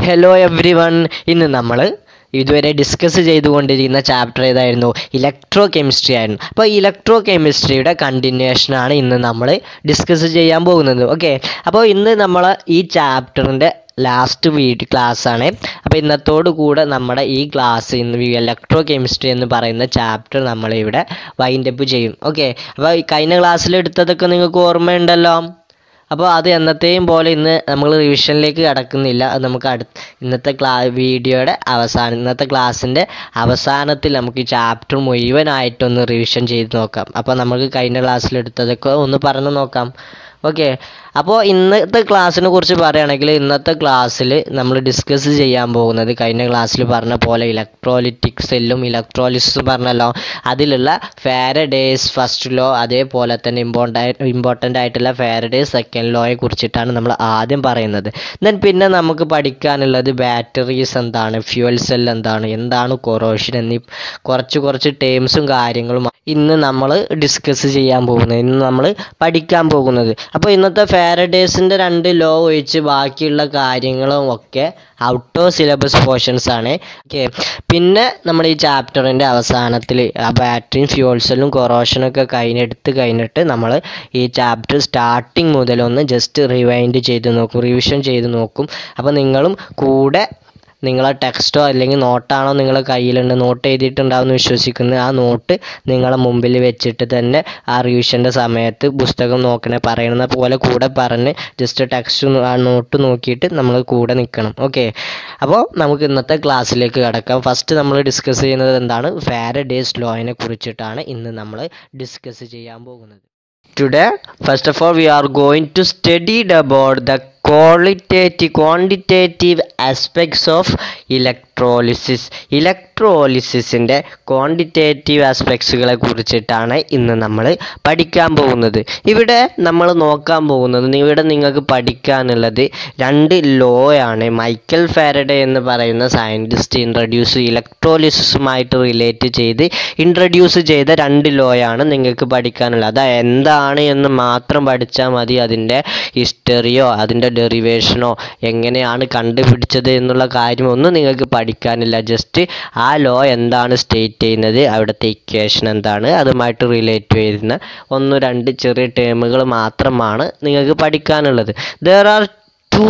Hello every one ഇന്ന് നമ്മൾ ഇതുവരെ ഡിസ്കസ് ചെയ്തുകൊണ്ടിരിക്കുന്ന ചാപ്റ്റർ ഏതായിരുന്നു ഇലക്ട്രോ കെമിസ്ട്രി ആയിരുന്നു അപ്പോൾ ഇലക്ട്രോ കെമിസ്ട്രിയുടെ കണ്ടിന്യൂഷനാണ് ഇന്ന് നമ്മൾ ഡിസ്കസ് ചെയ്യാൻ പോകുന്നത് ഓക്കെ അപ്പോൾ ഇന്ന് നമ്മൾ ഈ ചാപ്റ്ററിൻ്റെ ലാസ്റ്റ് വീഡിയോ ക്ലാസ് ആണ് അപ്പോൾ ഇന്നത്തോടു കൂടെ നമ്മുടെ ഈ ക്ലാസ് ഇന്ന് ഇലക്ട്രോ കെമിസ്ട്രി എന്ന് പറയുന്ന ചാപ്റ്റർ നമ്മളിവിടെ വൈൻഡപ്പ് ചെയ്യും ഓക്കെ അപ്പോൾ ഈ കഴിഞ്ഞ ക്ലാസ്സിൽ എടുത്തതൊക്കെ നിങ്ങൾക്ക് ഓർമ്മയുണ്ടല്ലോ അപ്പോൾ അത് എന്നത്തെയും പോലെ ഇന്ന് നമ്മൾ റിവിഷനിലേക്ക് കടക്കുന്നില്ല അത് നമുക്ക് അടുത്ത ഇന്നത്തെ ക്ലാ വീഡിയോയുടെ അവസാനം ഇന്നത്തെ ക്ലാസ്സിൻ്റെ അവസാനത്തിൽ നമുക്ക് ഈ ചാപ്റ്റർ മുഴുവനായിട്ടൊന്ന് റിവിഷൻ ചെയ്ത് നോക്കാം അപ്പോൾ നമുക്ക് കഴിഞ്ഞ ക്ലാസ്സിൽ എടുത്തതൊക്കെ ഒന്ന് പറഞ്ഞു നോക്കാം ഓക്കെ അപ്പോൾ ഇന്നത്തെ ക്ലാസ്സിനെ കുറിച്ച് പറയുകയാണെങ്കിൽ ഇന്നത്തെ ക്ലാസ്സിൽ നമ്മൾ ഡിസ്കസ് ചെയ്യാൻ പോകുന്നത് കഴിഞ്ഞ ക്ലാസ്സിൽ പറഞ്ഞ പോലെ ഇലക്ട്രോലിറ്റിക് സെല്ലും ഇലക്ട്രോലിസും പറഞ്ഞല്ലോ അതിലുള്ള ഫാരഡേസ് ഫസ്റ്റ് ലോ അതേപോലെ തന്നെ ഇമ്പോർട്ടൻ്റ് ഇമ്പോർട്ടൻ്റ് ആയിട്ടുള്ള ഫാരഡേസ് സെക്കൻഡ് ലോയെ കുറിച്ചിട്ടാണ് നമ്മൾ ആദ്യം പറയുന്നത് ദെൻ പിന്നെ നമുക്ക് പഠിക്കാനുള്ളത് ബാറ്ററീസ് എന്താണ് ഫ്യൂവൽ സെൽ എന്താണ് എന്താണ് കൊറോഷൻ എന്നീ കുറച്ച് കുറച്ച് ടേംസും കാര്യങ്ങളും ഇന്ന് നമ്മൾ ഡിസ്കസ് ചെയ്യാൻ പോകുന്നത് ഇന്ന് നമ്മൾ പഠിക്കാൻ പോകുന്നത് അപ്പോൾ ഇന്നത്തെ ഫാരഡേസിൻ്റെ രണ്ട് ലോ ഒഴിച്ച് ബാക്കിയുള്ള കാര്യങ്ങളും ഒക്കെ ഔട്ട് ഓഫ് സിലബസ് പോർഷൻസ് ആണ് ഓക്കെ പിന്നെ നമ്മൾ ഈ ചാപ്റ്ററിൻ്റെ അവസാനത്തിൽ ആ ബാറ്ററിയും ഫ്യൂൾ സെല്ലും കൊറോഷനൊക്കെ കഴിഞ്ഞെടുത്ത് കഴിഞ്ഞിട്ട് നമ്മൾ ഈ ചാപ്റ്റർ സ്റ്റാർട്ടിങ് മുതലൊന്ന് ജസ്റ്റ് റിവൈൻഡ് ചെയ്ത് നോക്കും റിവിഷൻ ചെയ്ത് നോക്കും അപ്പോൾ നിങ്ങളും കൂടെ നിങ്ങളെ ടെക്സ്റ്റോ അല്ലെങ്കിൽ നോട്ടാണോ നിങ്ങളെ കയ്യിലുണ്ട് നോട്ട് എഴുതിയിട്ടുണ്ടാവുമെന്ന് വിശ്വസിക്കുന്നു ആ നോട്ട് നിങ്ങളെ മുമ്പിൽ വെച്ചിട്ട് തന്നെ ആ റിവിഷൻ്റെ സമയത്ത് പുസ്തകം നോക്കണേ പറയണ പോലെ കൂടെ പറഞ്ഞ് ജസ്റ്റ് ടെക്സ്റ്റ് ആ നോട്ട് നോക്കിയിട്ട് നമ്മൾ കൂടെ നിൽക്കണം ഓക്കെ അപ്പോൾ നമുക്ക് ഇന്നത്തെ ക്ലാസ്സിലേക്ക് കിടക്കാം ഫസ്റ്റ് നമ്മൾ ഡിസ്കസ് ചെയ്യുന്നത് എന്താണ് ഫാരഡേസ് ലോയിനെ കുറിച്ചിട്ടാണ് ഇന്ന് നമ്മൾ ഡിസ്കസ് ചെയ്യാൻ പോകുന്നത് today first of all we are going to study about the qualitative quantitative aspects of electrolysis ഇലക്ട്രോളിസിസിൻ്റെ ക്വാണ്ടിറ്റേറ്റീവ് ആസ്പെക്ട്സുകളെ കുറിച്ചിട്ടാണ് ഇന്ന് നമ്മൾ പഠിക്കാൻ പോകുന്നത് ഇവിടെ നമ്മൾ നോക്കാൻ പോകുന്നത് ഇവിടെ നിങ്ങൾക്ക് പഠിക്കാനുള്ളത് രണ്ട് ലോ ആണ് മൈക്കൽ ഫാരഡേ എന്ന് പറയുന്ന സയൻറ്റിസ്റ്റ് ഇൻട്രൊഡ്യൂസ് ഇലക്ട്രോളിസിസുമായിട്ട് റിലേറ്റ് ചെയ്ത് ഇൻട്രൊഡ്യൂസ് ചെയ്ത രണ്ട് ലോയാണ് നിങ്ങൾക്ക് പഠിക്കാനുള്ളത് അത് എന്താണ് എന്ന് മാത്രം പഠിച്ചാൽ മതി അതിൻ്റെ ഹിസ്റ്ററിയോ അതിൻ്റെ ഡെറിവേഷനോ എങ്ങനെയാണ് കണ്ടുപിടിച്ചത് എന്നുള്ള കാര്യമൊന്നും നിങ്ങൾക്ക് പഠിക്കാനില്ല ജസ്റ്റ് ആ ലോ എന്താണ് സ്റ്റേറ്റ് ചെയ്യുന്നത് അവിടുത്തെ ഇക്വേഷൻ എന്താണ് അതുമായിട്ട് റിലേറ്റ് ചെയ്യുന്ന ഒന്ന് രണ്ട് ചെറിയ ടേമുകൾ മാത്രമാണ് നിങ്ങൾക്ക് പഠിക്കാനുള്ളത് there are two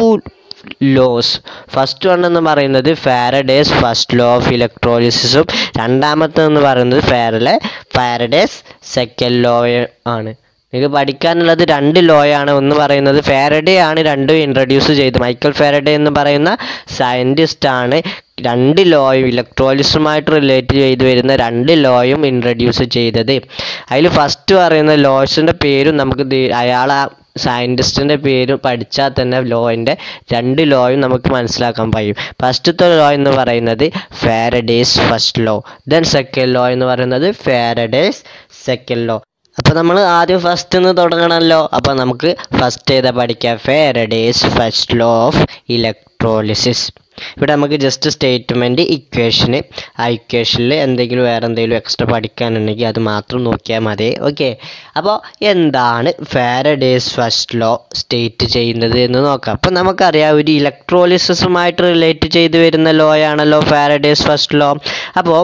laws first one എന്ന് പറയുന്നത് ഫാരഡേസ് ഫസ്റ്റ് ലോ ഓഫ് ഇലക്ട്രോളിസിസും രണ്ടാമത്തെ എന്ന് പറയുന്നത് ഫാരലെ ഫാരഡേസ് സെക്കൻഡ് ലോ ആണ് നിങ്ങൾക്ക് പഠിക്കാനുള്ളത് രണ്ട് ലോയാണ് ഒന്ന് പറയുന്നത് ഫാരഡേ ആണ് രണ്ടും ഇൻട്രൊഡ്യൂസ് ചെയ്ത് മൈക്കൽ ഫാരഡേ എന്ന് പറയുന്ന സയൻറ്റിസ്റ്റ് ആണ് രണ്ട് ലോയും ഇലക്ട്രോളിസുമായിട്ട് റിലേറ്റ് ചെയ്ത് വരുന്ന രണ്ട് ലോയും ഇൻട്രൊഡ്യൂസ് ചെയ്തത് അതിൽ ഫസ്റ്റ് പറയുന്ന ലോസിൻ്റെ പേരും നമുക്ക് അയാൾ ആ സയൻറ്റിസ്റ്റിൻ്റെ പേര് പഠിച്ചാൽ തന്നെ ലോയിൻ്റെ രണ്ട് ലോയും നമുക്ക് മനസ്സിലാക്കാൻ കഴിയും ഫസ്റ്റത്തെ ലോ എന്ന് പറയുന്നത് Faraday's first law then second law എന്ന് പറയുന്നത് ഫാരഡേസ് സെക്കൻഡ് ലോ അപ്പോൾ നമ്മൾ ആദ്യം ഫസ്റ്റ് നിന്ന് തുടങ്ങണമല്ലോ അപ്പോൾ നമുക്ക് ഫസ്റ്റ് ഏതാ പഠിക്കാം Faraday's first law of electrolysis ഇവിടെ നമുക്ക് ജസ്റ്റ് സ്റ്റേറ്റ്മെൻറ്റ് ഇക്വേഷന് ആ ഇക്വേഷനിൽ എന്തെങ്കിലും വേറെ എന്തെങ്കിലും എക്സ്ട്രാ പഠിക്കാനുണ്ടെങ്കിൽ അത് മാത്രം നോക്കിയാൽ മതി ഓക്കെ അപ്പോൾ എന്താണ് ഫാരഡേസ് ഫസ്റ്റ് ലോ സ്റ്റേറ്റ് ചെയ്യുന്നത് എന്ന് നോക്കാം അപ്പോൾ നമുക്കറിയാം ഒരു ഇലക്ട്രോളിസിസുമായിട്ട് റിലേറ്റ് ചെയ്ത് വരുന്ന ലോ ആണല്ലോ ഫാരഡേസ് ഫസ്റ്റ് ലോ അപ്പോൾ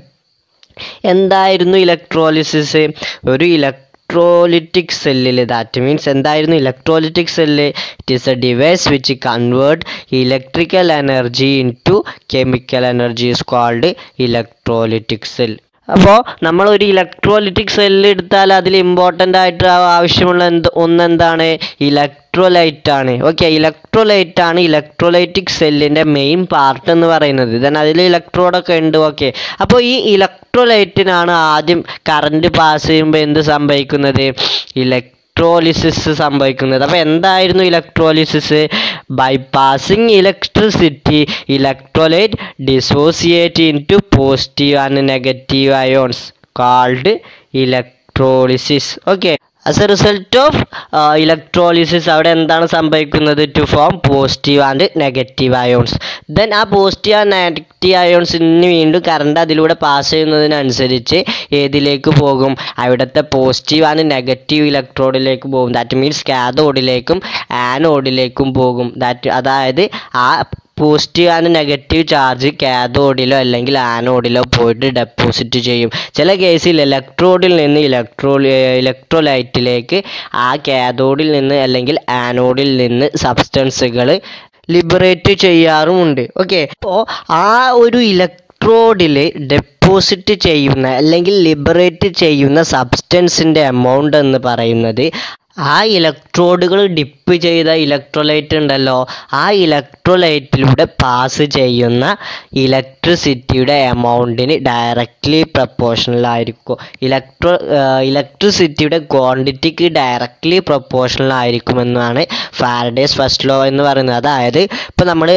എന്തായിരുന്നു ഇലക്ട്രോളിസിസ് ഒരു ഇലക്ട്രോലിറ്റിക് സെല്ലിൽ ദാറ്റ് മീൻസ് എന്തായിരുന്നു electrolytic cell it is a device which convert electrical energy into chemical energy is called electrolytic cell അപ്പോൾ നമ്മളൊരു ഇലക്ട്രോലിറ്റിക് സെല്ല് എടുത്താൽ അതിൽ ഇമ്പോർട്ടൻ്റ് ആയിട്ട് ആവശ്യമുള്ള എന്ത് ഒന്നെന്താണ് ഇലക്ട്രോലൈറ്റ് ആണ് ഓക്കെ ഇലക്ട്രോലൈറ്റ് ആണ് ഇലക്ട്രോലൈറ്റിക് സെല്ലിൻ്റെ മെയിൻ പാർട്ട് എന്ന് പറയുന്നത് ദെൻ അതിൽ ഇലക്ട്രോഡൊക്കെ ഉണ്ട് ഓക്കെ അപ്പോൾ ഈ ഇലക്ട്രോലൈറ്റിനാണ് ആദ്യം കറണ്ട് പാസ് ചെയ്യുമ്പോൾ എന്ത് സംഭവിക്കുന്നത് ഇലക്ട് ഇലക്ട്രോലിസിസ് സംഭവിക്കുന്നത് അപ്പോൾ എന്തായിരുന്നു electrolysis by passing electricity electrolyte dissociate into positive and negative ions called electrolysis okay as a result of electrolysis അവിടെ എന്താണ് സംഭവിക്കുന്നത് to form positive and negative ions then ആ പോസിറ്റീവ് ആൻഡ് നെഗറ്റീവ് അയോൺസിന് വീണ്ടും current അതിലൂടെ pass ചെയ്യുന്നതിനനുസരിച്ച് ഏതിലേക്ക് പോകും അവിടുത്തെ positive and negative ഇലക്ട്രോഡിലേക്ക് പോകും ദാറ്റ് മീൻസ് കാഥോഡിലേക്കും ആനോഡിലേക്കും പോകും ദാറ്റ് അതായത് ആ പോസിറ്റീവ് ആൻഡ് നെഗറ്റീവ് ചാർജ് കാഥോഡിലോ അല്ലെങ്കിൽ ആനോഡിലോ പോയിട്ട് ഡെപ്പോസിറ്റ് ചെയ്യും ചില കേസിൽ ഇലക്ട്രോഡിൽ നിന്ന് ഇലക്ട്രോ ഇലക്ട്രോലൈറ്റിലേക്ക് ആ കാഥോഡിൽ നിന്ന് അല്ലെങ്കിൽ ആനോഡിൽ നിന്ന് സബ്സ്റ്റൻസുകൾ ലിബറേറ്റ് ചെയ്യാറുമുണ്ട് ഓക്കെ അപ്പോൾ ആ ഒരു ഇലക്ട്രോഡിൽ ഡെപ്പോസിറ്റ് ചെയ്യുന്ന അല്ലെങ്കിൽ ലിബറേറ്റ് ചെയ്യുന്ന സബ്സ്റ്റൻസിൻ്റെ എമൗണ്ട് എന്ന് പറയുന്നത് ആ ഇലക്ട്രോഡുകൾ ഡിപ്പ് ചെയ്ത ഇലക്ട്രോലൈറ്റ് ഉണ്ടല്ലോ ആ ഇലക്ട്രോലൈറ്റിലൂടെ പാസ് ചെയ്യുന്ന ഇലക്ട്രിസിറ്റിയുടെ എമൗണ്ടിന് ഡയറക്റ്റ്ലി പ്രപ്പോർഷണൽ ആയിരിക്കും ഇലക്ട്രോ ഇലക്ട്രിസിറ്റിയുടെ ക്വാണ്ടിറ്റിക്ക് ഡയറക്റ്റ്ലി പ്രപ്പോർഷണൽ ആയിരിക്കുമെന്നാണ് ഫാരഡേസ് ഫസ്റ്റ് ലോ എന്ന് പറയുന്നത് അതായത് ഇപ്പോൾ നമ്മൾ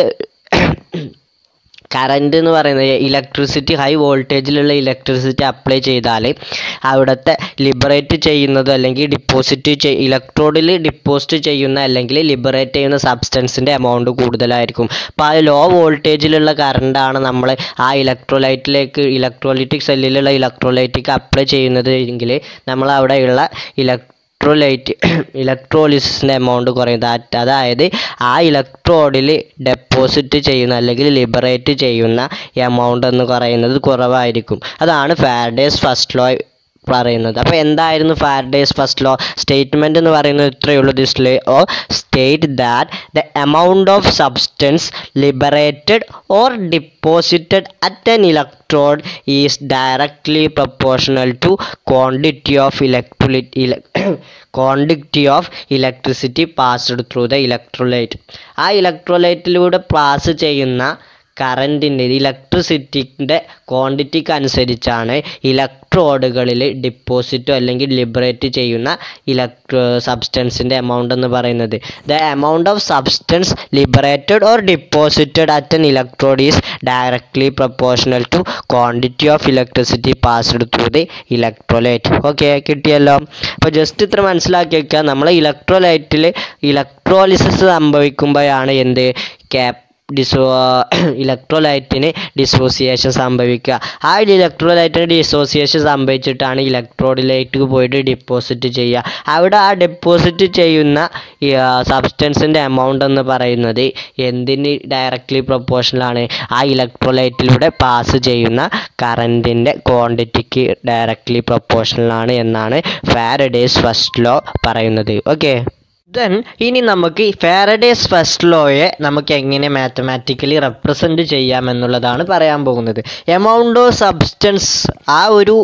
കറണ്ട് എന്ന് പറയുന്നത് ഇലക്ട്രിസിറ്റി ഹൈ വോൾട്ടേജിലുള്ള ഇലക്ട്രിസിറ്റി അപ്ലൈ ചെയ്താൽ അവിടുത്തെ ലിബറേറ്റ് ചെയ്യുന്നത് അല്ലെങ്കിൽ ഡിപ്പോസിറ്റ് ചെയ് ഇലക്ട്രോഡിൽ ഡിപ്പോസിറ്റ് ചെയ്യുന്ന അല്ലെങ്കിൽ ലിബറേറ്റ് ചെയ്യുന്ന സബ്സ്റ്റൻസിൻ്റെ എമൗണ്ട് കൂടുതലായിരിക്കും അപ്പോൾ ആ ലോ വോൾട്ടേജിലുള്ള കറണ്ടാണ് നമ്മൾ ആ ഇലക്ട്രോലൈറ്റിലേക്ക് ഇലക്ട്രോലൈറ്റിക് സെല്ലിലുള്ള ഇലക്ട്രോലൈറ്റിക്ക് അപ്ലൈ ചെയ്യുന്നത് എങ്കിൽ നമ്മൾ അവിടെയുള്ള ഇലക് ഇലക്ട്രോലൈറ്റ് ഇലക്ട്രോലിസിൻ്റെ എമൗണ്ട് കുറയും ദാറ്റ് അതായത് ആ ഇലക്ട്രോഡിൽ ഡെപ്പോസിറ്റ് ചെയ്യുന്ന അല്ലെങ്കിൽ ലിബറേറ്റ് ചെയ്യുന്ന എമൗണ്ട് എന്ന് പറയുന്നത് കുറവായിരിക്കും അതാണ് ഫാരഡേസ് ഫസ്റ്റ് ലോ പറയുന്നത് അപ്പോൾ എന്തായിരുന്നു ഫാരഡേസ് ഫസ്റ്റ് ലോ സ്റ്റേറ്റ്മെൻറ്റ് എന്ന് പറയുന്നത് ഇത്രയേ ഉള്ളൂ ദിസ് ലേ ഓ state that the amount of substance liberated or deposited at an electrode is directly proportional to quantity of electrolyte ele- quantity of electricity passed through the electrolyte ആ ഇലക്ട്രോലൈറ്റിലൂടെ pass ചെയ്യുന്ന കറൻറ്റിൻ്റെ ഇലക്ട്രിസിറ്റിൻ്റെ ക്വാണ്ടിറ്റിക്ക് അനുസരിച്ചാണ് ഇലക്ട്രോഡുകളിൽ ഡിപ്പോസിറ്റോ അല്ലെങ്കിൽ ലിബറേറ്റ് ചെയ്യുന്ന electro സബ്സ്റ്റൻസിൻ്റെ amount എന്ന് പറയുന്നത് the amount of substance liberated or deposited at an electrode is directly proportional to quantity of electricity passed through the electrolyte okay കിട്ടിയല്ലോ അപ്പോൾ ജസ്റ്റ് ഇത്ര മനസ്സിലാക്കി വെക്കുക നമ്മൾ ഇലക്ട്രോലൈറ്റിൽ ഇലക്ട്രോലിസിസ് സംഭവിക്കുമ്പോഴാണ് എന്ത് ക്യാപ് ഡിസോ ഇലക്ട്രോലൈറ്റിന് ഡിസോസിയേഷൻ സംഭവിക്കുക ആ ഇലക്ട്രോലൈറ്റിന് ഡിസോസിയേഷൻ സംഭവിച്ചിട്ടാണ് ഇലക്ട്രോഡിലേക്ക് പോയിട്ട് ഡിപ്പോസിറ്റ് ചെയ്യുക അവിടെ ആ ഡെപ്പോസിറ്റ് ചെയ്യുന്ന സബ്സ്റ്റൻസിൻ്റെ എമൗണ്ട് എന്ന് പറയുന്നത് എന്തിന് ഡയറക്റ്റ്ലി പ്രൊപ്പോർഷണലാണ് ആ ഇലക്ട്രോലൈറ്റിലൂടെ പാസ് ചെയ്യുന്ന കറൻറ്റിൻ്റെ ക്വാണ്ടിറ്റിക്ക് ഡയറക്റ്റ്ലി പ്രൊപ്പോർഷണലാണ് എന്നാണ് ഫാരഡേസ് ഫസ്റ്റ് ലോ പറയുന്നത് ഓക്കെ ദെൻ ഇനി നമുക്ക് ഫാരഡേസ് ഫസ്റ്റ് ലോയെ നമുക്ക് എങ്ങനെ മാത്തമാറ്റിക്കലി റെപ്രസെൻറ്റ് ചെയ്യാമെന്നുള്ളതാണ് പറയാൻ പോകുന്നത് എമൗണ്ട് ഓഫ് സബ്സ്റ്റൻസ് ആ ഒരു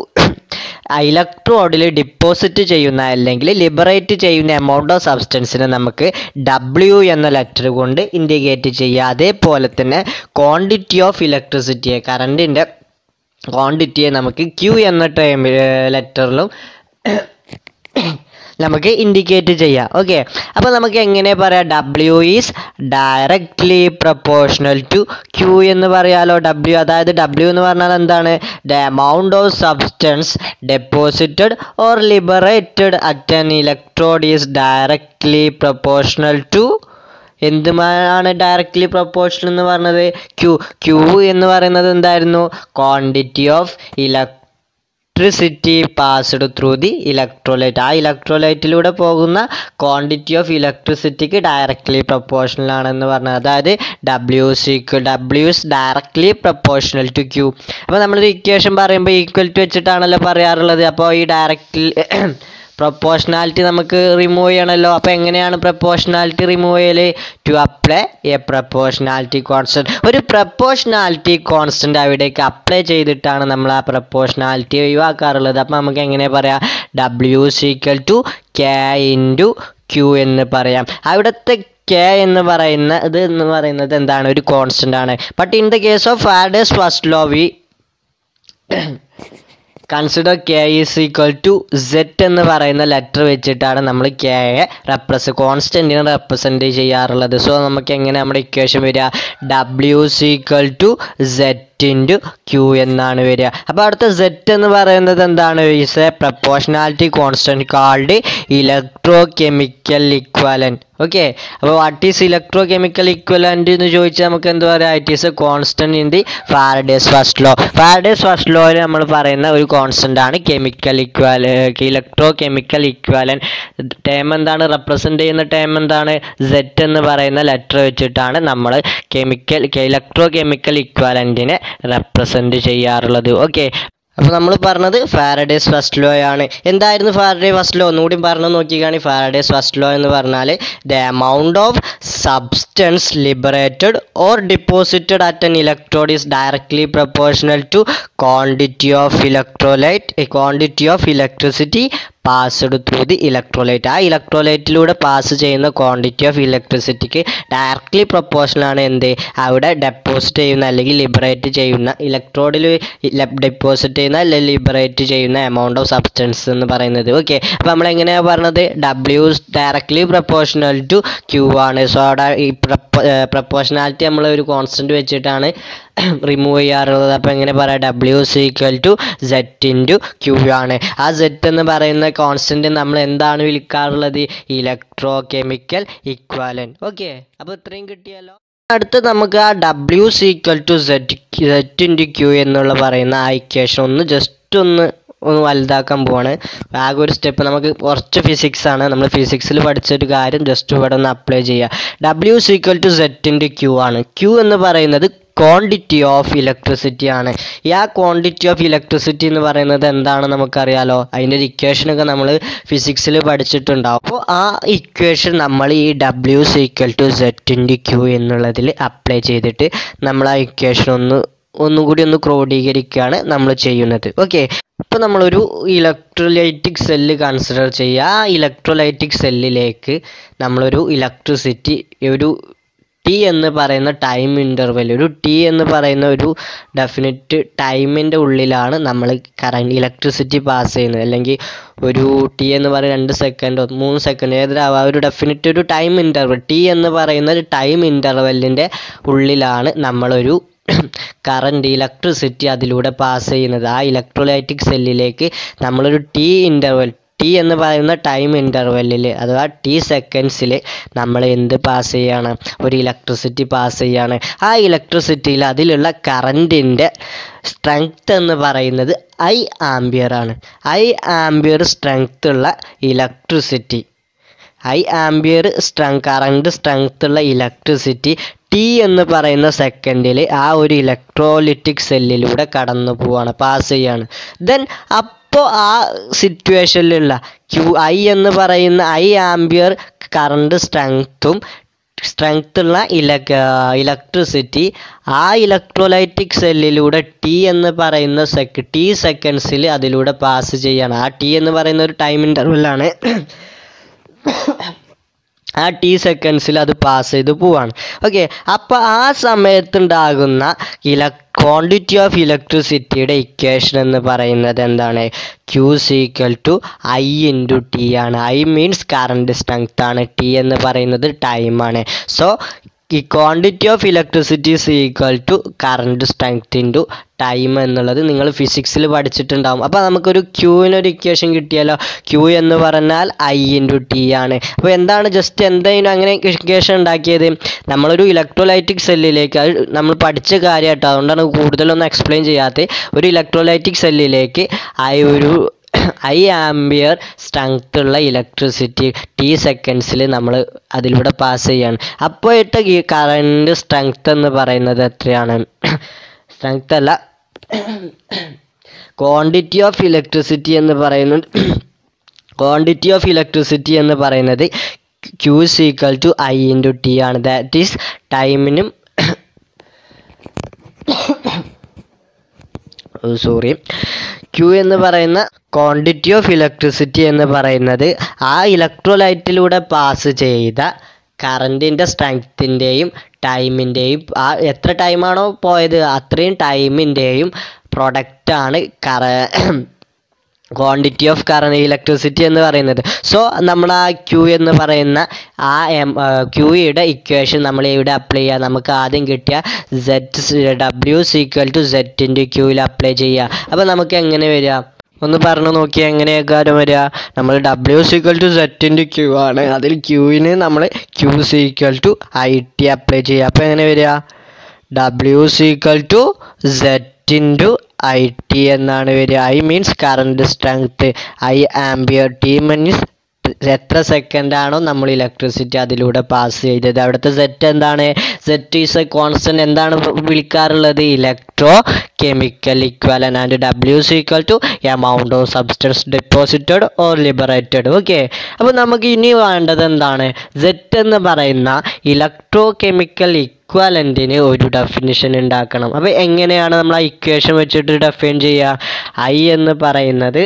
ഇലക്ട്രോഡിൽ ഡിപ്പോസിറ്റ് ചെയ്യുന്ന അല്ലെങ്കിൽ ലിബറേറ്റ് ചെയ്യുന്ന എമൗണ്ട് ഓഫ് സബ്സ്റ്റൻസിനെ നമുക്ക് ഡബ്ല്യു എന്ന ലെറ്റർ കൊണ്ട് ഇൻഡിക്കേറ്റ് ചെയ്യുക അതേപോലെ തന്നെ ക്വാണ്ടിറ്റി ഓഫ് ഇലക്ട്രിസിറ്റിയെ കറണ്ടിൻ്റെ ക്വാണ്ടിറ്റിയെ നമുക്ക് ക്യൂ എന്ന ടൈം ലെറ്ററിലും നമുക്ക് ഇൻഡിക്കേറ്റ് ചെയ്യാം ഓക്കെ അപ്പോൾ നമുക്ക് എങ്ങനെ പറയാം W is directly proportional to Q എന്ന് പറയാലോ ഡബ്ല്യു അതായത് ഡബ്ല്യു എന്ന് പറഞ്ഞാൽ എന്താണ് the amount of substance deposited or liberated at an electrode is directly proportional to എന്തുമാണ് ഡയറക്റ്റ്ലി പ്രപ്പോർഷണൽ എന്ന് പറഞ്ഞത് ക്യൂ ക്യൂ എന്ന് പറയുന്നത് എന്തായിരുന്നു quantity of electro electricity passed through the electrolyte ആ ഇലക്ട്രോലൈറ്റിലൂടെ പോകുന്ന ക്വാണ്ടിറ്റി ഓഫ് ഇലക്ട്രിസിറ്റിക്ക് ഡയറക്ട്ലി പ്രപ്പോർഷണൽ ആണെന്ന് പറഞ്ഞത് അതായത് ഡബ്ല്യു സിക്ക് W is directly proportional to Q അപ്പോൾ നമ്മളൊരു ഇക്വേഷൻ പറയുമ്പോൾ ഈക്വൽ ടു വെച്ചിട്ടാണല്ലോ പറയാറുള്ളത് അപ്പോൾ ഈ ഡയറക്റ്റ്ലി പ്രൊപ്പോർഷണാലിറ്റി നമുക്ക് റിമൂവ് ചെയ്യണമല്ലോ അപ്പോൾ എങ്ങനെയാണ് പ്രൊപ്പോർഷണാലിറ്റി റിമൂവ് ചെയ്യൽ to apply a proportionality constant ഒരു പ്രൊപ്പോർഷണാലിറ്റി കോൺസ്റ്റൻറ്റ് അവിടേക്ക് അപ്ലൈ ചെയ്തിട്ടാണ് നമ്മൾ ആ പ്രൊപ്പോർഷണാലിറ്റി ഒഴിവാക്കാറുള്ളത് അപ്പോൾ നമുക്ക് എങ്ങനെ പറയാം W equal to K into Q എന്ന് പറയാം അവിടുത്തെ കെ എന്ന് പറയുന്ന ഇത് എന്ന് പറയുന്നത് എന്താണ് ഒരു കോൺസ്റ്റൻ്റ് ആണ് but in the case of Faraday's first law we consider K is equal to Z എന്ന് പറയുന്ന ലെറ്റർ വെച്ചിട്ടാണ് നമ്മൾ കെയെ റെപ്രസ് കോൺസ്റ്റൻറ്റിനെ റെപ്രസെൻറ്റ് ചെയ്യാറുള്ളത് സോ നമുക്ക് എങ്ങനെ നമ്മുടെ ഇക്വേഷൻ വരിക W equal to Z Z into Q എന്നാണ് വരിക അപ്പോൾ അടുത്ത സെറ്റ് എന്ന് പറയുന്നത് എന്താണ് is a proportionality constant called electro chemical equivalent okay അപ്പോൾ what is electro chemical equivalent എന്ന് ചോദിച്ചാൽ നമുക്ക് എന്താ പറയുക it is a constant in the Faraday's first law Faraday's first ലോയിൽ നമ്മൾ പറയുന്ന ഒരു കോൺസ്റ്റൻ്റ് ആണ് chemical equivalent electro chemical equivalent term എന്താണ് റെപ്രസെൻ്റ് ചെയ്യുന്ന ടേം എന്താണ് സെറ്റ് എന്ന് പറയുന്ന ലെറ്റർ വെച്ചിട്ടാണ് നമ്മൾ കെമിക്കൽ ഇലക്ട്രോ കെമിക്കൽ ഇക്വാലൻറ്റിനെ റെപ്രസെൻ്റ് ചെയ്യാറുള്ളത് ഓക്കെ അപ്പോൾ നമ്മൾ പറഞ്ഞത് ഫാരഡേസ് ഫസ്റ്റ് ലോ ആണ് എന്തായിരുന്നു ഫാരഡേ ഫസ്റ്റ് ലോ ഒന്നുകൂടി പറഞ്ഞു നോക്കിയാണ് ഫാരഡേസ് ഫസ്റ്റ് ലോ എന്ന് പറഞ്ഞാൽ the amount of substance liberated or deposited at an electrode is directly proportional to quantity of electrolyte quantity of electricity passed through the electrolyte ആ ഇലക്ട്രോലൈറ്റിലൂടെ pass ചെയ്യുന്ന quantity of ഇലക്ട്രിസിറ്റിക്ക് directly പ്രൊപ്പോർഷനാണ് എന്ത് അവിടെ deposit ചെയ്യുന്ന അല്ലെങ്കിൽ ലിബറേറ്റ് ചെയ്യുന്ന ഇലക്ട്രോഡിൽ ഡെപ്പോസിറ്റ് ചെയ്യുന്ന അല്ലെങ്കിൽ ലിബറേറ്റ് ചെയ്യുന്ന എമൗണ്ട് ഓഫ് സബ്സ്റ്റൻസ് എന്ന് പറയുന്നത് ഓക്കെ അപ്പോൾ നമ്മൾ എങ്ങനെയാണ് പറഞ്ഞത് W directly proportional to Q ആണ് സോ അവിടെ ഈ പ്രപ്പോർഷണാലിറ്റി നമ്മൾ ഒരു കോൺസ്റ്റൻറ്റ് വെച്ചിട്ടാണ് റിമൂവ് ചെയ്യാറുള്ളത് അപ്പോൾ എങ്ങനെ പറയാം W C equal to Z into Q ആണ് ആ സെറ്റ് എന്ന് പറയുന്ന കോൺസ്റ്റൻറ്റ് നമ്മൾ എന്താണ് വിളിക്കാറുള്ളത് ഇലക്ട്രോ കെമിക്കൽ ഇക്വാലൻ ഓക്കെ അപ്പോൾ ഇത്രയും കിട്ടിയല്ലോ അടുത്ത് നമുക്ക് ആ W C equal to Z Z into Q എന്നുള്ള പറയുന്ന ആ ഇക്വേഷൻ ഒന്ന് ജസ്റ്റ് ഒന്ന് ഒന്ന് വലുതാക്കാൻ പോവാണ് ആകെ ഒരു സ്റ്റെപ്പ് നമുക്ക് കുറച്ച് ഫിസിക്സ് ആണ് നമ്മൾ ഫിസിക്സിൽ പഠിച്ചൊരു കാര്യം ജസ്റ്റ് ഇവിടെ ഒന്ന് അപ്ലൈ ചെയ്യുക ഡബ്ല്യു സി ഈക്വൽ ടു സെറ്റിൻ്റെ ക്യൂ ആണ് ക്യൂ എന്ന് പറയുന്നത് ക്വാണ്ടിറ്റി ഓഫ് ഇലക്ട്രിസിറ്റി ആണ് ഈ ആ ക്വാണ്ടിറ്റി ഓഫ് ഇലക്ട്രിസിറ്റി എന്ന് പറയുന്നത് എന്താണ് നമുക്കറിയാലോ അതിൻ്റെ ഒരു ഇക്വേഷനൊക്കെ നമ്മൾ ഫിസിക്സിൽ പഠിച്ചിട്ടുണ്ടാവും അപ്പോൾ ആ ഇക്വേഷൻ നമ്മൾ ഈ ഡബ്ല്യു സീക്വൽ ടു സെറ്റിൻ്റെ ക്യൂ എന്നുള്ളതിൽ അപ്ലൈ ചെയ്തിട്ട് നമ്മൾ ആ ഇക്വേഷൻ ഒന്ന് ഒന്നും കൂടി ഒന്ന് ക്രോഡീകരിക്കുകയാണ് നമ്മൾ ചെയ്യുന്നത് ഓക്കെ ഇപ്പോൾ നമ്മളൊരു ഇലക്ട്രോലൈറ്റിക് സെല്ല് കൺസിഡർ ചെയ്യുക ആ ഇലക്ട്രോലൈറ്റിക് സെല്ലിലേക്ക് നമ്മളൊരു ഇലക്ട്രിസിറ്റി ഒരു ടി എന്ന് പറയുന്ന ടൈം ഇൻ്റർവെൽ ഒരു ടി എന്ന് പറയുന്ന ഒരു ഡെഫിനറ്റ് ടൈമിൻ്റെ ഉള്ളിലാണ് നമ്മൾ കറണ്ട് ഇലക്ട്രിസിറ്റി പാസ് ചെയ്യുന്നത് അല്ലെങ്കിൽ ഒരു ടി എന്ന് പറയുന്ന രണ്ട് സെക്കൻഡോ മൂന്ന് സെക്കൻഡ് ഏതൊരാവാം ഒരു ഡെഫിനറ്റ് ഒരു ടൈം ഇൻ്റർവെൽ ടി എന്ന് പറയുന്ന ഒരു ടൈം ഇൻ്റർവെല്ലിൻ്റെ ഉള്ളിലാണ് നമ്മളൊരു കറണ്ട് ഇലക്ട്രിസിറ്റി അതിലൂടെ പാസ് ചെയ്യുന്നത് ആ ഇലക്ട്രോലൈറ്റിക് സെല്ലിലേക്ക് നമ്മളൊരു ടി ഇൻ്റർവെൽ ടി എന്ന് പറയുന്ന ടൈം ഇൻ്റർവെല്ലിൽ അഥവാ ടി സെക്കൻഡ്സിൽ നമ്മൾ എന്ത് പാസ് ചെയ്യാണ് ഒരു ഇലക്ട്രിസിറ്റി പാസ് ചെയ്യാണ് ആ ഇലക്ട്രിസിറ്റിയിൽ അതിലുള്ള കറൻറ്റിൻ്റെ സ്ട്രെങ്ത് എന്ന് പറയുന്നത് ഐ ആംബിയർ ആണ് ഐ ആംബിയർ സ്ട്രെങ്ത് ഉള്ള electricity I ampere strength current strength ഉള്ള ഇലക്ട്രിസിറ്റി ടി എന്ന് പറയുന്ന സെക്കൻഡിൽ ആ ഒരു ഇലക്ട്രോലിറ്റിക് സെല്ലിലൂടെ കടന്നു പോവാണ് പാസ് ചെയ്യാണ് ദെൻ അപ്പോൾ ആ സിറ്റുവേഷനിലുള്ള ക്യൂ ഐ എന്ന് പറയുന്ന ഐ ആംബിയർ കറണ്ട് സ്ട്രെങ്ത്തും സ്ട്രെങ്ത് ഉള്ള ഇലക് ഇലക്ട്രിസിറ്റി ആ ഇലക്ട്രോലൈറ്റിക് സെല്ലിലൂടെ ടി എന്ന് പറയുന്ന സെക്ക് ടി സെക്കൻഡ്സിൽ അതിലൂടെ പാസ് ചെയ്യാണ് ആ ടി എന്ന് പറയുന്ന ഒരു ടൈം ഇൻ്റർവെല്ലാണ് ആ ടി സെക്കൻഡ്സിൽ അത് പാസ് ചെയ്ത് പോവാണ് ഓക്കെ അപ്പോൾ ആ സമയത്തുണ്ടാകുന്ന ഇല ക്വാണ്ടിറ്റി ഓഫ് ഇലക്ട്രിസിറ്റിയുടെ ഇക്വേഷൻ എന്ന് പറയുന്നത് എന്താണ് Q equal to I into T ആണ് ഐ മീൻസ് കറണ്ട് സ്ട്രെങ്ത് ആണ് ടി എന്ന് പറയുന്നത് ടൈമാണ് സോ ഈ quantity of electricity is equal to current strength into time എന്നുള്ളത് നിങ്ങൾ ഫിസിക്സിൽ പഠിച്ചിട്ടുണ്ടാവും അപ്പോൾ നമുക്കൊരു ക്യൂവിനൊരു ഇക്വേഷൻ കിട്ടിയാലോ ക്യൂ എന്ന് പറഞ്ഞാൽ ഐ ഇൻറ്റു ടി ആണ് അപ്പോൾ എന്താണ് ജസ്റ്റ് എന്തായാലും അങ്ങനെ ഇക്വേഷൻ ഉണ്ടാക്കിയത് നമ്മളൊരു ഇലക്ട്രോലൈറ്റിക് സെല്ലിലേക്ക് അത് നമ്മൾ പഠിച്ച കാര്യമായിട്ടോ അതുകൊണ്ടാണ് കൂടുതലൊന്നും എക്സ്പ്ലെയിൻ ചെയ്യാത്തത് ഒരു ഇലക്ട്രോലൈറ്റിക് സെല്ലിലേക്ക് ഐ ഒരു ഐ ആംബിയർ സ്ട്രെങ്ത് ഉള്ള ഇലക്ട്രിസിറ്റി ടി സെക്കൻഡ്സിൽ നമ്മൾ അതിലൂടെ പാസ് ചെയ്യാണ് അപ്പോഴത്തെ ഈ കറണ്ട് സ്ട്രെങ്ത് എന്ന് പറയുന്നത് എത്രയാണ് സ്ട്രെങ്ത് അല്ല ക്വാണ്ടിറ്റി ഓഫ് ഇലക്ട്രിസിറ്റി എന്ന് പറയുന്നത് ക്വാണ്ടിറ്റി ഓഫ് ഇലക്ട്രിസിറ്റി എന്ന് പറയുന്നത് Q equal to I into T ആണ് ദാറ്റ് ഈസ് ടൈമിനും സോറി ക്യൂ എന്ന് പറയുന്ന ക്വാണ്ടിറ്റി ഓഫ് ഇലക്ട്രിസിറ്റി എന്ന് പറയുന്നത് ആ ഇലക്ട്രോലൈറ്റിലൂടെ പാസ് ചെയ്ത കറണ്ടിൻ്റെ സ്ട്രെങ്ത്തിൻ്റെയും ടൈമിൻ്റെയും ആ എത്ര ടൈമാണോ പോയത് അത്രയും ടൈമിൻ്റെയും പ്രൊഡക്റ്റാണ് കറ ക്വാണ്ടിറ്റി ഓഫ് കറണ്ട് ഇലക്ട്രിസിറ്റി എന്ന് പറയുന്നത് സോ നമ്മൾ ആ ക്യൂ എന്ന് പറയുന്ന ആ എം ക്യൂയുടെ ഇക്വേഷൻ നമ്മൾ ഇവിടെ അപ്ലൈ ചെയ്യുക നമുക്ക് ആദ്യം കിട്ടിയ Z W equal to Z into ക്യൂവിൽ അപ്ലൈ ചെയ്യുക അപ്പോൾ നമുക്ക് എങ്ങനെ വരിക ഒന്ന് പറഞ്ഞു നോക്കിയാൽ എങ്ങനെയൊക്കെ വരിക നമ്മൾ W equal to Z into Q ആണ് അതിൽ ക്യൂവിന് നമ്മൾ Q equal to I T apply ചെയ്യുക അപ്പോൾ എങ്ങനെ വരിക W equal to Z into I T എന്നാണ് വരിക I means current strength I ampere T means എത്ര സെക്കൻഡ് ആണോ നമ്മൾ ഇലക്ട്രിസിറ്റി അതിലൂടെ പാസ് ചെയ്തത് അവിടുത്തെ സെറ്റ് എന്താണ് സെറ്റ് ഈസ് എ കോൺസ്റ്റന്റ് എന്താണ് വിളിക്കാറുള്ളത് electro chemical equivalent and W C equal to amount of substance deposited or liberated okay അപ്പോൾ നമുക്ക് ഇനി വേണ്ടത് എന്താണ് സെറ്റ് എന്ന് പറയുന്ന ഇലക്ട്രോ കെമിക്കൽ ഇക്വാലൻറ്റിന് ഒരു ഡെഫിനിഷൻ ഉണ്ടാക്കണം അപ്പോൾ എങ്ങനെയാണ് നമ്മൾ ആ ഇക്വേഷൻ വെച്ചിട്ട് ഡെഫൈൻ ചെയ്യുക ഐ എന്ന് പറയുന്നത്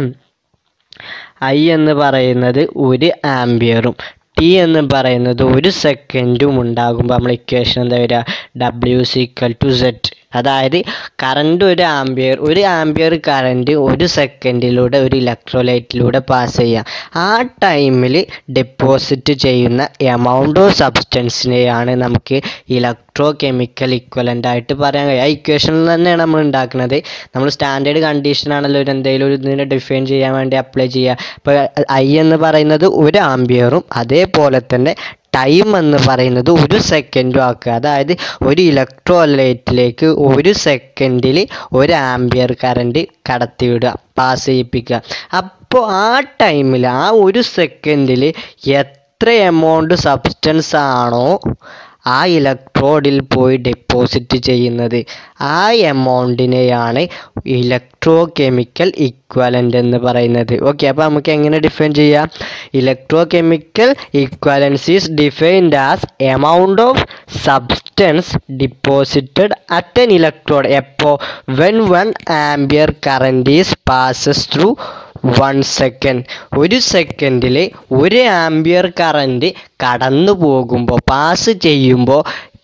ഐ എന്ന് പറയുന്നത് ഒരു ആംബിയറും ടി എന്ന് പറയുന്നത് ഒരു സെക്കൻഡും ഉണ്ടാകുമ്പോൾ നമ്മൾ ഇക്വേഷൻ എന്താ വരിക ഡബ്ല്യു സിക്കൽ ടു സെറ്റ് അതായത് കറണ്ട് ഒരു ആംബിയർ ഒരു ആംബിയർ കറണ്ട് ഒരു സെക്കൻഡിലൂടെ ഒരു ഇലക്ട്രോലൈറ്റിലൂടെ പാസ് ചെയ്യാം ആ ടൈമിൽ ഡെപ്പോസിറ്റ് ചെയ്യുന്ന എമൗണ്ട് ഓഫ് സബ്സ്റ്റൻസിനെയാണ് നമുക്ക് ഇലക്ട്രോ കെമിക്കൽ ഇക്വലൻ്റ് ആയിട്ട് പറയാൻ കഴിയും ആ ഇക്വേഷനിൽ തന്നെയാണ് നമ്മൾ ഉണ്ടാക്കുന്നത് നമ്മൾ സ്റ്റാൻഡേർഡ് കണ്ടീഷൻ ആണല്ലോ ഒരു എന്തെങ്കിലും ഒരു ഇതിനെ ഡിഫൈൻ ചെയ്യാൻ വേണ്ടി അപ്ലൈ ചെയ്യുക ഇപ്പോൾ ഐ എന്ന് പറയുന്നത് ഒരു ആംബിയറും അതേപോലെ തന്നെ ടൈം എന്ന് പറയുന്നത് ഒരു സെക്കൻഡും ആക്കുക അതായത് ഒരു ഇലക്ട്രോലൈറ്റിലേക്ക് ഒരു സെക്കൻഡിൽ ഒരു ആംബിയർ കറണ്ട് കടത്തിവിടുക പാസ് ചെയ്യിപ്പിക്കുക അപ്പോൾ ആ ടൈമിൽ ആ ഒരു സെക്കൻഡിൽ എത്ര എമൗണ്ട് സബ്സ്റ്റൻസ് ആണോ ആ ഇലക്ട്രോഡിൽ പോയി ഡെപ്പോസിറ്റ് ചെയ്യുന്നത് ആ എമൗണ്ടിനെയാണ് ഇലക്ട്രോ കെമിക്കൽ ഇക്വലൻ്റ് എന്ന് പറയുന്നത് ഓക്കെ അപ്പോൾ നമുക്ക് എങ്ങനെ ഡിഫൈൻ ചെയ്യാം electro chemical equivalence is defined as amount of substance deposited at an electrode എപ്പോൾ when one ampere current is passes through one second ഒരു സെക്കൻഡിൽ ഒരു ആംബിയർ കറണ്ട് കടന്നു പോകുമ്പോൾ പാസ് ചെയ്യുമ്പോൾ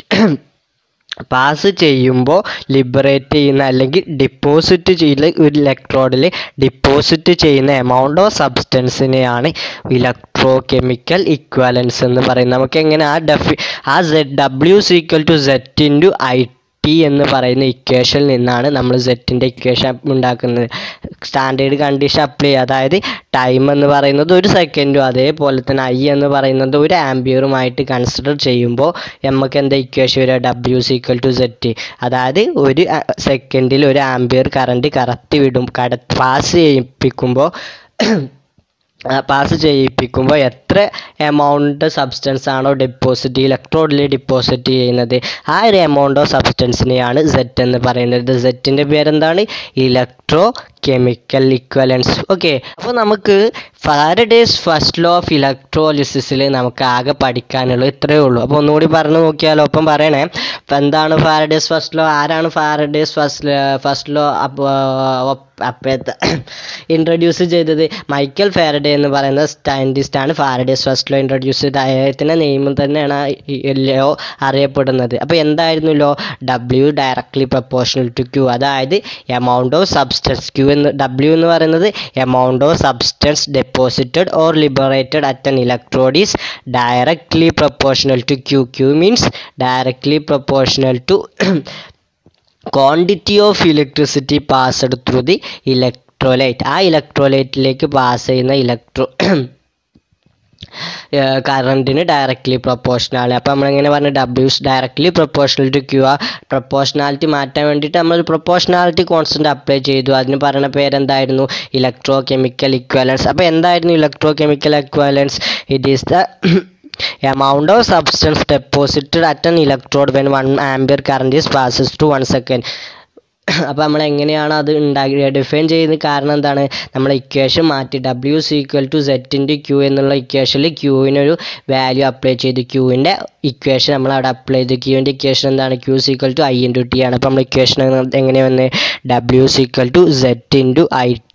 പാസ് ചെയ്യുമ്പോൾ ലിബറേറ്റ് ചെയ്യുന്ന അല്ലെങ്കിൽ ഡിപ്പോസിറ്റ് ചെയ്യുന്ന ഒരു ഇലക്ട്രോഡിൽ ഡിപ്പോസിറ്റ് ചെയ്യുന്ന എമൗണ്ട് ഓഫ് സബ്സ്റ്റൻസിനെയാണ് ഇലക്ട്രോ കെമിക്കൽ ഇക്വാലൻസ് എന്ന് പറയുന്നത് നമുക്ക് എങ്ങനെ ആ ഡെഫി ആ Z W equal to Z into I T എന്ന് പറയുന്ന ഇക്വേഷനിൽ നിന്നാണ് നമ്മൾ സെറ്റിൻ്റെ ഇക്വേഷൻ ഉണ്ടാക്കുന്നത് സ്റ്റാൻഡേർഡ് കണ്ടീഷൻ അപ്ലൈ ചെയ്യുക അതായത് ടൈം എന്ന് പറയുന്നത് ഒരു സെക്കൻഡും അതേപോലെ തന്നെ ഐ എന്ന് പറയുന്നത് ഒരു ആംബിയറുമായിട്ട് കൺസിഡർ ചെയ്യുമ്പോൾ നമുക്ക് എന്താ ഇക്വേഷൻ വരിക ഡബ്ല്യു സീക്വൽ ടു സെറ്റ് അതായത് ഒരു സെക്കൻഡിൽ ഒരു ആംബിയർ കറണ്ട് കറക്റ്റ് വിടും കട പാസ് ചെയ്യിപ്പിക്കുമ്പോൾ പാസ് ചെയ്യിപ്പിക്കുമ്പോൾ എത്ര എമൗണ്ട് സബ്സ്റ്റൻസ് ആണോ ഡെപ്പോസിറ്റ് ഇലക്ട്രോഡിൽ ഡെപ്പോസിറ്റ് ചെയ്യുന്നത് ആ ഒരു എമൗണ്ട് ഓഫ് സബ്സ്റ്റൻസിനെയാണ് സെറ്റ് എന്ന് പറയുന്നത് സെറ്റിൻ്റെ പേരെന്താണ് ഇലക്ട്രോ കെമിക്കൽ ഇക്വലൻസ് ഓക്കെ അപ്പോൾ നമുക്ക് ഫാരഡേസ് ഫസ്റ്റ് ലോ ഓഫ് ഇലക്ട്രോലിസിസിൽ നമുക്ക് ആകെ പഠിക്കാനുള്ളത് ഇത്രയേ ഉള്ളൂ അപ്പോൾ ഒന്നുകൂടി പറഞ്ഞു നോക്കിയാലോ ഒപ്പം പറയണേ അപ്പോൾ എന്താണ് ഫാരഡേസ് ഫസ്റ്റ് ലോ ആരാണ് ഫാരഡേസ് ഫസ്റ്റ് ഫസ്റ്റ് ലോ അപ്പോഴത്തെ ഇൻട്രൊഡ്യൂസ് ചെയ്തത് മൈക്കൽ ഫാരഡേ എന്ന് പറയുന്ന സയൻറ്റിസ്റ്റ് ആണ് ഫാരഡേസ് ഫസ്റ്റ് ലോ ഇൻട്രൊഡ്യൂസ് ചെയ്ത് അദ്ദേഹത്തിൻ്റെ നെയിം തന്നെയാണ് ലോ അറിയപ്പെടുന്നത് അപ്പോൾ എന്തായിരുന്നു law W directly proportional to Q അതായത് എമൗണ്ട് ഓഫ് സബ്സ്റ്റൻസ് ക്യൂ എന്ന് ഡബ്ല്യു എന്ന് പറയുന്നത് amount of substance deposited or liberated at an electrode is directly proportional to q q means directly proportional to quantity of electricity passed through the electrolyte ആ ഇലക്ട്രോലൈറ്റിലേക്ക് pass ചെയ്യുന്ന electro കറണ്ടിന് directly പ്രൊപ്പോർഷനാണ് അപ്പോൾ നമ്മളിങ്ങനെ പറഞ്ഞു ഡബ്ല്യൂസ് ഡയറക്റ്റ്ലി പ്രൊപ്പോർഷണൽ ടു ക്യൂ ആ പ്രൊപ്പോർഷണാലിറ്റി മാറ്റാൻ വേണ്ടിയിട്ട് നമ്മൾ പ്രൊപ്പോർഷണാലിറ്റി കോൺസ്റ്റൻറ്റ് അപ്ലൈ ചെയ്തു അതിന് പറയുന്ന പേരെന്തായിരുന്നു ഇലക്ട്രോ കെമിക്കൽ ഇക്വാലൻസ് അപ്പോൾ എന്തായിരുന്നു electro chemical equivalence it is the amount of substance deposited at an electrode when 1 ampere current is passes through 1 second അപ്പോൾ നമ്മൾ എങ്ങനെയാണ് അത് ഉണ്ടാക്കി ഡിഫൈൻ ചെയ്യുന്നത് കാരണം എന്താണ് നമ്മൾ ഇക്വേഷൻ മാറ്റി W equal to Z into Q എന്നുള്ള ഇക്വേഷനിൽ ക്യൂവിനൊരു വാല്യൂ അപ്ലൈ ചെയ്തു ക്യൂവിൻ്റെ ഇക്വേഷൻ നമ്മൾ അവിടെ അപ്ലൈ ചെയ്തു ക്യൂവിൻ്റെ ഇക്വേഷൻ എന്താണ് Q equal to I into T ആണ് അപ്പോൾ നമ്മൾ ഇക്വേഷൻ എങ്ങനെ വന്നത് W equal to Z into I T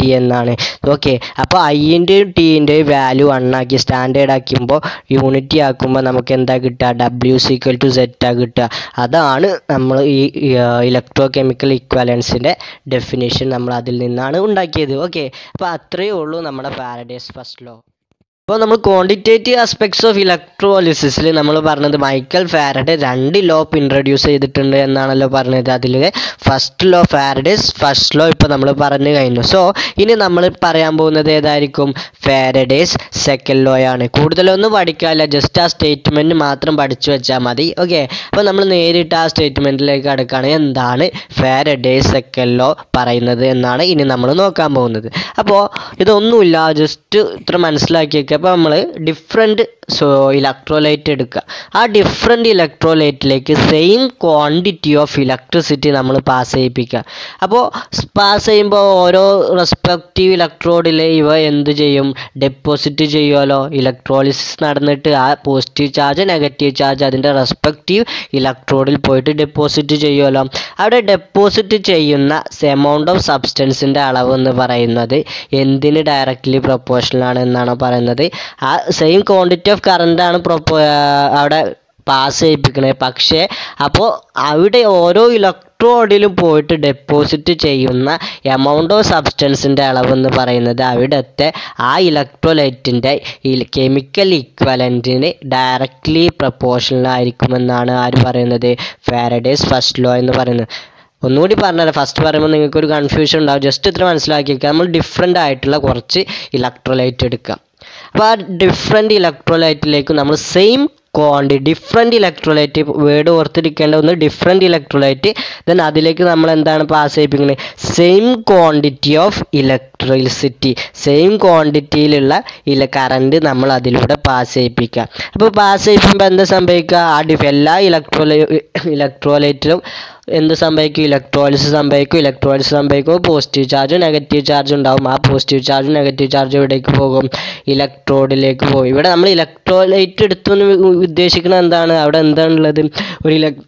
T എന്നാണ് ഓക്കെ അപ്പോൾ ഐൻ്റെയും ടീൻ്റെയും വാല്യൂ ആക്കി സ്റ്റാൻഡേർഡ് ആക്കുമ്പോൾ യൂണിറ്റി ആക്കുമ്പോൾ നമുക്ക് എന്താ കിട്ടുക ഡബ്ല്യു സിക്വൽ ടു സെറ്റാ കിട്ടുക അതാണ് നമ്മൾ ഈ ഇലക്ട്രോ കെമിക്കൽ ഇക്വാലൻസിൻ്റെ ഡെഫിനേഷൻ നമ്മൾ അതിൽ നിന്നാണ് ഉണ്ടാക്കിയത് ഓക്കെ അപ്പോൾ അത്രയേ ഉള്ളൂ നമ്മുടെ പാരഡൈസ് ഫസ്റ്റ് ലോ അപ്പോൾ നമ്മൾ ക്വാണ്ടിറ്റേറ്റീവ് ആസ്പെക്ട്സ് ഓഫ് ഇലക്ട്രോലിസിസിൽ നമ്മൾ പറഞ്ഞത് മൈക്കൽ ഫാരഡെ രണ്ട് ലോ ഇൻട്രൊഡ്യൂസ് ചെയ്തിട്ടുണ്ട് എന്നാണല്ലോ പറഞ്ഞത് അതിൽ first law Faraday's first law ഇപ്പോൾ നമ്മൾ പറഞ്ഞു കഴിഞ്ഞു സോ ഇനി നമ്മൾ പറയാൻ പോകുന്നത് ഏതായിരിക്കും ഫാരഡേസ് സെക്കൻഡ് ലോ ആണ് കൂടുതലൊന്നും പഠിക്കാനില്ല ജസ്റ്റ് ആ സ്റ്റേറ്റ്മെൻറ്റ് മാത്രം പഠിച്ചു വെച്ചാൽ മതി ഓക്കെ അപ്പോൾ നമ്മൾ നേരിട്ട് ആ സ്റ്റേറ്റ്മെൻറ്റിലേക്ക് അടുക്കുകയാണ് എന്താണ് ഫാരഡേസ് സെക്കൻഡ് ലോ പറയുന്നത് എന്നാണ് ഇനി നമ്മൾ നോക്കാൻ പോകുന്നത് അപ്പോൾ ഇതൊന്നുമില്ല ജസ്റ്റ് ഇത്ര മനസ്സിലാക്കിയൊക്കെ അപ്പോൾ നമ്മൾ ഡിഫറെൻറ്റ് സോ ഇലക്ട്രോലൈറ്റ് എടുക്കുക ആ ഡിഫറെൻറ്റ് ഇലക്ട്രോലൈറ്റിലേക്ക് സെയിം ക്വാണ്ടിറ്റി ഓഫ് ഇലക്ട്രിസിറ്റി നമ്മൾ പാസ് ചെയ്യിപ്പിക്കുക അപ്പോൾ പാസ് ചെയ്യുമ്പോൾ ഓരോ റെസ്പെക്റ്റീവ് ഇലക്ട്രോഡിൽ ഇവ എന്ത് ചെയ്യും ഡെപ്പോസിറ്റ് ചെയ്യുമല്ലോ ഇലക്ട്രോളിസിസ് നടന്നിട്ട് ആ പോസിറ്റീവ് ചാർജ് നെഗറ്റീവ് ചാർജ് അതിൻ്റെ റെസ്പെക്റ്റീവ് ഇലക്ട്രോഡിൽ പോയിട്ട് ഡെപ്പോസിറ്റ് ചെയ്യുമല്ലോ അവിടെ ഡെപ്പോസിറ്റ് ചെയ്യുന്ന എമൗണ്ട് ഓഫ് സബ്സ്റ്റൻസിൻ്റെ അളവ് എന്ന് പറയുന്നത് എന്തിന് ഡയറക്റ്റ്ലി പ്രൊപ്പോർഷണൽ ആണ് എന്നാണ് പറയുന്നത് ആ സെയിം ക്വാണ്ടിറ്റി ഓഫ് കറണ്ടാണ് പ്രൊപ്പോ അവിടെ പാസ് ചെയ്യിപ്പിക്കണത് പക്ഷേ അപ്പോൾ അവിടെ ഓരോ ഇലക്ട്രോഡിലും പോയിട്ട് ഡെപ്പോസിറ്റ് ചെയ്യുന്ന എമൗണ്ട് ഓഫ് സബ്സ്റ്റൻസിൻ്റെ അളവെന്ന് പറയുന്നത് അവിടുത്തെ ആ ഇലക്ട്രോലൈറ്റിൻ്റെ കെമിക്കൽ ഇക്വലൻറ്റിന് ഡയറക്റ്റ്ലി പ്രപ്പോർഷണൽ ആയിരിക്കുമെന്നാണ് ആര് പറയുന്നത് ഫാരഡേസ് ഫസ്റ്റ് ലോ എന്ന് പറയുന്നത് ഒന്നുകൂടി പറഞ്ഞാൽ ഫസ്റ്റ് പറയുമ്പോൾ നിങ്ങൾക്ക് ഒരു കൺഫ്യൂഷൻ ഉണ്ടാവും ജസ്റ്റ് ഇത്ര മനസ്സിലാക്കി വെക്കുക നമ്മൾ ഡിഫറെൻ്റ് ആയിട്ടുള്ള കുറച്ച് ഇലക്ട്രോലൈറ്റ് എടുക്കാം അപ്പോൾ ആ ഡിഫറെൻ്റ് ഇലക്ട്രോലൈറ്റിലേക്ക് നമ്മൾ same quantity different electrolyte word ഓർത്തിരിക്കേണ്ട ഒന്ന് ഡിഫറെൻ്റ് ഇലക്ട്രോലൈറ്റ് ദെൻ അതിലേക്ക് നമ്മൾ എന്താണ് പാസ് ചെയ്യിപ്പിക്കുന്നത് same quantity of electricity same ക്വാണ്ടിറ്റിയിലുള്ള ഇല കറണ്ട് നമ്മൾ അതിലൂടെ പാസ് ചെയ്യിപ്പിക്കുക അപ്പോൾ പാസ് ചെയ്യിക്കുമ്പോൾ എന്താ സംഭവിക്കുക ആ ഡിഫ് എല്ലാ ഇലക്ട്രോലൈ ഇലക്ട്രോലൈറ്റിലും എന്ത് സംഭവിക്കും ഇലക്ട്രോളിസ് സംഭവിക്കും ഇലക്ട്രോളിസ് സംഭവിക്കും പോസിറ്റീവ് ചാർജും നെഗറ്റീവ് ചാർജും ഉണ്ടാവും ആ പോസിറ്റീവ് ചാർജും നെഗറ്റീവ് ചാർജും എവിടേക്ക് പോകും ഇലക്ട്രോഡിലേക്ക് പോകും ഇവിടെ നമ്മൾ ഇലക്ട്രോലൈറ്റ് എടുത്തു എന്ന് ഉദ്ദേശിക്കുന്നത് എന്താണ് അവിടെ എന്താണുള്ളത് ഒരു ഇലക്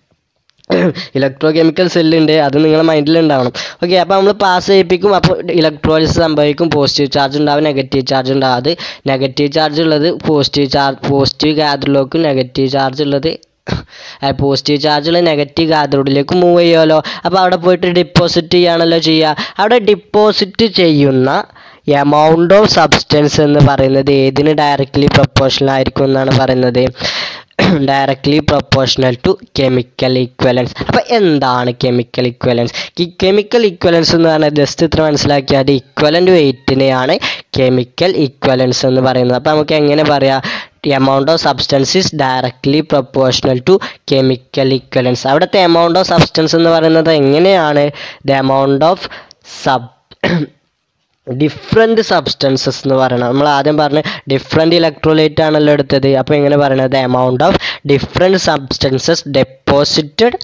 ഇലക്ട്രോ കെമിക്കൽ സെല്ലുണ്ട് അത് നിങ്ങളുടെ മൈൻഡിൽ ഉണ്ടാവണം ഓക്കെ അപ്പോൾ നമ്മൾ പാസ് ചെയ്യിപ്പിക്കും അപ്പോൾ ഇലക്ട്രോളിസ് സംഭവിക്കും പോസിറ്റീവ് ചാർജ് ഉണ്ടാവും നെഗറ്റീവ് ചാർജ് ഉണ്ടാവും അത് നെഗറ്റീവ് ചാർജ് ഉള്ളത് പോസിറ്റീവ് ചാർജ് പോസിറ്റീവ് ഗാദറിലേക്കും നെഗറ്റീവ് ചാർജ് ഉള്ളത് പോസിറ്റീവ് ചാർജുള്ള നെഗറ്റീവ് ഗാദറോഡിലേക്ക് മൂവ് ചെയ്യുമല്ലോ അപ്പോൾ അവിടെ പോയിട്ട് ഡിപ്പോസിറ്റ് ചെയ്യുകയാണല്ലോ ചെയ്യുക അവിടെ ഡിപ്പോസിറ്റ് ചെയ്യുന്ന എമൗണ്ട് ഓഫ് സബ്സ്റ്റൻസ് എന്ന് പറയുന്നത് ഏതിന് ഡയറക്റ്റ്ലി പ്രൊപ്പോർഷണൽ ആയിരിക്കും എന്നാണ് പറയുന്നത് directly proportional to chemical equivalence അപ്പോൾ എന്താണ് കെമിക്കൽ ഇക്വലൻസ് ഈ കെമിക്കൽ ഇക്വലൻസ് എന്ന് പറഞ്ഞാൽ ജസ്റ്റ് ഇത്ര മനസ്സിലാക്കിയാൽ ഇക്വലൻ്റ് വെയിറ്റിനെയാണ് കെമിക്കൽ ഇക്വലൻസ് എന്ന് പറയുന്നത് അപ്പോൾ നമുക്ക് എങ്ങനെ പറയാം amount of substance is directly proportional to chemical equivalence അവിടുത്തെ എമൗണ്ട് ഓഫ് സബ്സ്റ്റൻസ് എന്ന് പറയുന്നത് എങ്ങനെയാണ് the amount of sub different substances എന്ന് പറയണം നമ്മൾ ആദ്യം പറഞ്ഞ ഡിഫറെൻറ്റ് ഇലക്ട്രോലൈറ്റ് ആണല്ലോ എടുത്തത് അപ്പോൾ എങ്ങനെ പറയണത് amount of different substances deposited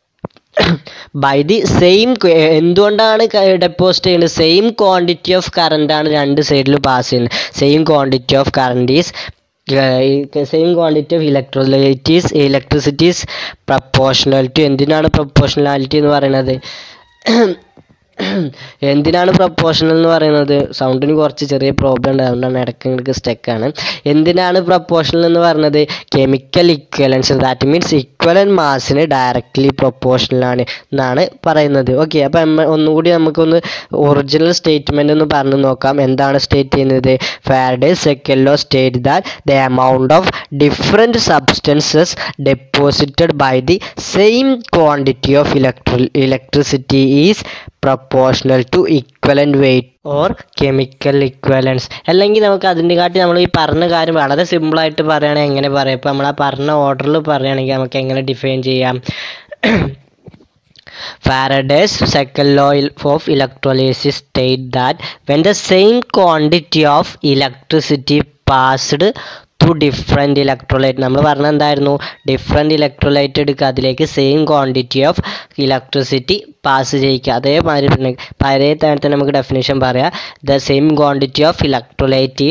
by the same എന്തുകൊണ്ടാണ് ഡെപ്പോസിറ്റ് ചെയ്യുന്നത് സെയിം ക്വാണ്ടിറ്റി ഓഫ് കറണ്ടാണ് രണ്ട് സൈഡിൽ പാസ് ചെയ്യുന്നത് same quantity of current is same quantity of electrolytes electricities proportional to എന്തിനാണ് പ്രപ്പോർഷണാലിറ്റി എന്ന് പറയുന്നത് എന്തിനാണ് പ്രപ്പോർഷണൽ എന്ന് പറയുന്നത് സൗണ്ടിന് കുറച്ച് ചെറിയ പ്രോബ്ലം ഉണ്ട് അതുകൊണ്ടാണ് ഇടയ്ക്ക് ഇടയ്ക്ക് സ്റ്റക്കാണ് എന്തിനാണ് പ്രപ്പോർഷണൽ എന്ന് പറയുന്നത് chemical equivalence that means equivalent മാസിന് ഡയറക്റ്റ്ലി പ്രപ്പോർഷണൽ ആണ് എന്നാണ് പറയുന്നത് ഓക്കെ അപ്പം ഒന്നുകൂടി നമുക്കൊന്ന് ഒറിജിനൽ സ്റ്റേറ്റ്മെൻ്റ് ഒന്ന് പറഞ്ഞു നോക്കാം എന്താണ് സ്റ്റേറ്റ് ചെയ്യുന്നത് Faraday second law state that the amount of different substances deposited by the same quantity of electric electricity is proportional to equivalent weight or chemical equivalence അല്ലെങ്കിൽ നമുക്ക് അതിൻ്റെ കാട്ടി നമ്മൾ ഈ പറഞ്ഞ കാര്യം വളരെ സിമ്പിളായിട്ട് പറയുകയാണെങ്കിൽ എങ്ങനെ പറയാം ഇപ്പോൾ നമ്മൾ ആ പറഞ്ഞ ഓർഡറിൽ പറയുകയാണെങ്കിൽ നമുക്ക് എങ്ങനെ ഡിഫൈൻ ചെയ്യാം Faraday's second law of electrolysis state that when the same quantity of electricity passed to different electrolyte നമ്മൾ പറഞ്ഞ എന്തായിരുന്നു ഡിഫറെൻറ്റ് ഇലക്ട്രോലൈറ്റ് എടുക്കുക അതിലേക്ക് same quantity of electricity pass ചെയ്യിക്കുക അതേമാതിരി പിന്നെ പഴയ തന്നെ നമുക്ക് ഡെഫിനേഷൻ പറയാം the same quantity of electrolyte is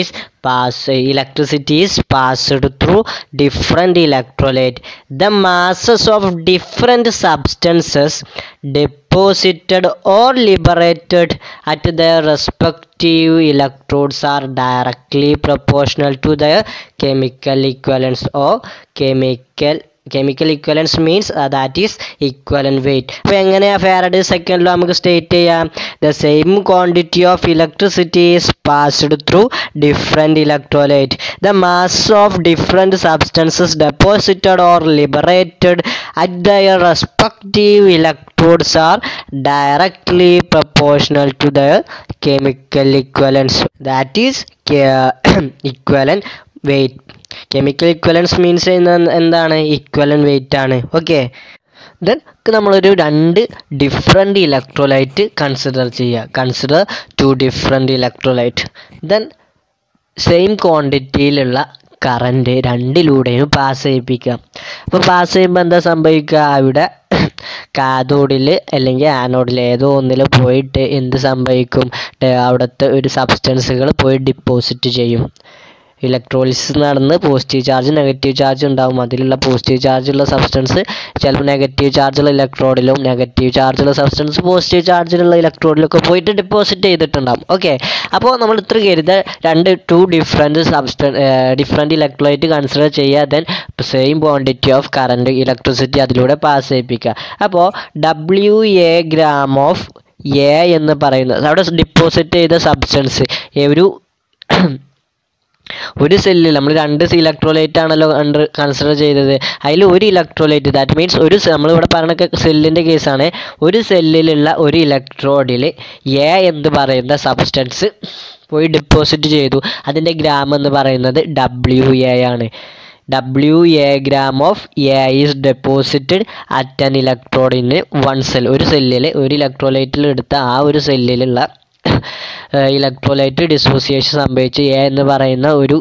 pass electricity is passed through different electrolyte the masses of different substances deposited or liberated at their respective electrodes are directly proportional to their chemical equivalents or chemical chemical equivalence means that is equivalent weight അപ്പോൾ എങ്ങനെയാണ് Faraday സെക്കൻഡിൽ നമുക്ക് state ചെയ്യാം the same quantity of electricity is passed through different electrolyte the mass of different substances deposited or liberated at their respective electrodes are directly proportional to the chemical equivalence that is equivalent weight chemical equivalence means എന്താണ് equivalent weight ആണ് okay then നമ്മളൊരു രണ്ട് different electrolyte consider ചെയ്യുക consider two different electrolyte then same ക്വാണ്ടിറ്റിയിലുള്ള current രണ്ടിലൂടെയും pass ചെയ്യിപ്പിക്കാം അപ്പോൾ pass ചെയ്യുമ്പോൾ എന്താ സംഭവിക്കുക അവിടെ കാഥോഡിൽ അല്ലെങ്കിൽ ആനോഡിൽ ഏതോ ഒന്നിൽ പോയിട്ട് എന്ത് സംഭവിക്കും അവിടുത്തെ ഒരു സബ്സ്റ്റൻസുകൾ പോയി ഡിപ്പോസിറ്റ് ചെയ്യും ഇലക്ട്രോളിസിസ് നടന്ന് പോസിറ്റീവ് ചാർജ് നെഗറ്റീവ് ചാർജ് ഉണ്ടാവും അതിലുള്ള പോസിറ്റീവ് ചാർജുള്ള സബ്സ്റ്റൻസ് ചിലപ്പോൾ നെഗറ്റീവ് ചാർജുള്ള ഇലക്ട്രോഡിലും നെഗറ്റീവ് ചാർജുള്ള സബ്സ്റ്റൻസ് പോസിറ്റീവ് ചാർജിലുള്ള ഇലക്ട്രോഡിലൊക്കെ പോയിട്ട് ഡെപ്പോസിറ്റ് ചെയ്തിട്ടുണ്ടാവും ഓക്കെ അപ്പോൾ നമ്മൾ ഇത്ര കരുത രണ്ട് two different substance different electrolyte consider ചെയ്യുക then same quantity of current electricity അതിലൂടെ പാസ് ചെയ്യിപ്പിക്കുക അപ്പോൾ W A gram of A എന്ന് പറയുന്നത് അവിടെ ഡിപ്പോസിറ്റ് ചെയ്ത സബ്സ്റ്റൻസ് ഒരു ഒരു സെല്ലിൽ നമ്മൾ രണ്ട് ഇലക്ട്രോലൈറ്റ് ആണല്ലോ അണ്ടർ കൺസിഡർ ചെയ്തത് അതിൽ ഒരു ഇലക്ട്രോലൈറ്റ് ദാറ്റ് മീൻസ് ഒരു നമ്മളിവിടെ പറഞ്ഞ സെല്ലിൻ്റെ കേസാണ് ഒരു സെല്ലിലുള്ള ഒരു ഇലക്ട്രോഡിൽ എ എന്ന് പറയുന്ന സബ്സ്റ്റൻസ് പോയി ഡെപ്പോസിറ്റ് ചെയ്തു അതിൻ്റെ ഗ്രാം എന്ന് പറയുന്നത് ഡബ്ല്യു എ ആണ് W A gram of A is deposited at an ഇലക്ട്രോഡിന് വൺ സെൽ ഒരു സെല്ലിൽ ഒരു ഇലക്ട്രോലൈറ്റിൽ എടുത്ത ആ ഒരു സെല്ലിലുള്ള ഇലക്ട്രോലൈറ്റ് ഡിസോസിയേഷൻ സംഭവിച്ച് എ എന്ന് പറയുന്ന ഒരു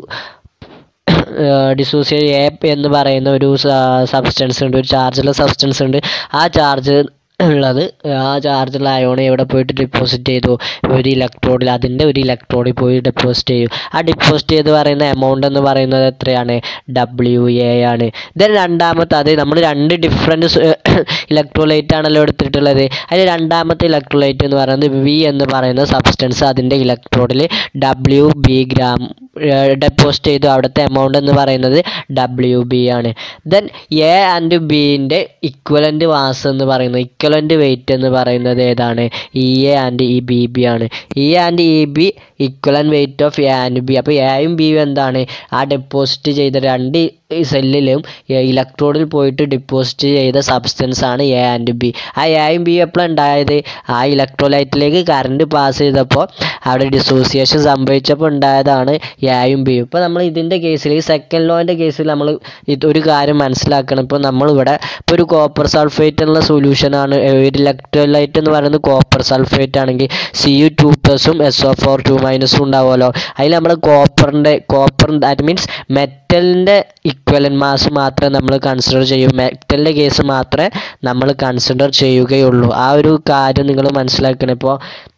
ഡിസോസിയ എ എന്ന് പറയുന്ന ഒരു സബ്സ്റ്റൻസ് ഉണ്ട് ഒരു ചാർജുള്ള സബ്സ്റ്റൻസ് ഉണ്ട് ആ ചാർജ് ഉള്ളത് ആ ചാർജുള്ള അയോൺ എവിടെ പോയിട്ട് ഡെപ്പോസിറ്റ് ചെയ്തു ഒരു ഇലക്ട്രോഡിൽ അതിൻ്റെ ഒരു ഇലക്ട്രോഡിൽ പോയി ഡെപ്പോസിറ്റ് ചെയ്യും ആ ഡെപ്പോസിറ്റ് ചെയ്ത് പറയുന്ന എമൗണ്ട് എന്ന് പറയുന്നത് എത്രയാണ് ഡബ്ല്യു എ ആണ് ദെൻ രണ്ടാമത്തെ അത് നമ്മൾ രണ്ട് ഡിഫറെൻറ്റ് ഇലക്ട്രോലൈറ്റ് ആണല്ലോ എടുത്തിട്ടുള്ളത് അതിൽ രണ്ടാമത്തെ ഇലക്ട്രോലൈറ്റ് എന്ന് പറയുന്നത് വി എന്ന് പറയുന്ന സബ്സ്റ്റൻസ് അതിൻ്റെ ഇലക്ട്രോഡിൽ ഡബ്ല്യു ബി ഗ്രാം ഡെപ്പോസിറ്റ് ചെയ്തു അവിടുത്തെ എമൗണ്ട് എന്ന് പറയുന്നത് ഡബ്ല്യു ബി ആണ് ദെൻ എ ആൻഡ് ബിൻ്റെ ഇക്വലൻ്റ് മാസ് എന്ന് പറയുന്നത് ഇക്വലൻ്റ് വെയിറ്റ് എന്ന് പറയുന്നത് ഏതാണ് E A and E B B ആണ് E and E B equivalent weight of A and B അപ്പോൾ എയും ബിയും എന്താണ് ആ ഡെപ്പോസിറ്റ് ചെയ്ത രണ്ട് സെല്ലിലും ഇലക്ട്രോഡിൽ പോയിട്ട് ഡിപ്പോസിറ്റ് ചെയ്ത സബ്സ്റ്റൻസ് ആണ് എ ആൻഡ് ബി ആ എയും ബിയും എപ്പോഴാണ് ഉണ്ടായത് ആ ഇലക്ട്രോലൈറ്റിലേക്ക് കറണ്ട് പാസ് ചെയ്തപ്പോൾ അവിടെ ഡിസോസിയേഷൻ സംഭവിച്ചപ്പോൾ ഉണ്ടായതാണ് എയും ബിയും ഇപ്പോൾ നമ്മൾ ഇതിൻ്റെ കേസിൽ ഈ സെക്കൻഡ് ലോൻ്റെ കേസിൽ നമ്മൾ ഇത് ഒരു കാര്യം മനസ്സിലാക്കണം ഇപ്പോൾ നമ്മളിവിടെ ഇപ്പോൾ ഒരു കോപ്പർ സൾഫേറ്റ് എന്നുള്ള സൊല്യൂഷനാണ് ഒരു ഇലക്ട്രോലൈറ്റ് എന്ന് പറയുന്നത് കോപ്പർ സൾഫേറ്റ് ആണെങ്കിൽ സി യു ടു പ്ലസും എസ് ഒ ഫോർ ടു മൈനസും ഉണ്ടാവുമല്ലോ അതിൽ നമ്മൾ കോപ്പറിൻ്റെ കോപ്പർ ദാറ്റ് മീൻസ് മെറ്റലിൻ്റെ ഇക്വലൻ മാസ് മാത്രമേ നമ്മൾ കൺസിഡർ ചെയ്യൂ മെറ്റലിൻ്റെ കേസ് മാത്രമേ നമ്മൾ കൺസിഡർ ചെയ്യുകയുള്ളൂ ആ ഒരു കാര്യം നിങ്ങൾ മനസ്സിലാക്കണം ഇപ്പോൾ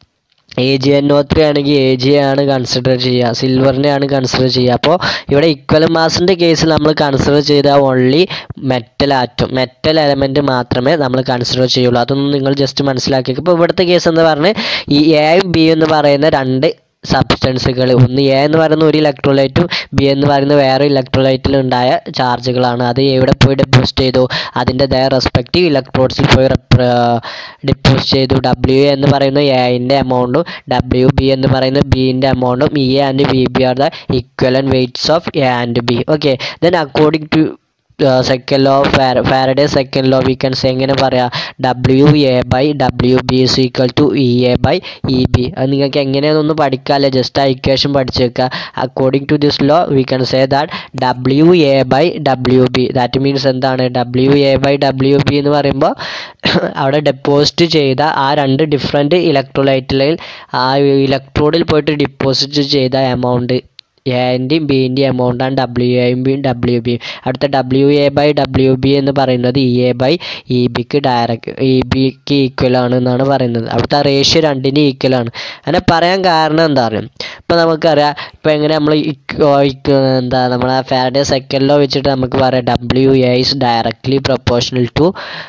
A G N O three ആണെങ്കിൽ എ ജി ആണ് കൺസിഡർ ചെയ്യുക സിൽവറിനെ ആണ് കൺസിഡർ ചെയ്യുക അപ്പോൾ ഇവിടെ ഇക്വൽ മാസിൻ്റെ കേസിൽ നമ്മൾ കൺസിഡർ ചെയ്ത only metal atom metal element മാത്രമേ നമ്മൾ കൺസിഡർ ചെയ്യുള്ളൂ അതൊന്നും നിങ്ങൾ ജസ്റ്റ് മനസ്സിലാക്കി ഇപ്പോൾ ഇവിടുത്തെ കേസ് എന്ന് പറഞ്ഞ് ഈ എയും ബി എന്ന് പറയുന്ന രണ്ട് സബ്സ്റ്റൻസുകൾ ഒന്ന് എ എന്ന് പറയുന്ന ഒരു ഇലക്ട്രോലൈറ്റും ബി എന്ന് പറയുന്ന വേറെ ഇലക്ട്രോലൈറ്റിൽ ഉണ്ടായ ചാർജുകളാണ് അത് എവിടെ പോയി ഡെപ്പോസിറ്റ് ചെയ്തു അതിൻ്റെ ദയ റെസ്പെക്റ്റീവ് ഇലക്ട്രോഡ്സിൽ പോയി ഡിപ്പോസിറ്റ് ചെയ്തു ഡബ്ല്യു എന്ന് പറയുന്ന എൻ്റെ എമൗണ്ടും ഡബ്ല്യു ബി എന്ന് പറയുന്ന ബിൻ്റെ എമൗണ്ടും E A and B B are the equivalent weights of A and B okay then according to second law Faraday second law we can say എങ്ങനെ പറയാം W A by W B is equal to E A by E B അത് നിങ്ങൾക്ക് എങ്ങനെയാണെന്നൊന്ന് പഠിക്കാമല്ലേ just ആ equation പഠിച്ചു വെക്കുക according to this law we can say that W A by W B that means എന്താണ് W A by W B എന്ന് പറയുമ്പോൾ അവിടെ ഡെപ്പോസിറ്റ് ചെയ്ത ആ രണ്ട് ഡിഫറെൻറ്റ് ഇലക്ട്രോലൈറ്റിൽ ആ ഇലക്ട്രോഡിൽ പോയിട്ട് ഡിപ്പോസിറ്റ് ചെയ്ത എമൗണ്ട് എൻ്റെയും ബിൻ്റെയും എമൗണ്ടാണ് ഡബ്ല്യു എയും ബിയും ഡബ്ല്യു ബിയും അടുത്ത W A by W B എന്ന് പറയുന്നത് ഇ എ ബൈ ഇ ബിക്ക് ഡയറക്റ്റ് ഇ ബിക്ക് ഈക്വൽ ആണ് എന്നാണ് പറയുന്നത് അവിടുത്തെ റേഷ്യോ രണ്ടിന് ഈക്വൽ ആണ് അങ്ങനെ പറയാൻ കാരണം എന്താ പറയുക ഇപ്പം നമുക്കറിയാം ഇപ്പം എങ്ങനെ നമ്മൾ എന്താ നമ്മളെ ഫാരഡേ സെക്കൻഡ് ലോ വെച്ചിട്ട് നമുക്ക് പറയാം W A is directly proportional to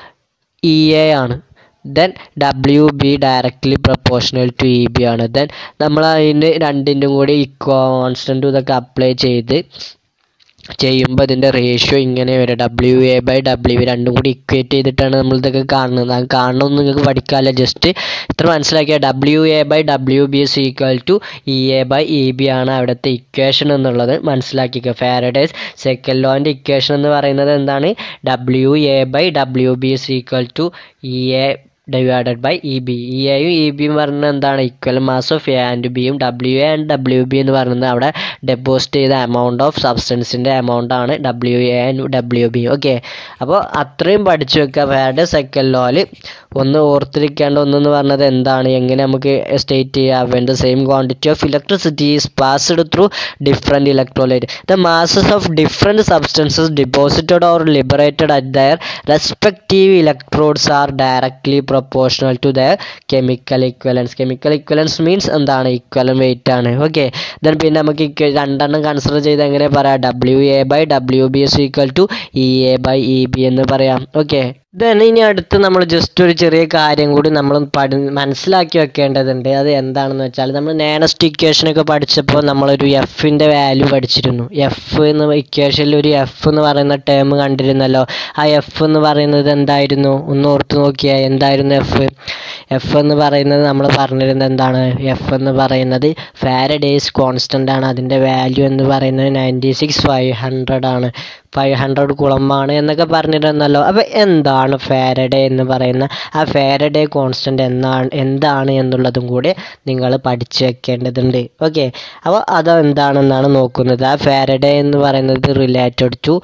E A ആണ് then W B directly proportional to E B ആണ് ദെൻ നമ്മൾ അതിന് രണ്ടിൻ്റെയും കൂടി ഈ കോൺസ്റ്റൻറ്റും ഇതൊക്കെ അപ്ലൈ ചെയ്ത് ചെയ്യുമ്പോൾ ഇതിൻ്റെ റേഷ്യോ ഇങ്ങനെ വരും ഡബ്ല്യു എ ബൈ ഡബ്ല്യു രണ്ടും കൂടി ഇക്വേറ്റ് ചെയ്തിട്ടാണ് നമ്മൾ ഇതൊക്കെ കാണുന്നത് അത് കാണണമെന്ന് നിങ്ങൾക്ക് പഠിക്കാമല്ല ജസ്റ്റ് ഇത്ര മനസ്സിലാക്കിയാൽ W A by W B is equal to E A by E B ആണ് അവിടുത്തെ ഇക്വേഷൻ എന്നുള്ളത് മനസ്സിലാക്കിക്കുക ഫാരഡേസ് സെക്കൻഡ് ലോൻ്റെ ഇക്വേഷൻ എന്ന് പറയുന്നത് എന്താണ് W A by W B is equal to E A divided by E B E എയും E ബിയും പറയുന്നത് എന്താണ് equal mass of A and ബിയും W A and W B എന്ന് പറയുന്നത് അവിടെ ഡെപ്പോസിറ്റ് ചെയ്ത എമൗണ്ട് ഓഫ് സബ്സ്റ്റൻസിൻ്റെ എമൗണ്ട് ആണ് W A and W B okay അപ്പോൾ അത്രയും പഠിച്ചു വെക്കുക വേറെ സെക്കൻഡ് ലോയിൽ ഒന്ന് ഓർത്തിരിക്കേണ്ട ഒന്നെന്ന് പറഞ്ഞത് എന്താണ് എങ്ങനെ നമുക്ക് സ്റ്റേറ്റ് ചെയ്യാം when the same quantity of electricity is passed through different electrolyte the masses of different substances deposited or liberated at their respective electrodes are directly proportional to their chemical equivalence chemical equivalence means എന്താണ് equivalent weight ആണ് okay then പിന്നെ നമുക്ക് ഇക്വ- രണ്ടെണ്ണം consider ചെയ്ത് എങ്ങനെ പറയാം W A by W B is equal to E A by E B എന്ന് പറയാം ഓക്കെ ദെൻ ഇനി അടുത്ത് നമ്മൾ ജസ്റ്റ് ഒരു ചെറിയ കാര്യം കൂടി നമ്മൾ പഠി മനസ്സിലാക്കി വെക്കേണ്ടതുണ്ട് അത് എന്താണെന്ന് വെച്ചാൽ നമ്മൾ നേണസ്റ്റ് ഇക്വേഷനൊക്കെ പഠിച്ചപ്പോൾ നമ്മളൊരു എഫിൻ്റെ വാല്യൂ പഠിച്ചിരുന്നു എഫ് എന്ന് ഇക്വേഷനിൽ ഒരു എഫ് എന്ന് പറയുന്ന ടേം കണ്ടിരുന്നല്ലോ ആ എഫ് എന്ന് പറയുന്നത് എന്തായിരുന്നു ഒന്ന് ഓർത്ത് നോക്കിയാൽ എന്തായിരുന്നു എഫ് എഫ് എന്ന് പറയുന്നത് നമ്മൾ പറഞ്ഞിരുന്നത് എന്താണ് എഫ് എന്ന് പറയുന്നത് ഫാരഡേസ് കോൺസ്റ്റൻ്റ് ആണ് അതിൻ്റെ വാല്യൂ എന്ന് പറയുന്നത് നയൻറ്റി സിക്സ് ഫൈവ് ഹൺഡ്രഡ് ആണ് ഫൈവ് ഹൺഡ്രഡ് കുളമാണ് എന്നൊക്കെ പറഞ്ഞിരുന്നല്ലോ അപ്പോൾ എന്താണ് ഫാരഡേ എന്ന് പറയുന്ന ആ ഫാരഡേ കോൺസ്റ്റൻ്റ് എന്നാണ് എന്താണ് എന്നുള്ളതും കൂടി നിങ്ങൾ പഠിച്ചു വെക്കേണ്ടതുണ്ട് ഓക്കെ അപ്പോൾ അത് എന്താണെന്നാണ് നോക്കുന്നത് ആ ഫാരഡേ എന്ന് പറയുന്നത് related to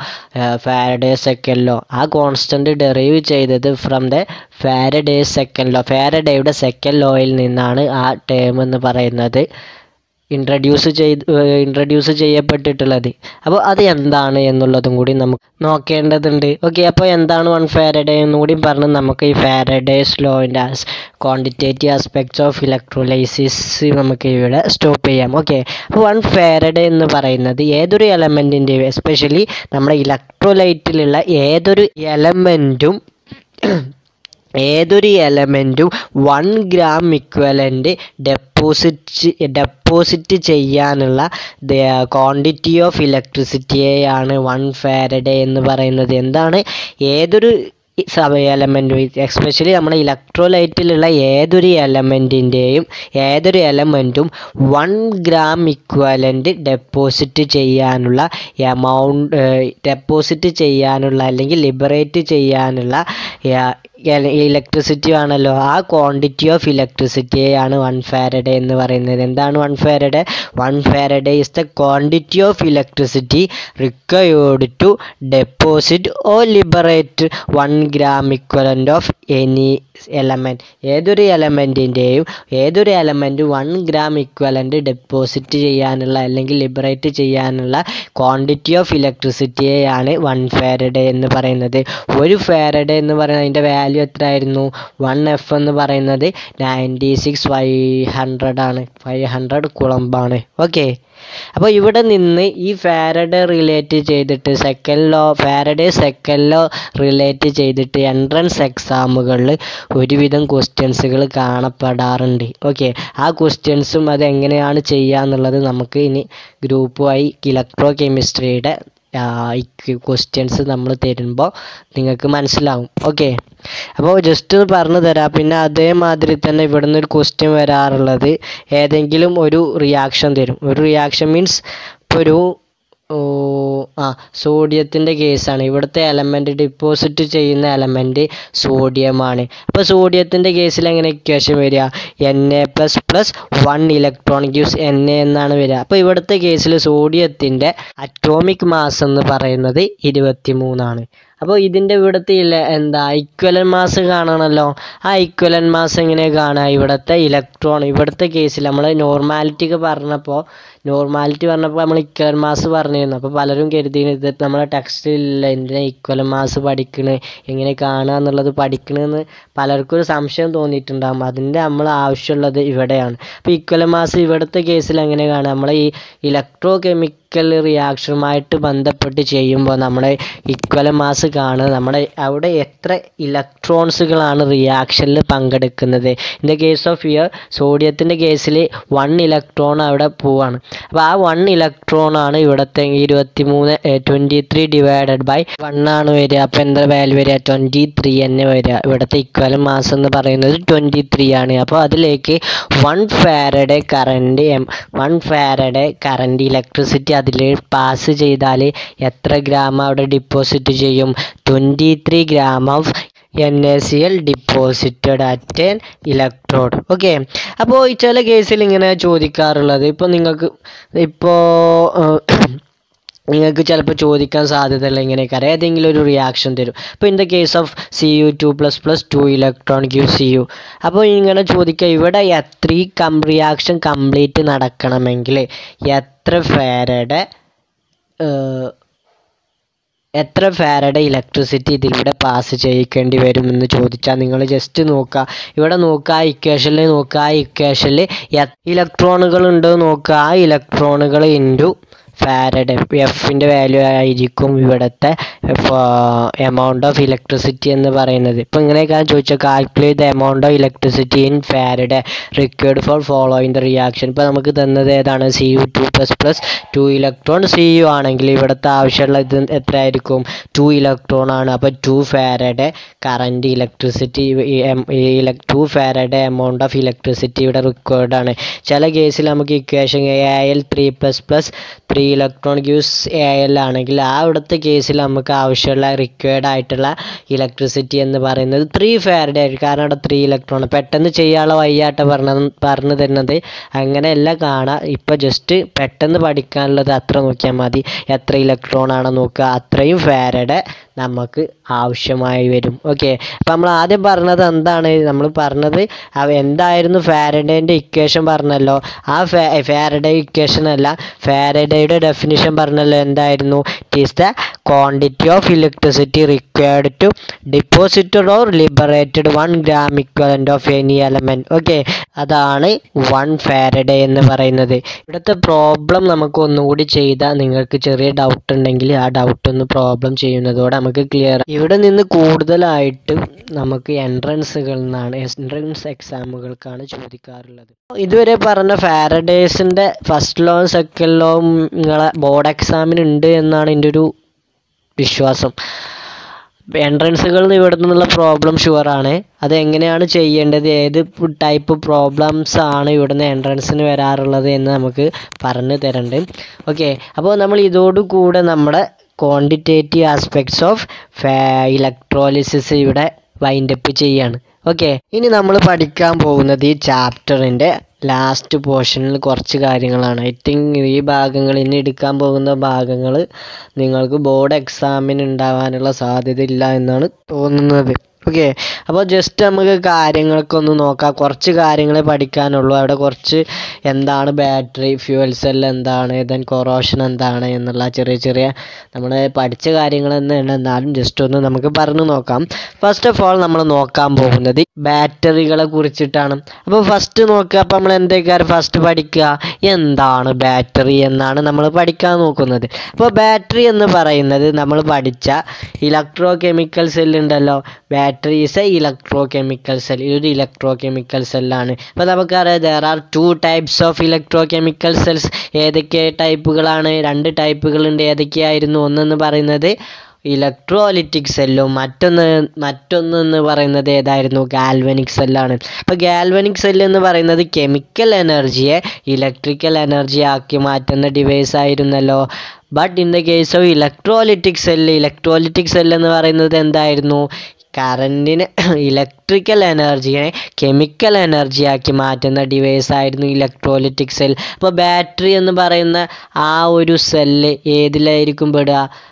Faraday second law ആ കോൺസ്റ്റൻ്റ് ഡെറൈവ് ചെയ്തത് from the Faraday second law ഫാരഡേയുടെ സെക്കൻഡ് ലോയിൽ നിന്നാണ് ആ ടേം എന്ന് പറയുന്നത് ഇൻട്രഡ്യൂസ് ചെയ്ത് ഇൻട്രഡ്യൂസ് ചെയ്യപ്പെട്ടിട്ടുള്ളത് അപ്പോൾ അത് എന്താണ് എന്നുള്ളതും കൂടി നമുക്ക് നോക്കേണ്ടതുണ്ട് ഓക്കെ അപ്പോൾ എന്താണ് വൺ ഫാരഡേ എന്നും കൂടി പറഞ്ഞ് നമുക്ക് ഈ ഫാരഡേസ് ലോയിൻ്റെ ക്വാണ്ടിറ്റേറ്റീവ് ആസ്പെക്ട്സ് ഓഫ് ഇലക്ട്രോലൈസിസ് നമുക്ക് ഇവിടെ സ്റ്റോപ്പ് ചെയ്യാം ഓക്കെ അപ്പോൾ വൺ ഫാരഡേ എന്ന് പറയുന്നത് ഏതൊരു എലമെൻറ്റിൻ്റെയും എസ്പെഷ്യലി നമ്മുടെ ഇലക്ട്രോലൈറ്റിലുള്ള ഏതൊരു എലമെൻറ്റും ഏതൊരു എലമെൻറ്റും one gram equivalent deposit deposit ചെയ്യാനുള്ള ക്വാണ്ടിറ്റി ഓഫ് ഇലക്ട്രിസിറ്റിയെയാണ് വൺ ഫാരഡേ എന്ന് പറയുന്നത് എന്താണ് ഏതൊരു സബ എലമെൻറ്റും എസ്പെഷ്യലി നമ്മുടെ ഇലക്ട്രോലൈറ്റിലുള്ള ഏതൊരു എലമെൻറ്റിൻ്റെയും ഏതൊരു എലമെൻറ്റും വൺ ഗ്രാം ഇക്വലൻ്റ് ഡെപ്പോസിറ്റ് ചെയ്യാനുള്ള എമൗണ്ട് ഡെപ്പോസിറ്റ് ചെയ്യാനുള്ള അല്ലെങ്കിൽ ലിബറേറ്റ് ചെയ്യാനുള്ള ഇലക്ട്രിസിറ്റി ആണല്ലോ ആ ക്വാണ്ടിറ്റി ഓഫ് ഇലക്ട്രിസിറ്റിയെയാണ് വൺ ഫാരഡേ എന്ന് പറയുന്നത് എന്താണ് one Faraday one Faraday is the quantity of electricity required to deposit or liberate one gram equivalent of any element ഏതൊരു എലമെൻറ്റിൻ്റെയും ഏതൊരു element one gram equivalent deposit ചെയ്യാനുള്ള അല്ലെങ്കിൽ ലിബറേറ്റ് ചെയ്യാനുള്ള ക്വാണ്ടിറ്റി ഓഫ് ഇലക്ട്രിസിറ്റിയെയാണ് വൺ ഫാരഡേ എന്ന് പറയുന്നത് ഒരു ഫാരഡേ എന്ന് പറയുന്നത് അതിൻ്റെ വാല്യൂ എത്രയായിരുന്നു വൺ എഫ് എന്ന് പറയുന്നത് നയൻറ്റി സിക്സ് ഫൈവ് ഹൺഡ്രഡ് ആണ് ഫൈവ് ഹൺഡ്രഡ് കുളമ്പാണ് ഓക്കെ അപ്പോൾ ഇവിടെ നിന്ന് ഈ ഫാരഡേ റിലേറ്റ് ചെയ്തിട്ട് second law Faraday second law relate ചെയ്തിട്ട് എൻട്രൻസ് എക്സാമുകളിൽ ഒരുവിധം ക്വസ്റ്റ്യൻസുകൾ കാണപ്പെടാറുണ്ട് ഓക്കെ ആ ക്വസ്റ്റ്യൻസും അത് എങ്ങനെയാണ് ചെയ്യുക എന്നുള്ളത് നമുക്ക് ഇനി ഗ്രൂപ്പ് വൈ ഇലക്ട്രോ കെമിസ്ട്രിയുടെ ക്വസ്റ്റ്യൻസ് നമ്മൾ തരുമ്പോൾ നിങ്ങൾക്ക് മനസ്സിലാവും ഓക്കെ അപ്പോൾ ജസ്റ്റ് ഒന്ന് പറഞ്ഞു തരാം പിന്നെ അതേമാതിരി തന്നെ ഇവിടുന്ന് ഒരു ക്വസ്റ്റ്യൻ വരാറുള്ളത് ഏതെങ്കിലും ഒരു റിയാക്ഷൻ തരും ഒരു റിയാക്ഷൻ മീൻസ് ഇപ്പോൾ ഒരു ഓ, ആ സോഡിയത്തിൻ്റെ കേസാണ് ഇവിടുത്തെ എലമെൻറ്റ് ഡിപ്പോസിറ്റ് ചെയ്യുന്ന എലമെൻറ്റ് സോഡിയമാണ് അപ്പോൾ സോഡിയത്തിൻ്റെ കേസിൽ എങ്ങനെ ഇക്വേഷൻ വരിക N A plus plus one electron gives N A എന്നാണ് വരിക അപ്പോൾ ഇവിടുത്തെ കേസിൽ സോഡിയത്തിൻ്റെ അറ്റോമിക് മാസ് എന്ന് പറയുന്നത് ഇരുപത്തി മൂന്നാണ് അപ്പോൾ ഇതിൻ്റെ ഇവിടുത്തെ ഇല്ല എന്താ ഇക്വലൻ മാസ് കാണണമല്ലോ ആ ഇക്വലൻ മാസ് എങ്ങനെ കാണുക ഇവിടുത്തെ ഇലക്ട്രോൺ ഇവിടുത്തെ കേസിൽ നമ്മൾ നോർമാലിറ്റി ഒക്കെ പറഞ്ഞപ്പോൾ നോർമാലിറ്റി പറഞ്ഞപ്പോൾ നമ്മൾ ഇക്വലൻ മാസ് പറഞ്ഞിരുന്നു അപ്പോൾ പലരും കരുതി ഇത് നമ്മളെ ടെക്സ്റ്റിലില്ല എന്തിനാ ഇക്വലൻ മാസ് പഠിക്കണേ എങ്ങനെ കാണുക എന്നുള്ളത് പഠിക്കണമെന്ന് പലർക്കും ഒരു സംശയം തോന്നിയിട്ടുണ്ടാകും അതിൻ്റെ നമ്മൾ ആവശ്യമുള്ളത് ഇവിടെയാണ് അപ്പോൾ ഇക്വലൻ മാസ് ഇവിടുത്തെ കേസിൽ എങ്ങനെ കാണുക നമ്മളെ ഈ ഇലക്ട്രോ കെമിക്കൽ റിയാക്ഷനുമായിട്ട് ബന്ധപ്പെട്ട് ചെയ്യുമ്പോൾ നമ്മുടെ ഇക്വലൻ മാസ് കാണുക നമ്മുടെ അവിടെ എത്ര ഇലക്ട്രോൺസുകളാണ് റിയാക്ഷനിൽ പങ്കെടുക്കുന്നത് ഇൻ ദ കേസ് ഓഫ് ഇയർ സോഡിയത്തിൻ്റെ കേസിൽ വൺ ഇലക്ട്രോൺ അവിടെ പോവാണ് അപ്പോൾ ആ വൺ ഇലക്ട്രോൺ ആണ് ഇവിടുത്തെ ഇരുപത്തി മൂന്ന് twenty three divided by one ആണ് വരിക അപ്പോൾ എന്താ വാല്യൂ വരിക ട്വൻറ്റി ത്രീ തന്നെ വരിക ഇവിടുത്തെ ഇക്വലൻ മാസ് എന്ന് പറയുന്നത് ട്വൻറ്റി ത്രീ ആണ് അപ്പോൾ അതിലേക്ക് one Faraday current M one Faraday current electricity അതിൽ പാസ് ചെയ്താൽ എത്ര ഗ്രാം അവിടെ ഡിപ്പോസിറ്റ് ചെയ്യും twenty three gram of N A C L deposited at an electrode okay അപ്പോൾ ഈ ചില കേസിൽ ഇങ്ങനെ ചോദിക്കാറുള്ളത് ഇപ്പോൾ നിങ്ങൾക്ക് ഇപ്പോൾ നിങ്ങൾക്ക് ചിലപ്പോൾ ചോദിക്കാൻ സാധ്യതയുള്ള ഇങ്ങനെയൊക്കെ അറിയാം ഏതെങ്കിലും ഒരു റിയാക്ഷൻ തരും അപ്പോൾ in the case of C U two plus plus two electron Q C U അപ്പോൾ ഇങ്ങനെ ചോദിക്കുക ഇവിടെ എത്ര ഈ കം റിയാക്ഷൻ കംപ്ലീറ്റ് നടക്കണമെങ്കിൽ എത്ര ഫാരഡ് എത്ര ഫാരഡ് ഇലക്ട്രിസിറ്റി ഇതിലൂടെ പാസ് ചെയ്യിക്കേണ്ടി വരും എന്ന് ചോദിച്ചാൽ നിങ്ങൾ ജസ്റ്റ് നോക്കുക ഇവിടെ നോക്കുക ആ ഇക്വേഷനിൽ നോക്കുക ആ ഇക്വേഷനിൽ ഇലക്ട്രോണുകൾ ഉണ്ടോ നോക്കുക ആ ഇലക്ട്രോണുകൾ ഇൻറ്റു ഫാരഡ് എഫിൻ്റെ വാല്യൂ ആയിരിക്കും ഇവിടുത്തെ എമൗണ്ട് ഓഫ് ഇലക്ട്രിസിറ്റി എന്ന് പറയുന്നത് ഇപ്പം ഇങ്ങനെയൊക്കെ ചോദിച്ചാൽ calculate the amount of electricity in farad required for following the reaction ഇപ്പോൾ നമുക്ക് തന്നത് ഏതാണ് C U two plus plus two electron C U ആണെങ്കിൽ ഇവിടുത്തെ ആവശ്യമുള്ള ഇത് എത്രയായിരിക്കും ടു ഇലക്ട്രോൺ ആണ് അപ്പോൾ two farad current electricity two farad amount of electricity ഇവിടെ റിക്വയർഡ് ആണ് ചില കേസിൽ നമുക്ക് equation A L three plus plus three electron gives A L ആണെങ്കിൽ ആ ഇവിടുത്തെ കേസിൽ നമുക്ക് ആവശ്യമുള്ള റിക്വയർഡ് ആയിട്ടുള്ള ഇലക്ട്രിസിറ്റി എന്ന് പറയുന്നത് ത്രീ ഫാരഡ് ആയിരിക്കും കാരണം അവിടെ ത്രീ ഇലക്ട്രോൺ പെട്ടെന്ന് ചെയ്യാനുള്ള വയ്യാട്ട പറഞ്ഞ പറഞ്ഞു തരുന്നത് അങ്ങനെയല്ല കാണാം ഇപ്പോൾ ജസ്റ്റ് പെട്ടെന്ന് പഠിക്കാനുള്ളത് അത്ര നോക്കിയാൽ മതി എത്ര ഇലക്ട്രോൺ ആണോ നോക്കുക അത്രയും ഫാരഡ് നമുക്ക് ആവശ്യമായി വരും ഓക്കെ അപ്പം നമ്മൾ ആദ്യം പറഞ്ഞത് എന്താണ് നമ്മൾ പറഞ്ഞത് അവ- എന്തായിരുന്നു ഫാരഡേൻ്റെ ഇക്വേഷൻ പറഞ്ഞല്ലോ ആ ഫാ ഫാരഡേ ഇക്വേഷൻ അല്ല ഫാരഡേയുടെ ഡെഫിനിഷൻ പറഞ്ഞല്ലോ എന്തായിരുന്നു it is the quantity of electricity required to deposited or liberated one gram equivalent of any element okay അതാണ് വൺ ഫാരഡേ എന്ന് പറയുന്നത് ഇവിടുത്തെ പ്രോബ്ലം നമുക്ക് ഒന്നുകൂടി ചെയ്താൽ നിങ്ങൾക്ക് ചെറിയ ഡൗട്ട് ഉണ്ടെങ്കിൽ ആ ഡൗട്ട് ഒന്ന് പ്രോബ്ലം ചെയ്യുന്നതോടെ നമുക്ക് ക്ലിയർ ഇവിടെ നിന്ന് കൂടുതലായിട്ട് നമുക്ക് എൻട്രൻസുകളിൽ നിന്നാണ് എൻട്രൻസ് എക്സാമുകൾക്കാണ് ചോദിക്കാറുള്ളത് ഇതുവരെ പറഞ്ഞ ഫാരഡേസിൻ്റെ ഫസ്റ്റ് ലോവും സെക്കൻഡ് ലോവും നിങ്ങളെ ബോർഡ് എക്സാമിന് ഉണ്ട് എന്നാണ് എൻ്റെ ഒരു വിശ്വാസം എൻട്രൻസുകളിൽ ഇവിടെ നിന്നുള്ള പ്രോബ്ലം ഷുവറാണ് അത് എങ്ങനെയാണ് ചെയ്യേണ്ടത് ഏത് ടൈപ്പ് പ്രോബ്ലംസ് ആണ് ഇവിടുന്ന് എൻട്രൻസിന് വരാറുള്ളത് എന്ന് നമുക്ക് പറഞ്ഞു തരുന്നുണ്ട് ഓക്കെ അപ്പോൾ നമ്മൾ ഇതോടുകൂടെ നമ്മുടെ ക്വാണ്ടിറ്റേറ്റീവ് ആസ്പെക്ട്സ് ഓഫ് ഇലക്ട്രോലിസിസ് ഇവിടെ വൈൻഡപ്പ് ചെയ്യാണ് ഓക്കെ ഇനി നമ്മൾ പഠിക്കാൻ പോകുന്നത് ഈ ചാപ്റ്ററിൻ്റെ ലാസ്റ്റ് പോർഷനിൽ കുറച്ച് കാര്യങ്ങളാണ് ഐ തിങ്ക് ഈ ഭാഗങ്ങൾ ഇനി എടുക്കാൻ പോകുന്ന ഭാഗങ്ങൾ നിങ്ങൾക്ക് ബോർഡ് എക്സാമിന് ഉണ്ടാവാനുള്ള സാധ്യത ഇല്ല എന്നാണ് തോന്നുന്നത് ഓക്കെ അപ്പോൾ ജസ്റ്റ് നമുക്ക് കാര്യങ്ങളൊക്കെ ഒന്ന് നോക്കാം കുറച്ച് കാര്യങ്ങളെ പഠിക്കാനുള്ളൂ അവിടെ കുറച്ച് എന്താണ് ബാറ്ററി ഫ്യൂവൽ സെൽ എന്താണ് ദെൻ കൊറോഷൻ എന്താണ് എന്നുള്ള ചെറിയ ചെറിയ നമ്മൾ പഠിച്ച കാര്യങ്ങൾ തന്നെയാണ് എന്നാലും ജസ്റ്റ് ഒന്ന് നമുക്ക് പറഞ്ഞു നോക്കാം ഫസ്റ്റ് ഓഫ് ഓൾ നമ്മൾ നോക്കാൻ പോകുന്നത് ബാറ്ററികളെ കുറിച്ചിട്ടാണ് അപ്പോൾ ഫസ്റ്റ് നോക്കുക അപ്പോൾ നമ്മൾ എന്തൊക്കെയാണ് ഫസ്റ്റ് പഠിക്കുക എന്താണ് ബാറ്ററി എന്നാണ് നമ്മൾ പഠിക്കാൻ നോക്കുന്നത് അപ്പോൾ ബാറ്ററി എന്ന് പറയുന്നത് നമ്മൾ പഠിച്ച ഇലക്ട്രോ കെമിക്കൽ സെൽ ഉണ്ടല്ലോ battery is a electro chemical cell ഇതൊരു ഇലക്ട്രോ കെമിക്കൽ സെല്ലാണ് അപ്പോൾ നമുക്കറിയാം there are two types of electro chemical cells ഏതൊക്കെ ടൈപ്പുകളാണ് രണ്ട് ടൈപ്പുകളുണ്ട് ഏതൊക്കെയായിരുന്നു ഒന്നെന്ന് പറയുന്നത് ഇലക്ട്രോലിറ്റിക് സെല്ലും മറ്റൊന്ന് മറ്റൊന്ന് എന്ന് പറയുന്നത് ഏതായിരുന്നു ഗാൽവനിക് സെല്ലാണ് അപ്പോൾ ഗാൽവനിക് സെല്ല് എന്ന് പറയുന്നത് കെമിക്കൽ എനർജിയെ ഇലക്ട്രിക്കൽ എനർജി ആക്കി മാറ്റുന്ന ഡിവൈസ് ആയിരുന്നല്ലോ but in the case of electrolytic cell electrolytic cell എന്ന് പറയുന്നത് എന്തായിരുന്നു കറൻറ്റിന് ഇലക്ട്രിക്കൽ എനർജിയെ കെമിക്കൽ എനർജി ആക്കി മാറ്റുന്ന ഡിവൈസ് ആയിരുന്നു ഇലക്ട്രോലിറ്റിക് സെൽ അപ്പോൾ ബാറ്ററി എന്ന് പറയുന്ന ആ ഒരു സെല്ല് ഏതിലായിരിക്കും പെടുക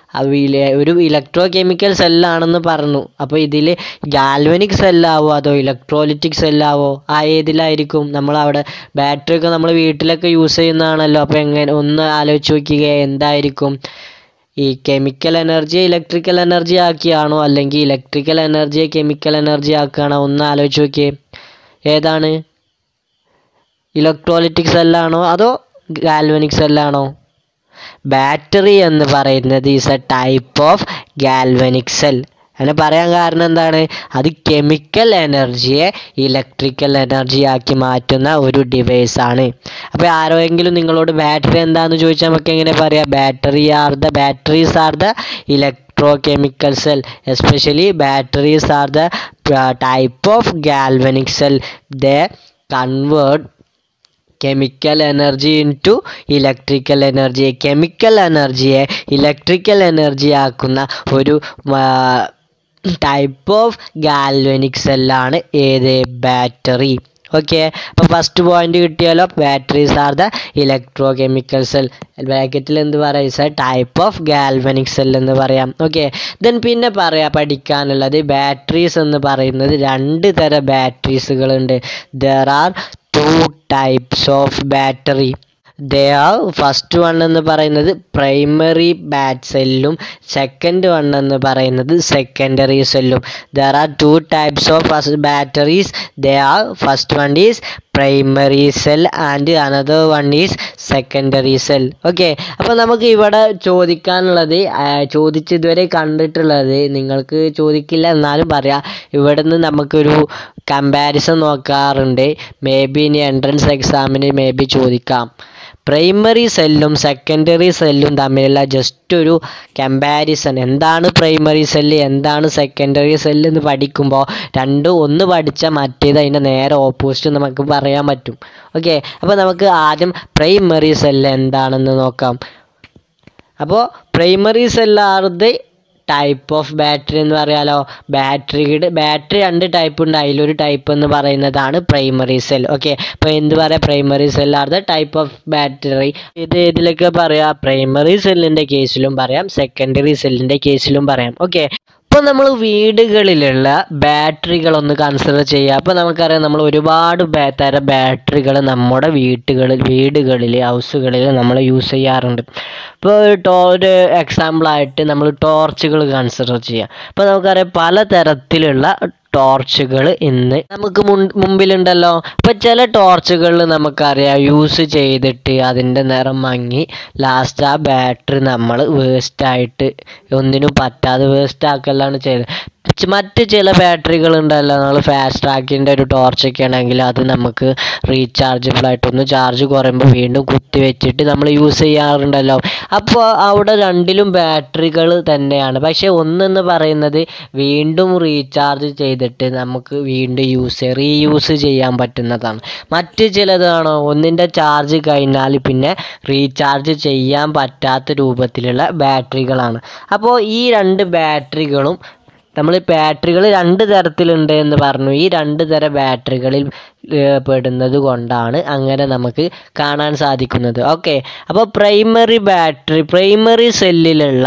അവയിലെ ഒരു ഇലക്ട്രോ കെമിക്കൽ സെല്ലാണെന്ന് പറഞ്ഞു അപ്പോൾ ഇതിൽ ഗാൽവനിക് സെല്ലാവോ അതോ ഇലക്ട്രോലിറ്റിക് സെല്ലാവോ ആ ഏതിലായിരിക്കും നമ്മൾ അവിടെ ബാറ്ററി ഒക്കെ നമ്മൾ വീട്ടിലൊക്കെ യൂസ് ചെയ്യുന്നതാണല്ലോ അപ്പോൾ എങ്ങനെ ഒന്ന് ആലോചിച്ച് നോക്കുക എന്തായിരിക്കും ഈ കെമിക്കൽ എനർജി ഇലക്ട്രിക്കൽ എനർജി ആക്കിയാണോ അല്ലെങ്കിൽ ഇലക്ട്രിക്കൽ എനർജിയെ കെമിക്കൽ എനർജി ആക്കുകയാണോ ഒന്ന് ആലോചിച്ച് നോക്കിയേ ഏതാണ് ഇലക്ട്രോലിറ്റിക് സെല്ലാണോ അതോ ഗാൽവനിക് സെല്ലാണോ ബാറ്ററി എന്ന് പറയുന്നത് is a type of galvanic cell അങ്ങനെ പറയാൻ കാരണം എന്താണ് അത് കെമിക്കൽ എനർജിയെ ഇലക്ട്രിക്കൽ എനർജി ആക്കി മാറ്റുന്ന ഒരു ഡിവൈസ് ആണ് അപ്പോൾ ആരോയെങ്കിലും നിങ്ങളോട് ബാറ്ററി എന്താണെന്ന് ചോദിച്ചാൽ നമുക്ക് എങ്ങനെ പറയാം battery are the batteries are the electro chemical cell especially batteries are the type of galvanic cell the convert chemical energy into electrical energy chemical എനർജിയെ ഇലക്ട്രിക്കൽ എനർജി ആക്കുന്ന ഒരു ടൈപ്പ് ഓഫ് ഗാൽവനിക് സെല്ലാണ് ഏത് ബാറ്ററി ഓക്കെ അപ്പോൾ first point കിട്ടിയാലോ batteries are the electro chemical cell ബ്രാക്കറ്റിൽ എന്ത് പറയാം ടൈപ്പ് ഓഫ് ഗാൽവനിക് സെൽ എന്ന് പറയാം ഓക്കെ ദെൻ പിന്നെ പറയാം പഠിക്കാനുള്ളത് ബാറ്ററീസ് എന്ന് പറയുന്നത് രണ്ട് തരം ബാറ്ററീസുകളുണ്ട് there are two types of battery they are first one എന്ന് പറയുന്നത് പ്രൈമറി ബാറ്റ് സെല്ലും സെക്കൻഡ് വൺ എന്ന് പറയുന്നത് സെക്കൻഡറി സെല്ലും there are two types of batteries they are first one is primary cell and another one is secondary cell okay അപ്പോൾ നമുക്ക് ഇവിടെ ചോദിക്കാനുള്ളത് ചോദിച്ച് ഇതുവരെ കണ്ടിട്ടുള്ളത് നിങ്ങൾക്ക് ചോദിക്കില്ല എന്നാലും പറയാം ഇവിടെ നിന്ന് നമുക്കൊരു കമ്പാരിസൺ നോക്കാറുണ്ട് മേ ബി ഇനി എൻട്രൻസ് എക്സാമിന് മേ ബി ചോദിക്കാം പ്രൈമറി സെല്ലും സെക്കൻഡറി സെല്ലും തമ്മിലുള്ള ജസ്റ്റ് ഒരു കമ്പാരിസൺ എന്താണ് പ്രൈമറി സെല്ല് എന്താണ് സെക്കൻഡറി സെല്ല് എന്ന് പഠിക്കുമ്പോൾ രണ്ടും ഒന്ന് പഠിച്ചാൽ മറ്റേത് അതിൻ്റെ നേരെ ഓപ്പോസിറ്റ് നമുക്ക് പറയാൻ പറ്റും ഓക്കെ അപ്പോൾ നമുക്ക് ആദ്യം പ്രൈമറി സെല്ല് എന്താണെന്ന് നോക്കാം അപ്പോൾ primary cell are the type of battery എന്ന് പറയാലോ ബാറ്ററിയുടെ ബാറ്ററി രണ്ട് ടൈപ്പ് ഉണ്ട് അതിലൊരു ടൈപ്പ് എന്ന് പറയുന്നതാണ് പ്രൈമറി സെൽ ഓക്കെ അപ്പോൾ എന്ത് പറയാം primary cell are the type of battery ഇത് ഇതിലൊക്കെ പറയാം പ്രൈമറി സെല്ലിൻ്റെ കേസിലും പറയാം സെക്കൻഡറി സെല്ലിൻ്റെ കേസിലും പറയാം ഓക്കെ ഇപ്പോൾ നമ്മൾ വീടുകളിലുള്ള ബാറ്ററികളൊന്ന് കൺസിഡർ ചെയ്യുക അപ്പോൾ നമുക്കറിയാം നമ്മൾ ഒരുപാട് ബാ തരം ബാറ്ററികൾ നമ്മുടെ വീട്ടുകളിൽ വീടുകളിൽ ഹൗസുകളിൽ നമ്മൾ യൂസ് ചെയ്യാറുണ്ട് ഇപ്പോൾ ടോ ഒരു എക്സാമ്പിളായിട്ട് നമ്മൾ ടോർച്ചുകൾ കൺസിഡർ ചെയ്യാം അപ്പോൾ നമുക്കറിയാം പലതരത്തിലുള്ള ടോർച്ചുകൾ ഇന്ന് നമുക്ക് മുൻ മുമ്പിലുണ്ടല്ലോ അപ്പോൾ ചില ടോർച്ചുകളിൽ നമുക്കറിയാം യൂസ് ചെയ്തിട്ട് അതിൻ്റെ നിറം മങ്ങി ലാസ്റ്റ് ആ ബാറ്ററി നമ്മൾ വേസ്റ്റായിട്ട് ഒന്നിനും പറ്റാതെ വേസ്റ്റ് ആക്കലാണ് ചെയ്തത് മറ്റ് ചില ബാറ്ററികൾ ഉണ്ടല്ലോ നമ്മൾ ഫാസ്റ്റ് ട്രാക്കിൻ്റെ ഒരു ടോർച്ചൊക്കെ ആണെങ്കിൽ അത് നമുക്ക് റീചാർജബിൾ ആയിട്ട് ഒന്ന് ചാർജ് കുറയുമ്പോൾ വീണ്ടും കുത്തി വെച്ചിട്ട് നമ്മൾ യൂസ് ചെയ്യാറുണ്ടല്ലോ അപ്പോൾ അവിടെ രണ്ടിലും ബാറ്ററികൾ തന്നെയാണ് പക്ഷേ ഒന്നെന്ന് പറയുന്നത് വീണ്ടും റീചാർജ് ചെയ്തിട്ട് നമുക്ക് വീണ്ടും യൂസ് റീയൂസ് ചെയ്യാൻ പറ്റുന്നതാണ് മറ്റ് ചിലതാണോ ഒന്നിൻ്റെ ചാർജ് കഴിഞ്ഞാൽ പിന്നെ റീചാർജ് ചെയ്യാൻ പറ്റാത്ത രൂപത്തിലുള്ള ബാറ്ററികളാണ് അപ്പോൾ ഈ രണ്ട് ബാറ്ററികളും നമ്മൾ ബാറ്ററികൾ രണ്ട് തരത്തിലുണ്ട് എന്ന് പറഞ്ഞു ഈ രണ്ട് തരം ബാറ്ററികളിൽ പെടുന്നത് കൊണ്ടാണ് അങ്ങനെ നമുക്ക് കാണാൻ സാധിക്കുന്നത് ഓക്കെ അപ്പോൾ പ്രൈമറി ബാറ്ററി പ്രൈമറി സെല്ലിലുള്ള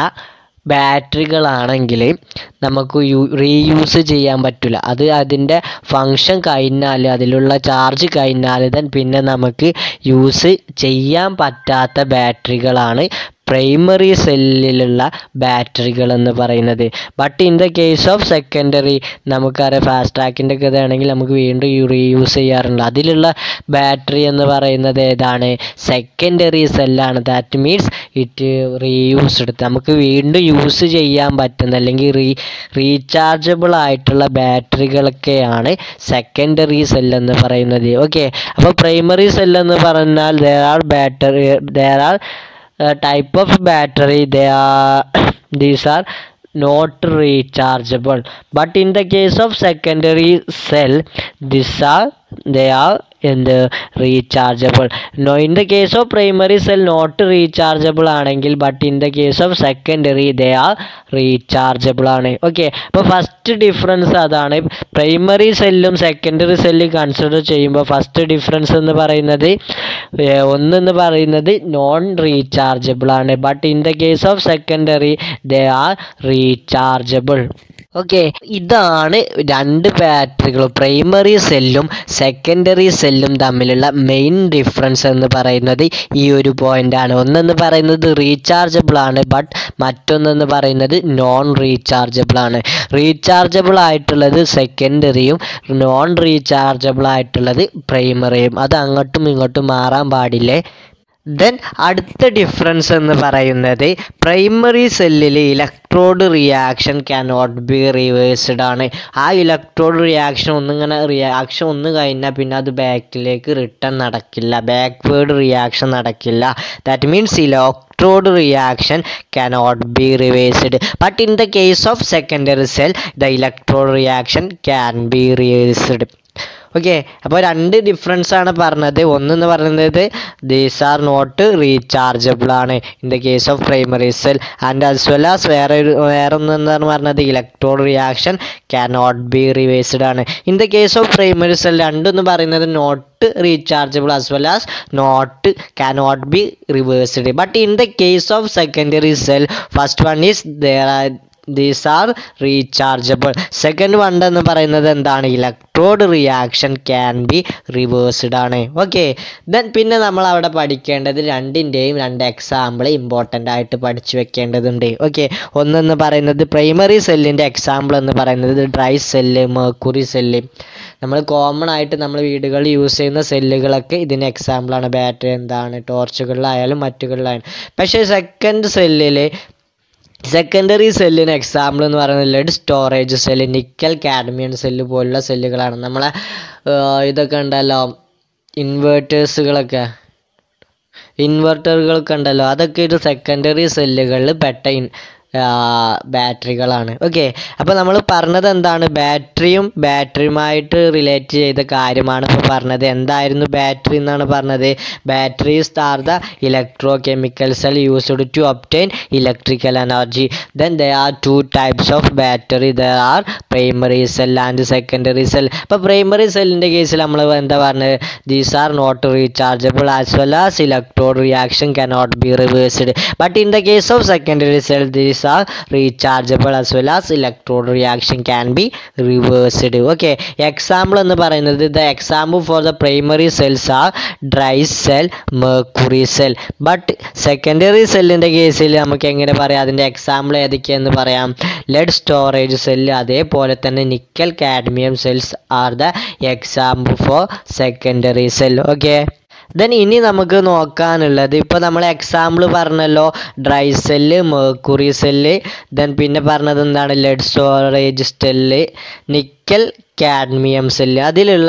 ബാറ്ററികളാണെങ്കിൽ നമുക്ക് യൂ റീയൂസ് ചെയ്യാൻ പറ്റില്ല അത് അതിൻ്റെ ഫങ്ഷൻ കഴിഞ്ഞാൽ അതിലുള്ള ചാർജ് കഴിഞ്ഞാൽ then പിന്നെ നമുക്ക് യൂസ് ചെയ്യാൻ പറ്റാത്ത ബാറ്ററികളാണ് പ്രൈമറി സെല്ലിലുള്ള ബാറ്ററികൾ എന്ന് പറയുന്നത് but in the case of secondary നമുക്കറിയാം ഫാസ്റ്റ് ട്രാക്കിൻ്റെ ഒക്കെ ഇതാണെങ്കിൽ നമുക്ക് വീണ്ടും റീയൂസ് ചെയ്യാറുണ്ട് അതിലുള്ള ബാറ്ററി എന്ന് പറയുന്നത് ഏതാണ് സെക്കൻഡറി സെല്ലാണ് ദാറ്റ് മീൻസ് ഇറ്റ് റീയൂസ്ഡ് നമുക്ക് വീണ്ടും യൂസ് ചെയ്യാൻ പറ്റുന്ന അല്ലെങ്കിൽ റീ റീചാർജബിൾ ആയിട്ടുള്ള ബാറ്ററികളൊക്കെയാണ് സെക്കൻഡറി സെൽ എന്ന് പറയുന്നത് ഓക്കെ അപ്പോൾ പ്രൈമറി സെൽ എന്ന് പറഞ്ഞാൽ there are battery there are type of battery they are these are not rechargeable but in the case of secondary cell these are they are എന്ത് rechargeable no in the case of primary cell not rechargeable ആണെങ്കിൽ but in the case of secondary they are rechargeable ആണ് okay അപ്പോൾ first difference അതാണ് primary സെല്ലും secondary സെല്ലും consider ചെയ്യുമ്പോൾ first difference എന്ന് പറയുന്നത് ഏർ ഒന്നെന്ന് പറയുന്നത് നോൺ റീചാർജബിൾ ആണ് but in the case of secondary they are rechargeable okay ഇതാണ് രണ്ട് ബാറ്ററികളും പ്രൈമറി സെല്ലും സെക്കൻഡറി സെല്ലും തമ്മിലുള്ള മെയിൻ ഡിഫറൻസ് എന്ന് പറയുന്നത് ഈ ഒരു പോയിൻ്റാണ് ഒന്നെന്ന് പറയുന്നത് റീചാർജബിൾ ആണ് ബട്ട് മറ്റൊന്നെന്ന് പറയുന്നത് നോൺ റീചാർജബിൾ ആണ് റീചാർജബിൾ ആയിട്ടുള്ളത് സെക്കൻഡറിയും നോൺ റീചാർജബിൾ ആയിട്ടുള്ളത് പ്രൈമറിയും അത് അങ്ങോട്ടും ഇങ്ങോട്ടും മാറാൻ പാടില്ലേ ദെൻ അടുത്ത ഡിഫറൻസ് എന്ന് പറയുന്നത് പ്രൈമറി സെല്ലിൽ electrode reaction cannot be reversed ആണ് ആ ഇലക്ട്രോഡ് റിയാക്ഷൻ ഒന്നിങ്ങനെ റിയാക്ഷൻ ഒന്ന് കഴിഞ്ഞാൽ പിന്നെ അത് ബാക്കിലേക്ക് റിട്ടേൺ നടക്കില്ല ബാക്ക്വേർഡ് റിയാക്ഷൻ നടക്കില്ല that means electrode reaction cannot be reversed but in the case of secondary cell the electrode reaction can be reversed okay അപ്പോൾ രണ്ട് ഡിഫറൻസ് ആണ് പറഞ്ഞത് ഒന്നെന്ന് പറയുന്നത് ദീസ് ആർ നോട്ട് റീചാർജബിൾ ആണ് in the case of primary cell and as well as വേറെ ഒരു വേറെ ഒന്നെന്നാണ് പറഞ്ഞത് electrode reaction cannot be reversed ആണ് in the case of primary cell രണ്ടെന്ന് പറയുന്നത് not rechargeable as well as not cannot be reversed but in the case of secondary cell first one is there are these are rechargeable second one എന്ന് പറയുന്നത് എന്താണ് electrode reaction can be reversed ആണ് okay then പിന്നെ നമ്മൾ അവിടെ പഠിക്കേണ്ടത് രണ്ടിൻ്റെയും രണ്ട് എക്സാമ്പിൾ ഇമ്പോർട്ടൻ്റ് ആയിട്ട് പഠിച്ചു വെക്കേണ്ടതുണ്ട് ഓക്കെ ഒന്നെന്ന് പറയുന്നത് പ്രൈമറി സെല്ലിൻ്റെ എക്സാമ്പിൾ എന്ന് പറയുന്നത് ഡ്രൈ സെല്ല് മെർക്കുറി സെല്ല് നമ്മൾ കോമൺ ആയിട്ട് നമ്മൾ വീടുകളിൽ യൂസ് ചെയ്യുന്ന സെല്ലുകളൊക്കെ ഇതിന് എക്സാമ്പിളാണ് ബാറ്ററി എന്താണ് ടോർച്ചുകളിലായാലും മറ്റുകളിലായാലും പക്ഷേ സെക്കൻഡ് സെല്ലിൽ സെക്കൻഡറി സെല്ലിന് എക്സാമ്പിൾ എന്ന് പറയുന്നത് lead storage cell nickel cadmium cell പോലുള്ള സെല്ലുകളാണ് നമ്മളെ ഏർ ഇതൊക്കെ ഉണ്ടല്ലോ ഇൻവേർട്ടേഴ്സുകളൊക്കെ ഇൻവെർട്ടറുകളൊക്കെ ഉണ്ടല്ലോ അതൊക്കെ ഒരു സെക്കൻഡറി സെല്ലുകളിൽ പെട്ട ഇൻ ബാറ്ററികളാണ് ഓക്കെ അപ്പോൾ നമ്മൾ പറഞ്ഞത് എന്താണ് ബാറ്ററിയും ബാറ്ററിയുമായിട്ട് റിലേറ്റ് ചെയ്ത കാര്യമാണ് ഇപ്പോൾ പറഞ്ഞത് എന്തായിരുന്നു ബാറ്ററി എന്നാണ് പറഞ്ഞത് batteries are the electro chemical cell used to obtain electrical energy then the are two types of battery the are primary cell and secondary cell അപ്പോൾ പ്രൈമറി സെല്ലിൻ്റെ കേസിൽ നമ്മൾ എന്താ പറഞ്ഞത് these are not rechargeable as well as electrode reaction cannot be reversed but in the case of secondary cell these are rechargeable as well as electrode reaction can be reversed okay example എന്ന് പറയുന്നത് the example for the primary cells are dry cell mercury cell but secondary സെല്ലിൻ്റെ കേസിൽ നമുക്ക് എങ്ങനെ പറയാം അതിൻ്റെ example ഏതൊക്കെയെന്ന് പറയാം ലെഡ് സ്റ്റോറേജ് സെല്ല് അതേപോലെ തന്നെ nickel cadmium cells are the example for secondary cell okay then ഇനി നമുക്ക് നോക്കാനുള്ളത് ഇപ്പോൾ നമ്മൾ എക്സാമ്പിൾ പറഞ്ഞല്ലോ dry cell mercury cell then പിന്നെ പറഞ്ഞത് എന്താണ് lead storage cell nickel cadmium cell അതിലുള്ള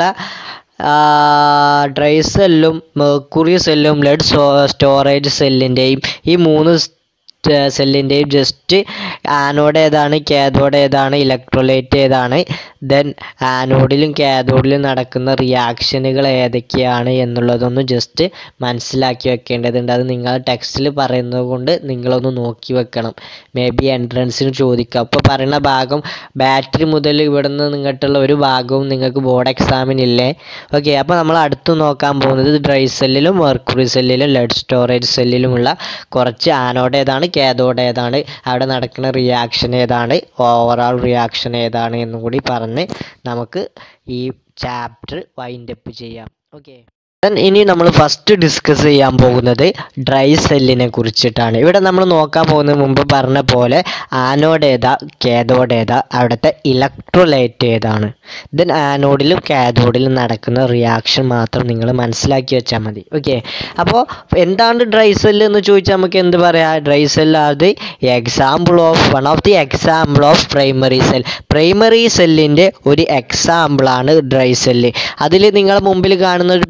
ഡ്രൈ സെല്ലും മേർക്കുറി സെല്ലും ലെഡ് സ്റ്റോറേജ് സെല്ലിൻ്റെയും ഈ മൂന്ന് സെല്ലിൻ്റെയും ജസ്റ്റ് ആനോഡ് ഏതാണ് കാഥോഡ് ഏതാണ് ഇലക്ട്രോലൈറ്റ് ഏതാണ് ദെൻ ആനോഡിലും കാഥോഡിലും നടക്കുന്ന റിയാക്ഷനുകൾ ഏതൊക്കെയാണ് എന്നുള്ളതൊന്ന് ജസ്റ്റ് മനസ്സിലാക്കി വെക്കേണ്ടതുണ്ട് അത് നിങ്ങൾ ടെക്സ്റ്റിൽ പറയുന്നത് കൊണ്ട് നിങ്ങളൊന്ന് നോക്കി വെക്കണം മേ ബി എൻട്രൻസിന് ചോദിക്കുക അപ്പോൾ പറയുന്ന ഭാഗം ബാറ്ററി മുതൽ ഇവിടുന്ന് നിങ്ങട്ടുള്ള ഒരു ഭാഗവും നിങ്ങൾക്ക് ബോർഡ് എക്സാമിനില്ലേ ഓക്കെ അപ്പോൾ നമ്മൾ അടുത്ത് നോക്കാൻ പോകുന്നത് ഡ്രൈ സെല്ലിലും മെർക്കുറി സെല്ലിലും ലെഡ് സ്റ്റോറേജ് സെല്ലിലുമുള്ള കുറച്ച് ആനോഡ് ഏതാണ് കാഥോഡ് ഏതാണ് അവിടെ നടക്കുന്ന റിയാക്ഷൻ ഏതാണ് ഓവറാൾ റിയാക്ഷൻ ഏതാണ് എന്നും കൂടി പറഞ്ഞ് നമുക്ക് ഈ ചാപ്റ്റർ വൈൻഡപ്പ് ചെയ്യാം ഓക്കെ ഇനി നമ്മൾ ഫസ്റ്റ് ഡിസ്കസ് ചെയ്യാൻ പോകുന്നത് ഡ്രൈ സെല്ലിനെ കുറിച്ചിട്ടാണ് ഇവിടെ നമ്മൾ നോക്കാൻ പോകുന്നതിന് മുമ്പ് പറഞ്ഞ പോലെ ആനോഡ് ഏതാ കാഥോഡ് ഏതാ അവിടുത്തെ ഇലക്ട്രോലൈറ്റ് ഏതാണ് ദെൻ ആനോഡിലും കാഥോഡിലും നടക്കുന്ന റിയാക്ഷൻ മാത്രം നിങ്ങൾ മനസ്സിലാക്കി വെച്ചാൽ മതി ഓക്കെ അപ്പോൾ എന്താണ് ഡ്രൈ സെല്ല് എന്ന് ചോദിച്ചാൽ നമുക്ക് എന്ത് പറയാം dry cell are the example of one of the example of primary cell primary സെല്ലിൻ്റെ ഒരു എക്സാമ്പിളാണ് ഡ്രൈ സെല്ല് അതിൽ നിങ്ങളുടെ മുമ്പിൽ കാണുന്ന ഒരു പിക്ചർ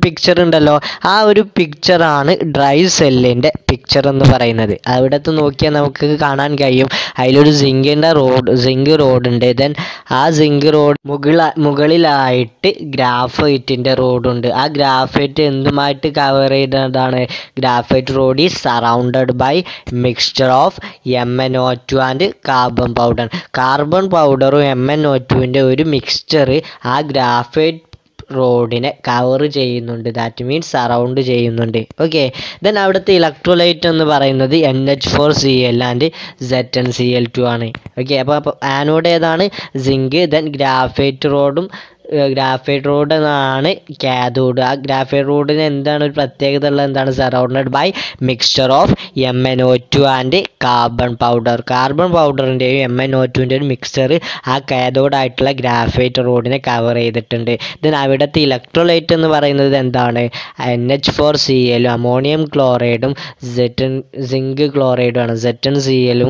ഉണ്ടല്ലോ ആ ഒരു പിക്ചറാണ് ഡ്രൈ സെല്ലിൻ്റെ പിക്ചർ എന്ന് പറയുന്നത് അവിടത്ത് നോക്കിയാൽ നമുക്ക് കാണാൻ കഴിയും അതിലൊരു സിങ്കിൻ്റെ റോഡ് സിങ്ക് റോഡ് ഉണ്ട് ദെൻ ആ സിങ്ക് റോഡ് മുകള മുകളിലായിട്ട് ഗ്രാഫൈറ്റിൻ്റെ റോഡുണ്ട് ആ ഗ്രാഫൈറ്റ് എന്തുമായിട്ട് കവർ ചെയ്യുന്നതാണ് graphite rod is surrounded by mixture of M N O two and carbon powder carbon പൗഡറും എം എൻ ഒ ടുവിൻ്റെ ഒരു മിക്സ്ചർ ആ ഗ്രാഫൈറ്റ് റോഡിനെ കവർ ചെയ്യുന്നുണ്ട് ദാറ്റ് മീൻസ് സറൗണ്ട് ചെയ്യുന്നുണ്ട് ഓക്കെ ദെൻ അവിടുത്തെ ഇലക്ട്രോലൈറ്റ് എന്ന് പറയുന്നത് N H four C L and Z N C L to ആണ് ഓക്കെ അപ്പോൾ അപ്പോൾ ആനോഡ് ഏതാണ് സിങ്ക് ദെൻ ഗ്രാഫൈറ്റ് റോഡും ഗ്രാഫൈറ്റ് റോഡ് എന്നാണ് കാഥോഡ് ആ ഗ്രാഫൈറ്റ് റോഡിന് എന്താണ് ഒരു പ്രത്യേകത ഉള്ളത് എന്താണ് surrounded by mixture of M N O two and carbon powder carbon പൗഡറിൻ്റെയും എം എൻ ഒ ടുവിൻ്റെ ഒരു മിക്സ്ചർ ആ കാഥോഡ് ആയിട്ടുള്ള ഗ്രാഫൈറ്റ് റോഡിനെ കവർ ചെയ്തിട്ടുണ്ട് ദെൻ അവിടുത്തെ ഇലക്ട്രോലൈറ്റ് എന്ന് പറയുന്നത് എന്താണ് എൻ എച്ച് ഫോർ സി എല്ലും അമോണിയം ക്ലോറൈഡും സെറ്റൻ സിങ്ക് ക്ലോറൈഡും ആണ് സെറ്റൻ സി എല്ലും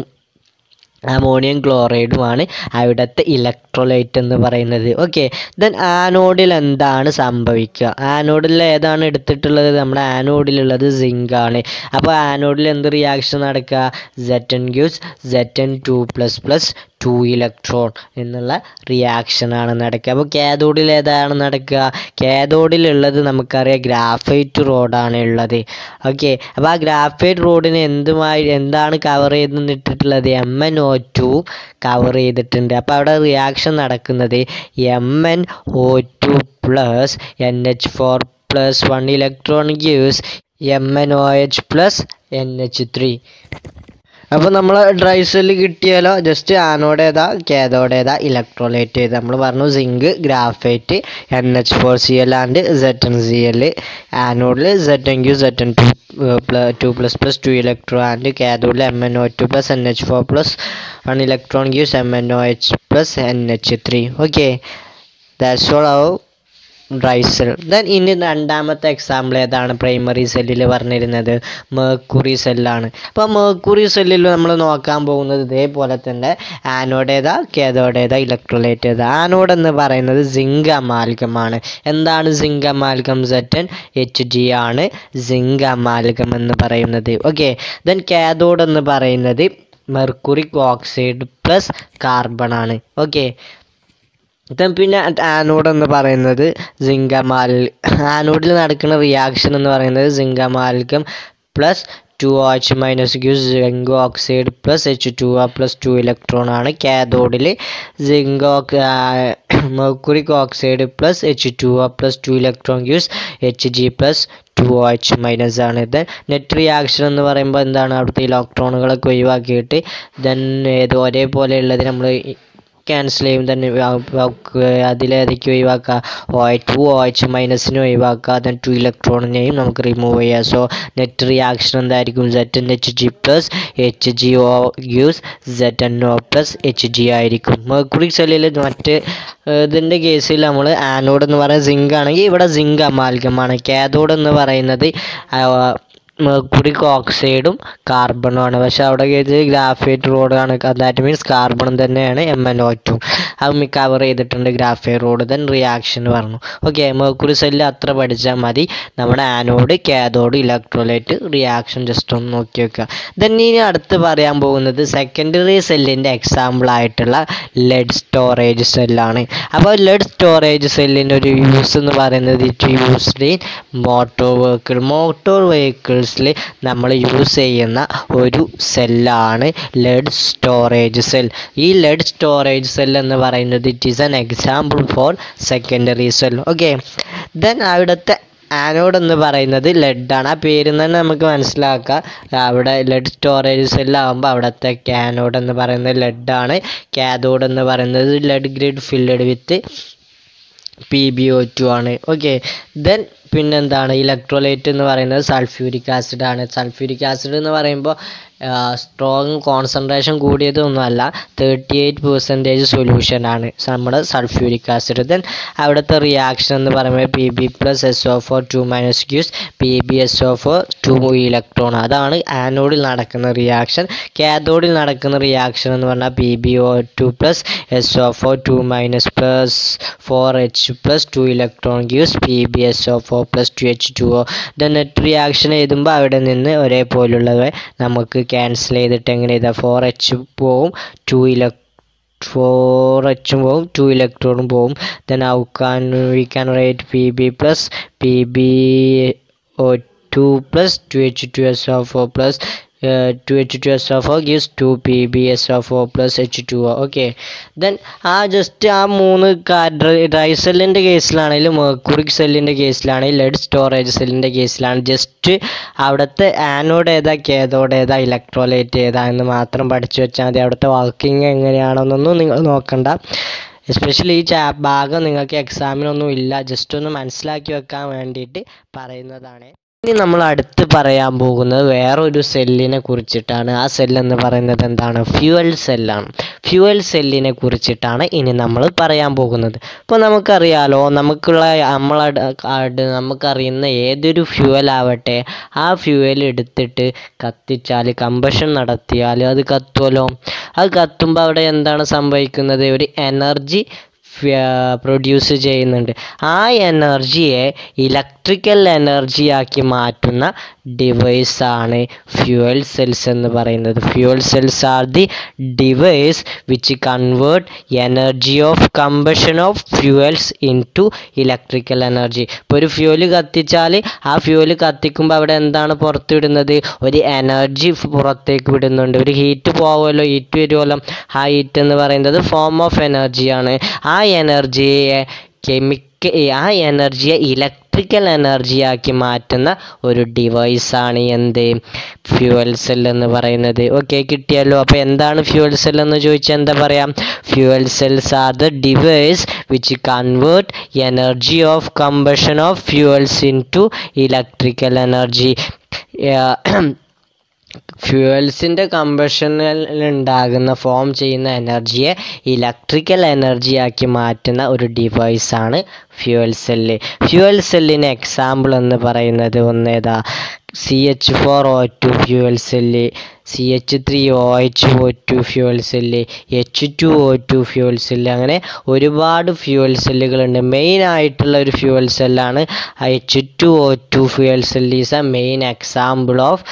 അമോണിയം ക്ലോറൈഡുമാണ് അവിടുത്തെ ഇലക്ട്രോലൈറ്റ് എന്ന് പറയുന്നത് ഓക്കെ ദെൻ ആനോഡിൽ എന്താണ് സംഭവിക്കുക ആനോഡിൽ ഏതാണ് എടുത്തിട്ടുള്ളത് നമ്മുടെ ആനോഡിലുള്ളത് സിങ്ക് ആണ് അപ്പോൾ ആനോഡിൽ എന്ത് റിയാക്ഷൻ നടക്കുക Z N gives Z N two plus plus two electron എന്നുള്ള റിയാക്ഷനാണ് നടക്കുക അപ്പോൾ കാഥോഡിൽ ഏതാണ് നടക്കുക കാഥോഡിലുള്ളത് നമുക്കറിയാം ഗ്രാഫൈറ്റ് റോഡാണ് ഉള്ളത് ഓക്കെ അപ്പോൾ ആ ഗ്രാഫൈറ്റ് റോഡിന് എന്തുമായി എന്താണ് കവർ ചെയ്തിട്ടുള്ളത് M N O two cover ചെയ്തിട്ടുണ്ട് അപ്പോൾ അവിടെ റിയാക്ഷൻ നടക്കുന്നത് M N O two plus N H four plus one electron gives M N O H plus N H three അപ്പോൾ നമ്മൾ ഡ്രൈ സെല്ല് കിട്ടിയാലോ ജസ്റ്റ് ആനോഡ് ഏതാ cathode ഏതാ electrolyte ഏതാ നമ്മൾ പറഞ്ഞു zinc graphite N H four C L and Z N C L ആനോഡിൽ Z N Q Z N two two plus plus to electron and കാഥോഡിൽ M N O two plus N H four plus one electron gives M N O H plus N H three okay that's all ഔ dry cell then ഇനി രണ്ടാമത്തെ example ഏതാണ് primary സെല്ലിൽ പറഞ്ഞിരുന്നത് മേർക്കുറി സെല്ലാണ് അപ്പോൾ മേർക്കുറി സെല്ലിൽ നമ്മൾ നോക്കാൻ പോകുന്നത് ഇതേപോലെ തന്നെ ആനോഡ് ഏതാ കേതോഡ് ഏതാ ഇലക്ട്രോലൈറ്റ് ഏതാ ആനോഡ് എന്ന് പറയുന്നത് സിങ്ക് അമാൽഗമാണ് എന്താണ് zinc amalgam Z N H G ആണ് സിങ്ക് അമാൽഗം എന്ന് പറയുന്നത് ഓക്കെ ദെൻ കാഥോഡ് എന്ന് പറയുന്നത് മെർക്കുറിക് ഓക്സൈഡ് പ്ലസ് കാർബൺ ആണ് ഓക്കെ ദെൻ പിന്നെ ആനോഡ് എന്ന് പറയുന്നത് സിങ്കമാൽ ആനോഡിൽ നടക്കുന്ന റിയാക്ഷൻ എന്ന് പറയുന്നത് zinc amalgam plus two H minus Q zinc oxide plus H two ആ പ്ലസ് ടു ഇലക്ട്രോൺ ആണ് കാഥോഡിൽ zinc mercuric oxide plus H two ആ plus two electron gives H G plus two H minus ആണ് ഇത് net reaction എന്ന് പറയുമ്പോൾ എന്താണ് അവിടുത്തെ ഇലക്ട്രോണുകളൊക്കെ ഒഴിവാക്കിയിട്ട് ദെൻ ഏത് ഒരേപോലെ നമ്മൾ ക്യാൻസൽ ചെയ്യും തന്നെ അതിലേതൊക്കെ ഒഴിവാക്കുക ഒ ടു ഒ എച്ച് മൈനസിനെ ഒഴിവാക്കുക ദെൻ ടു ഇലക്ട്രോണിനെയും നമുക്ക് റിമൂവ് ചെയ്യാം സോ നെറ്റ് റിയാക്ഷൻ എന്തായിരിക്കും Z N H G plus H G O gives Z N O plus H G ആയിരിക്കും മെർക്കുറിക് സെല്ലിൽ മറ്റ് ഇതിൻ്റെ കേസിൽ നമ്മൾ ആനോഡ് എന്ന് പറയുന്നത് സിങ്ക് ആണെങ്കിൽ ഇവിടെ സിങ്ക് അമാൽഗമാണ് കാഥോഡ് എന്ന് പറയുന്നത് മെർക്കുറിക് ഓക്സൈഡും കാർബണും ആണ് പക്ഷെ അവിടെ ഇത് ഗ്രാഫൈറ്റ് റോഡാണ് ദാറ്റ് മീൻസ് കാർബൺ തന്നെയാണ് എം എൻ ഒ ടു അത് കവർ ചെയ്തിട്ടുണ്ട് ഗ്രാഫൈറ്റ് റോഡ് ദെൻ റിയാക്ഷൻ പറഞ്ഞു ഓക്കെ മെർക്കുറി സെല്ല് അത്ര പഠിച്ചാൽ മതി നമ്മുടെ anode cathode electrolyte reaction just ഒന്ന് നോക്കി വെക്കുക ദെൻ ഇനി അടുത്ത് പറയാൻ പോകുന്നത് സെക്കൻഡറി സെല്ലിൻ്റെ എക്സാമ്പിൾ ആയിട്ടുള്ള ലെഡ് സ്റ്റോറേജ് സെല്ലാണ് അപ്പോൾ ലെഡ് സ്റ്റോറേജ് സെല്ലിൻ്റെ ഒരു യൂസ് എന്ന് പറയുന്നത് it used in motor vehicle motor വെഹിക്കിൾസിൽ നമ്മൾ യൂസ് ചെയ്യുന്ന ഒരു സെല്ലാണ് ലെഡ് സ്റ്റോറേജ് സെൽ ഈ ലെഡ് സ്റ്റോറേജ് സെൽ എന്ന് പറയുന്നത് it is an example for secondary cell okay then അവിടുത്തെ ആനോഡ് എന്ന് പറയുന്നത് ലെഡാണ് ആ പേരിൽ തന്നെ നമുക്ക് മനസ്സിലാക്കാം അവിടെ ലെഡ് സ്റ്റോറേജ് സെല്ലാകുമ്പോൾ അവിടുത്തെ കാനോഡ് എന്ന് പറയുന്നത് ലെഡാണ് കാഥോഡ് എന്ന് പറയുന്നത് lead grid filled with P B O two ആണ് ഓക്കെ ദെൻ പിന്നെന്താണ് ഇലക്ട്രോലൈറ്റ് എന്ന് പറയുന്നത് സൾഫ്യൂരിക് ആസിഡ് ആണ് സൾഫ്യൂരിക് ആസിഡ് എന്ന് പറയുമ്പോൾ സ്ട്രോങ് കോൺസെൻട്രേഷൻ കൂടിയതൊന്നുമല്ല തേർട്ടി എയ്റ്റ് പെർസെൻറ്റേജ് സൊല്യൂഷനാണ് നമ്മുടെ സൾഫ്യൂരിക് ആസിഡ് ദെൻ അവിടുത്തെ റിയാക്ഷൻ എന്ന് പറയുമ്പോൾ P B plus S O four two minus gives P B S O four two electron അതാണ് ആനോഡിൽ നടക്കുന്ന റിയാക്ഷൻ കാഥോഡിൽ നടക്കുന്ന റിയാക്ഷൻ എന്ന് പറഞ്ഞാൽ P B O two plus S O four two minus plus four H plus two electron gives P B S O four plus two H two O the net reaction എഴുതുമ്പോൾ അവിടെ നിന്ന് ഒരേപോലുള്ളവ നമുക്ക് cancel ചെയ്തിട്ട് എങ്ങനെ എഴുതാം four H പോവും two electron four എച്ചും പോവും ടു ഇലക്ട്രോണും പോവും ദെൻ ഔ can we can write P B plus P B O two plus two H two S O four plus two H two S O four gives two P B S O four plus H two O okay then ആ just ആ മൂന്ന് dry സെല്ലിൻ്റെ കേസിലാണെങ്കിലും mercuric സെല്ലിൻ്റെ കേസിലാണെങ്കിൽ lead storage സെല്ലിൻ്റെ കേസിലാണ് just അവിടുത്തെ anode ഏതാ കേതോഡ് ഏതാ ഇലക്ട്രോലൈറ്റ് ഏതാ എന്ന് മാത്രം പഠിച്ചു വെച്ചാൽ മതി അവിടുത്തെ വർക്കിംഗ് എങ്ങനെയാണെന്നൊന്നും നിങ്ങൾ നോക്കണ്ട എസ്പെഷ്യലി ഈ ചാ ഭാഗം നിങ്ങൾക്ക് എക്സാമിനൊന്നും ഇല്ല ജസ്റ്റ് ഒന്ന് മനസ്സിലാക്കി വെക്കാൻ വേണ്ടിയിട്ട് പറയുന്നതാണ് ഇനി നമ്മൾ അടുത്ത് പറയാൻ പോകുന്നത് വേറൊരു സെല്ലിനെ കുറിച്ചിട്ടാണ് ആ സെല്ലെന്ന് പറയുന്നത് എന്താണ് ഫ്യൂവൽ സെല്ലാണ് ഫ്യൂവൽ സെല്ലിനെ കുറിച്ചിട്ടാണ് ഇനി നമ്മൾ പറയാൻ പോകുന്നത് ഇപ്പോൾ നമുക്കറിയാലോ നമുക്കുള്ള നമ്മളെ നമുക്കറിയുന്ന ഏതൊരു ഫ്യൂവൽ ആവട്ടെ ആ ഫ്യൂവൽ എടുത്തിട്ട് കത്തിച്ചാൽ കമ്പഷൻ നടത്തിയാൽ അത് കത്തുമല്ലോ അത് കത്തുമ്പോൾ അവിടെ എന്താണ് സംഭവിക്കുന്നത് ഒരു എനർജി പ്രൊഡ്യൂസ് ചെയ്യുന്നുണ്ട് ആ എനർജിയെ ഇലക്ട്രിക്കൽ എനർജിയാക്കി മാറ്റുന്ന ഡിവൈസാണ് ഫ്യൂവൽ സെൽസ് എന്ന് പറയുന്നത് fuel cells are the device which convert energy of combustion of fuels into electrical energy ഇപ്പോൾ ഒരു ഫ്യൂവൽ കത്തിച്ചാൽ ആ ഫ്യൂവൽ കത്തിക്കുമ്പോൾ അവിടെ എന്താണ് പുറത്തുവിടുന്നത് ഒരു എനർജി പുറത്തേക്ക് വിടുന്നുണ്ട് ഒരു ഹീറ്റ് പോവുമല്ലോ ഹീറ്റ് വരുമല്ലോ ആ ഹീറ്റ് എന്ന് പറയുന്നത് ഫോം ഓഫ് എനർജിയാണ് ആ എനർജിയെ കെമിക്ക ആ എനർജിയെ ഇലക്ട്രിക്കൽ എനർജിയാക്കി മാറ്റുന്ന ഒരു ഡിവൈസാണ് എന്ത് ഫ്യൂവൽ സെൽ എന്ന് പറയുന്നത് ഓക്കെ കിട്ടിയല്ലോ അപ്പോൾ എന്താണ് ഫ്യൂവൽ സെൽ എന്ന് ചോദിച്ചാൽ എന്താ പറയാം fuel cells are the device which convert energy of combustion of fuels into electrical energy ഫ്യൂവൽസിൻ്റെ കമ്പഷനിൽ ഉണ്ടാകുന്ന ഫോം ചെയ്യുന്ന എനർജിയെ ഇലക്ട്രിക്കൽ എനർജിയാക്കി മാറ്റുന്ന ഒരു ഡിവൈസാണ് ഫ്യൂവൽ സെല്ല് ഫ്യൂവൽ സെല്ലിന് എക്സാമ്പിൾ എന്ന് പറയുന്നത് ഒന്നേതാ C H four O two fuel cell C H three O H O two fuel cell H two O two fuel cell അങ്ങനെ ഒരുപാട് ഫ്യൂവൽ സെല്ലുകളുണ്ട് മെയിൻ ആയിട്ടുള്ള ഒരു fuel സെല്ലാണ് H two O two fuel cell is a main example of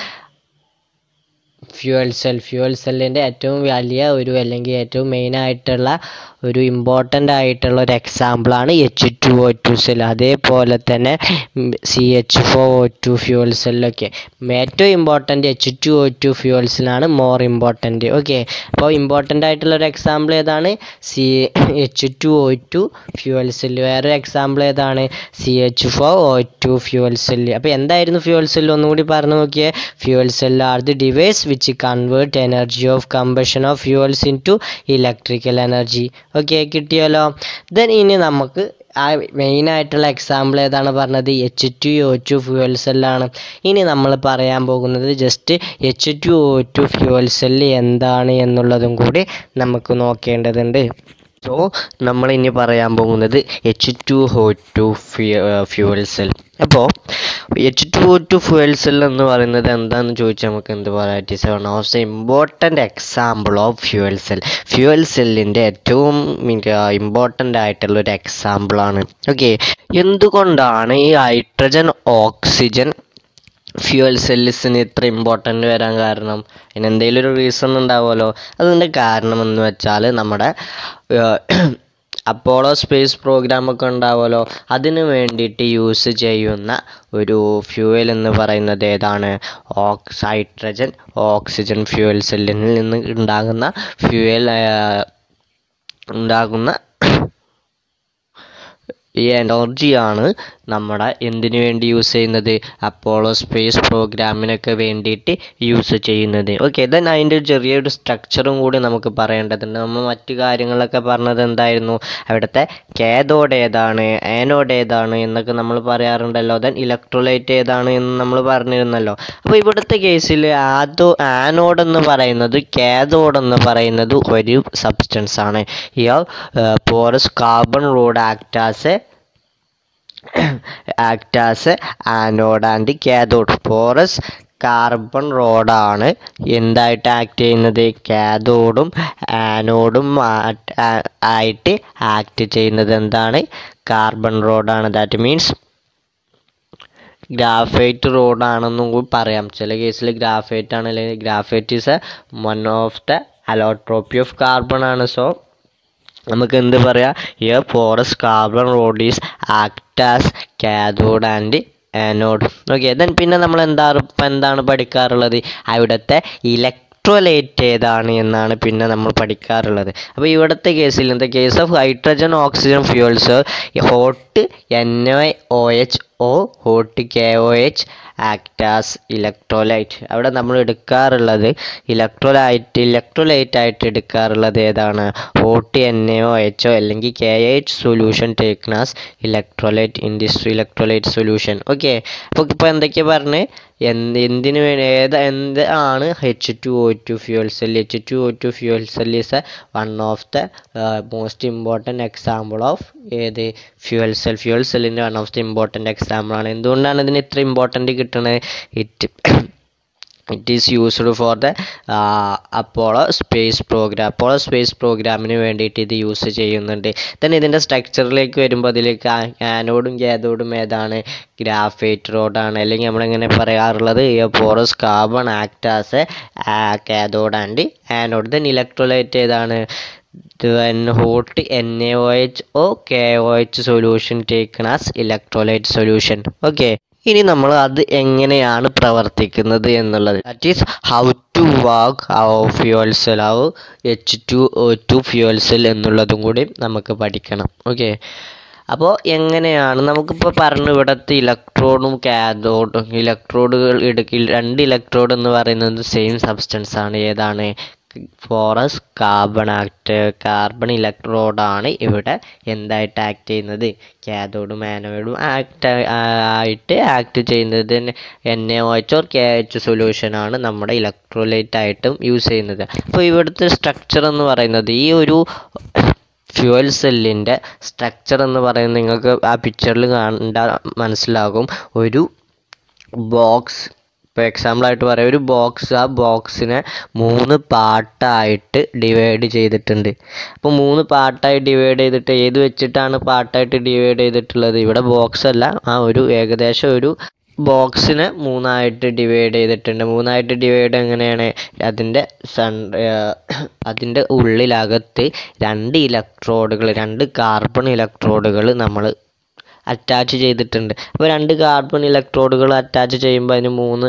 fuel cell fuel സെല്ലിൻ്റെ ഏറ്റവും വലിയ ഒരു അല്ലെങ്കിൽ ഏറ്റവും മെയിൻ ആയിട്ടുള്ള ഒരു ഇമ്പോർട്ടൻ്റ് ആയിട്ടുള്ള ഒരു എക്സാമ്പിളാണ് H two O two cell അതേപോലെ തന്നെ C H four O two fuel സെല്ലൊക്കെ ഏറ്റവും important H two O two ഫ്യൂവൽസിലാണ് മോർ ഇമ്പോർട്ടൻ്റ് ഓക്കെ അപ്പോൾ ഇമ്പോർട്ടൻ്റ് ആയിട്ടുള്ള ഒരു എക്സാമ്പിൾ ഏതാണ് C H two O two fuel cell വേറൊരു എക്സാമ്പിൾ ഏതാണ് C H four O two fuel cell അപ്പോൾ എന്തായിരുന്നു ഫ്യൂവൽ സെല്ല് ഒന്നുകൂടി പറഞ്ഞു നോക്കിയേ fuel cell are the device which convert energy of combustion of fuels into electrical energy okay കിട്ടിയല്ലോ then ഇനി നമുക്ക് ആ മെയിൻ ആയിട്ടുള്ള എക്സാമ്പിൾ ഏതാണ് പറഞ്ഞത് H two O two fuel സെല്ലാണ് ഇനി നമ്മൾ പറയാൻ പോകുന്നത് just H two O two fuel cell എന്താണ് എന്നുള്ളതും കൂടി നമുക്ക് നോക്കേണ്ടതുണ്ട് സോ നമ്മൾ ഇനി പറയാൻ പോകുന്നത് H two O two fuel cell അപ്പോൾ H two O two fuel cell എന്ന് പറയുന്നത് എന്താണെന്ന് ചോദിച്ചാൽ നമുക്ക് എന്ത് പറയാം it is one of the important example of fuel cell fuel സെല്ലിൻ്റെ ഏറ്റവും ഇമ്പോർട്ടൻ്റ് ആയിട്ടുള്ള ഒരു എക്സാമ്പിളാണ് ഓക്കെ എന്തുകൊണ്ടാണ് ഈ ഹൈഡ്രജൻ ഓക്സിജൻ ഫ്യൂവൽ സെല്ലിസിന് ഇത്ര ഇമ്പോർട്ടൻ്റ് വരാൻ കാരണം അതിന് എന്തെങ്കിലും ഒരു റീസൺ ഉണ്ടാവുമല്ലോ അതിൻ്റെ കാരണം എന്ന് വെച്ചാൽ നമ്മുടെ അപ്പോളോ സ്പേസ് പ്രോഗ്രാം ഒക്കെ ഉണ്ടാവുമല്ലോ അതിന് വേണ്ടിയിട്ട് യൂസ് ചെയ്യുന്ന ഒരു ഫ്യൂവൽ എന്ന് പറയുന്നത് ഏതാണ് ഓക്സ് ഹൈഡ്രജൻ ഓക്സിജൻ ഫ്യൂവൽ സെല്ലിൽ നിന്ന് ഉണ്ടാകുന്ന ഫ്യൂവൽ ഉണ്ടാകുന്ന ഈ എനർജിയാണ് നമ്മുടെ എന്തിനു വേണ്ടി യൂസ് ചെയ്യുന്നത് അപ്പോളോ സ്പേസ് പ്രോഗ്രാമിനൊക്കെ വേണ്ടിയിട്ട് യൂസ് ചെയ്യുന്നത് ഓക്കെ ദെൻ അതിൻ്റെ ചെറിയൊരു സ്ട്രക്ചറും കൂടി നമുക്ക് പറയേണ്ടതുണ്ട് നമ്മൾ മറ്റു കാര്യങ്ങളൊക്കെ പറഞ്ഞത് എന്തായിരുന്നു അവിടുത്തെ കാഥോഡ് ഏതാണ് ആനോഡ് ഏതാണ് എന്നൊക്കെ നമ്മൾ പറയാറുണ്ടല്ലോ ദെൻ ഇലക്ട്രോലൈറ്റ് ഏതാണ് എന്ന് നമ്മൾ പറഞ്ഞിരുന്നല്ലോ അപ്പോൾ ഇവിടുത്തെ കേസിൽ ആദോ ആനോഡ് എന്ന് പറയുന്നത് കാഥോഡ് എന്ന് പറയുന്നത് ഒരു സബ്സ്റ്റൻസ് ആണ് here porous carbon rod act as a act as anode and cathode porous carbon റോഡാണ് എന്തായിട്ട് ആക്ട് ചെയ്യുന്നത് കാഥോഡും ആനോഡും ആയിട്ട് ആക്ട് ചെയ്യുന്നത് എന്താണ് കാർബൺ റോഡാണ് ദാറ്റ് മീൻസ് ഗ്രാഫൈറ്റ് റോഡാണെന്നും കൂടി പറയാം ചില കേസിൽ ഗ്രാഫൈറ്റ് ആണ് അല്ലെങ്കിൽ graphite is a one of the allotropy of carbon ആണ് സോ നമുക്ക് എന്ത് പറയാം here porous carbon rod is act as cathode and anode okay then പിന്നെ നമ്മൾ എന്താ ഇപ്പം എന്താണ് പഠിക്കാറുള്ളത് അവിടുത്തെ ഇലക്ട്രോലൈറ്റ് ഏതാണ് എന്നാണ് പിന്നെ നമ്മൾ പഠിക്കാറുള്ളത് അപ്പോൾ ഇവിടുത്തെ കേസിൽ in the case of hydrogen oxygen fuels hot N O H O hot K O H act as electrolyte അവിടെ നമ്മൾ എടുക്കാറുള്ളത് ഇലക്ട്രോലൈറ്റ് ഇലക്ട്രോലൈറ്റ് ആയിട്ട് എടുക്കാറുള്ളത് ഏതാണ് hot N A O H O അല്ലെങ്കിൽ K H solution taken as electrolyte in this electrolyte solution okay അപ്പോൾ ഇപ്പോൾ എന്തൊക്കെയാണ് പറഞ്ഞ് എന്ത് എന്തിനു വേണ്ടി ഏത് എന്ത് ആണ് H two O two fuel cell H two O two fuel cell is a one of the most important example of ഏത് ഫ്യൂൽ സെൽ ഫ്യൂൽ സെല്ലിൻ്റെ one of the important example ആണ് എന്തുകൊണ്ടാണ് ഇതിന് ഇത്ര ഇമ്പോർട്ടൻറ്റ് കിട്ടുന്നത് it it is used for the Apollo space program Apollo space പ്രോഗ്രാമിന് വേണ്ടിയിട്ട് ഇത് യൂസ് ചെയ്യുന്നുണ്ട് then ഇതിൻ്റെ സ്ട്രക്ചറിലേക്ക് വരുമ്പോൾ അതിലേക്ക് ആനോഡും കാഥോഡും ഏതാണ് ഗ്രാഫൈറ്റ് റോഡാണ് അല്ലെങ്കിൽ നമ്മളിങ്ങനെ പറയാറുള്ളത് porous carbon act as cathode and anode then electrolyte ഏതാണ് hot N A O H O K O H solution taken as electrolyte solution okay ഇനി നമ്മൾ അത് എങ്ങനെയാണ് പ്രവർത്തിക്കുന്നത് എന്നുള്ളത് that is how to work fuel cell how H two O two fuel cell എന്നുള്ളതും കൂടി നമുക്ക് പഠിക്കണം ഓക്കെ അപ്പോൾ എങ്ങനെയാണ് നമുക്കിപ്പോൾ പറഞ്ഞു ഇവിടുത്തെ ഇലക്ട്രോഡും കാഥോഡും ഇലക്ട്രോഡുകൾ എടുക്കിൽ രണ്ട് ഇലക്ട്രോഡ് എന്ന് പറയുന്നത് സെയിം സബ്സ്റ്റൻസ് ആണ് ഏതാണ് ഫോറസ് കാർബൺ ആക്ട് കാർബൺ ഇലക്ട്രോഡാണ് ഇവിടെ എന്തായിട്ട് ആക്ട് ചെയ്യുന്നത് കാഥോഡും ആനോഡും ആക്ട് ആയിട്ട് ആക്ട് ചെയ്യുന്നത് N A H or K H സൊല്യൂഷനാണ് നമ്മുടെ ഇലക്ട്രോലൈറ്റ് ആയിട്ടും യൂസ് ചെയ്യുന്നത് അപ്പോൾ ഇവിടുത്തെ സ്ട്രക്ചർ എന്ന് പറയുന്നത് ഈ ഒരു ഫ്യൂവൽ സെല്ലിൻ്റെ സ്ട്രക്ചർ എന്ന് പറയുന്നത് നിങ്ങൾക്ക് ആ പിക്ചറിൽ കണ്ടാൽ മനസ്സിലാകും ഒരു ബോക്സ് ഇപ്പോൾ എക്സാമ്പിളായിട്ട് പറയാം ഒരു ബോക്സ് ആ ബോക്സിനെ മൂന്ന് പാർട്ടായിട്ട് ഡിവൈഡ് ചെയ്തിട്ടുണ്ട് അപ്പോൾ മൂന്ന് പാർട്ടായി ഡിവൈഡ് ചെയ്തിട്ട് ഏത് വെച്ചിട്ടാണ് പാർട്ടായിട്ട് ഡിവൈഡ് ചെയ്തിട്ടുള്ളത് ഇവിടെ ബോക്സ് അല്ല ആ ഒരു ഏകദേശം ഒരു ബോക്സിനെ മൂന്നായിട്ട് ഡിവൈഡ് ചെയ്തിട്ടുണ്ട് മൂന്നായിട്ട് ഡിവൈഡ് എങ്ങനെയാണ് അതിൻ്റെ സൺ അതിൻ്റെ ഉള്ളിലകത്ത് രണ്ട് ഇലക്ട്രോഡുകൾ രണ്ട് കാർബൺ ഇലക്ട്രോഡുകൾ നമ്മൾ അറ്റാച്ച് ചെയ്തിട്ടുണ്ട് അപ്പോൾ രണ്ട് കാർബൺ ഇലക്ട്രോഡുകൾ അറ്റാച്ച് ചെയ്യുമ്പോൾ അതിന് മൂന്ന്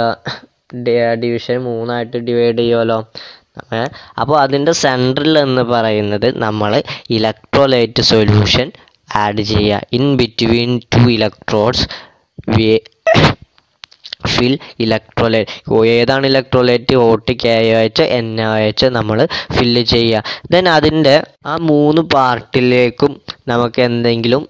ഡിവിഷൻ മൂന്നായിട്ട് ഡിവൈഡ് ചെയ്യുമല്ലോ അപ്പോൾ അതിൻ്റെ സെൻട്രൽ എന്ന് പറയുന്നത് നമ്മൾ ഇലക്ട്രോലൈറ്റ് സൊല്യൂഷൻ ആഡ് ചെയ്യുക in between two electrodes fill electrolyte ഏതാണ് electrolyte hot K H N H നമ്മൾ ഫില്ല് ചെയ്യുക ദെൻ അതിൻ്റെ ആ മൂന്ന് പാർട്ടിലേക്കും നമുക്ക് എന്തെങ്കിലും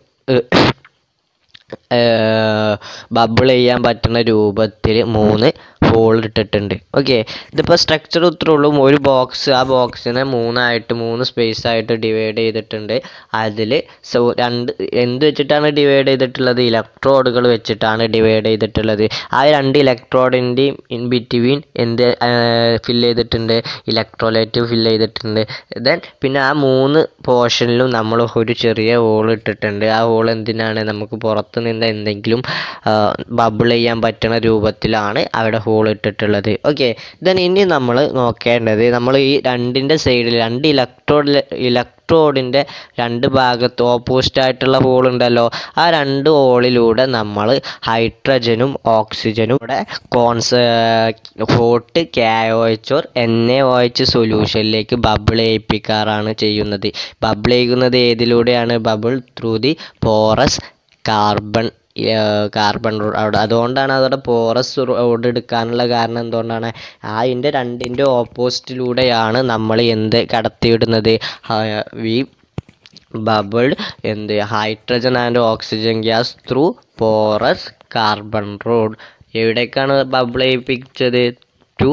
ബബിൾ ചെയ്യാൻ പറ്റുന്ന രൂപത്തിൽ മൂന്ന് ഹോൾ ഇട്ടിട്ടുണ്ട് ഓക്കെ ഇതിപ്പോൾ സ്ട്രക്ചർ ഇത്രേ ഉള്ളൂ ഒരു ബോക്സ് ആ ബോക്സിനെ മൂന്നായിട്ട് മൂന്ന് സ്പേസ് ആയിട്ട് ഡിവൈഡ് ചെയ്തിട്ടുണ്ട് അതിൽ സോ രണ്ട് എന്ത് വെച്ചിട്ടാണ് ഡിവൈഡ് ചെയ്തിട്ടുള്ളത് ഇലക്ട്രോഡുകൾ വെച്ചിട്ടാണ് ഡിവൈഡ് ചെയ്തിട്ടുള്ളത് ആ രണ്ട് ഇലക്ട്രോഡിൻ്റെയും ഇൻ ബിറ്റ്വീൻ എന്ത് ഫില്ല് ചെയ്തിട്ടുണ്ട് ഇലക്ട്രോലൈറ്റ് ഫില്ല് ചെയ്തിട്ടുണ്ട് ദെൻ പിന്നെ ആ മൂന്ന് പോർഷനിലും നമ്മൾ ഒരു ചെറിയ ഹോൾ ഇട്ടിട്ടുണ്ട് ആ ഹോൾ എന്തിനാണ് നമുക്ക് പുറത്ത് ഭാഗത്ത് നിന്ന് എന്തെങ്കിലും ബബിൾ ചെയ്യാൻ പറ്റുന്ന രൂപത്തിലാണ് അവിടെ ഹോൾ ഇട്ടിട്ടുള്ളത് ഓക്കെ ദെൻ ഇനി നമ്മൾ നോക്കേണ്ടത് നമ്മൾ ഈ രണ്ടിൻ്റെ സൈഡിൽ രണ്ട് ഇലക്ട്രോഡ് ഇലക്ട്രോഡിൻ്റെ രണ്ട് ഭാഗത്ത് ഓപ്പോസിറ്റ് ആയിട്ടുള്ള ഹോൾ ഉണ്ടല്ലോ ആ രണ്ട് ഹോളിലൂടെ നമ്മൾ ഹൈഡ്രജനും ഓക്സിജനും കൂടെ conc hot K O H or N A O H സൊല്യൂഷനിലേക്ക് ബബിൾ ചെയ്യിപ്പിക്കാറാണ് ചെയ്യുന്നത് ബബിൾ ചെയ്യുന്നത് ഏതിലൂടെയാണ് bubble through the porous carbon carbon അവിടെ അതുകൊണ്ടാണ് അതവിടെ പോറസ് റോഡ് എടുക്കാനുള്ള കാരണം എന്തുകൊണ്ടാണ് അതിൻ്റെ രണ്ടിൻ്റെ ഓപ്പോസിറ്റിലൂടെയാണ് നമ്മൾ എന്ത് കടത്തിവിടുന്നത് വി ബബിൾ എന്ത് hydrogen and oxygen gas through porous carbon rod എവിടേക്കാണ് ബബിൾ ചെയ്യിപ്പിച്ചത് to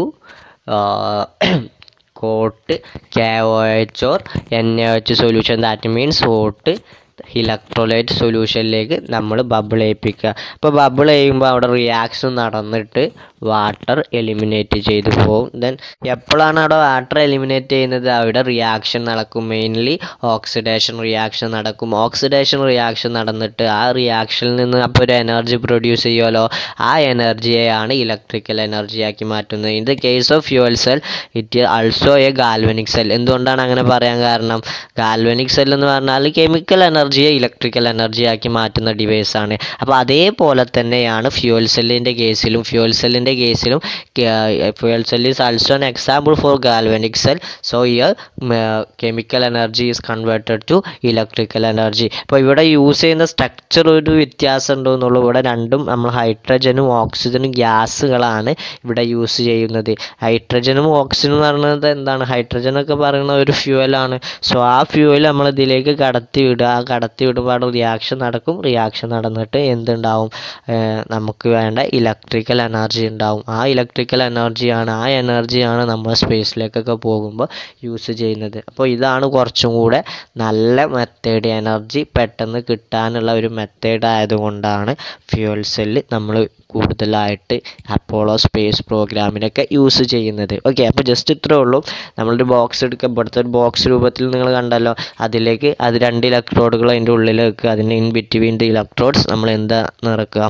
hot K O H or N A H solution that means hot electrolyte സൊല്യൂഷനിലേക്ക് നമ്മൾ ബബിൾ ചെയ്യിപ്പിക്കുക അപ്പോൾ ബബിൾ ചെയ്യുമ്പോൾ അവിടെ റിയാക്ഷൻ നടന്നിട്ട് വാട്ടർ എലിമിനേറ്റ് ചെയ്തു പോകും ദെൻ എപ്പോഴാണ് അവിടെ വാട്ടർ എലിമിനേറ്റ് ചെയ്യുന്നത് അവിടെ റിയാക്ഷൻ നടക്കും മെയിൻലി ഓക്സിഡേഷൻ റിയാക്ഷൻ നടക്കും ഓക്സിഡേഷൻ റിയാക്ഷൻ നടന്നിട്ട് ആ റിയാക്ഷനിൽ നിന്ന് അപ്പോൾ ഒരു എനർജി പ്രൊഡ്യൂസ് ചെയ്യുമല്ലോ ആ എനർജിയെയാണ് ഇലക്ട്രിക്കൽ എനർജിയാക്കി മാറ്റുന്നത് in the case of fuel cell it also a galvanic cell എന്തുകൊണ്ടാണ് അങ്ങനെ പറയാൻ കാരണം ഗാൽവനിക് സെൽ എന്ന് പറഞ്ഞാൽ കെമിക്കൽ എനർജിയെ ഇലക്ട്രിക്കൽ എനർജിയാക്കി മാറ്റുന്ന ഡിവൈസാണ് അപ്പോൾ അതേപോലെ തന്നെയാണ് ഫ്യൂവൽ സെല്ലിൻ്റെ കേസിലും ഫ്യൂവൽ സെല്ലിൻ്റെ കേസിലും fuel cell is also an example for galvanic cell so here chemical energy is converted to electrical energy അപ്പോൾ ഇവിടെ യൂസ് ചെയ്യുന്ന സ്ട്രക്ചർ ഒരു വ്യത്യാസം ഉണ്ടോ എന്നുള്ളൂ ഇവിടെ രണ്ടും നമ്മൾ ഹൈഡ്രജനും ഓക്സിജനും ഗ്യാസുകളാണ് ഇവിടെ യൂസ് ചെയ്യുന്നത് ഹൈഡ്രജനും ഓക്സിജനും എന്ന് പറയുന്നത് എന്താണ് ഹൈഡ്രജൻ ഒക്കെ പറയുന്ന ഒരു ഫ്യൂവലാണ് സോ ആ ഫ്യൂവൽ നമ്മൾ ഇതിലേക്ക് കടത്തി വിടുക ആ കടത്തി വിടുമ്പോൾ അവിടെ റിയാക്ഷൻ നടക്കും റിയാക്ഷൻ നടന്നിട്ട് എന്തുണ്ടാവും ഏർ നമുക്ക് വേണ്ട ഇലക്ട്രിക്കൽ എനർജി ഉണ്ടാവും ആ ഇലക്ട്രിക്കൽ എനർജിയാണ് ആ എനർജിയാണ് നമ്മൾ സ്പേസിലേക്കൊക്കെ പോകുമ്പോൾ യൂസ് ചെയ്യുന്നത് അപ്പോൾ ഇതാണ് കുറച്ചും കൂടെ നല്ല മെത്തേഡ് എനർജി പെട്ടെന്ന് കിട്ടാനുള്ള ഒരു മെത്തേഡ് ആയതുകൊണ്ടാണ് ഫ്യൂവൽ സെല്ല് നമ്മൾ കൂടുതലായിട്ട് അപ്പോളോ സ്പേസ് പ്രോഗ്രാമിനൊക്കെ യൂസ് ചെയ്യുന്നത് ഓക്കെ അപ്പോൾ ജസ്റ്റ് ഇത്രേ ഉള്ളൂ നമ്മളൊരു ബോക്സ് എടുക്കുക ഇവിടുത്തെ ഒരു ബോക്സ് രൂപത്തിൽ നിങ്ങൾ കണ്ടല്ലോ അതിലേക്ക് അത് രണ്ട് ഇലക്ട്രോഡുകൾ അതിൻ്റെ ഉള്ളിൽ വെക്കുക അതിന് ഇൻ ബിറ്റ്വീൻ ദി ഇലക്ട്രോഡ്സ് നമ്മൾ എന്താ നിറക്കുക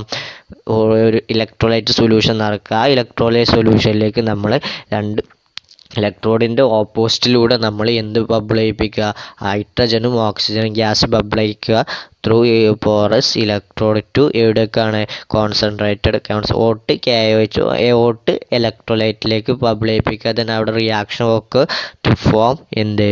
ഒരു ഇലക്ട്രോലൈറ്റ് സൊല്യൂഷൻ നിറക്കുക ആ ഇലക്ട്രോലൈറ്റ് സൊല്യൂഷനിലേക്ക് നമ്മൾ രണ്ട് ഇലക്ട്രോഡിൻ്റെ ഓപ്പോസിറ്റിലൂടെ നമ്മൾ എന്ത് ബബിൾ ചെയ്യിപ്പിക്കുക ഹൈഡ്രജനും ഓക്സിജനും ഗ്യാസ് ബബിൾ ചെയ്യിക്കുക ത്രൂ പോറസ് ഇലക്ട്രോഡ് ടു എവിടേക്കാണ് കോൺസെൻട്രേറ്റഡ് ഓട്ട് കെ വെച്ച് ഓട്ട് ഇലക്ട്രോലൈറ്റിലേക്ക് ബബിൾ ചെയ്യിപ്പിക്കുക then അവിടെ റിയാക്ഷൻ ഒക്കെ ടു ഫോം എന്ത്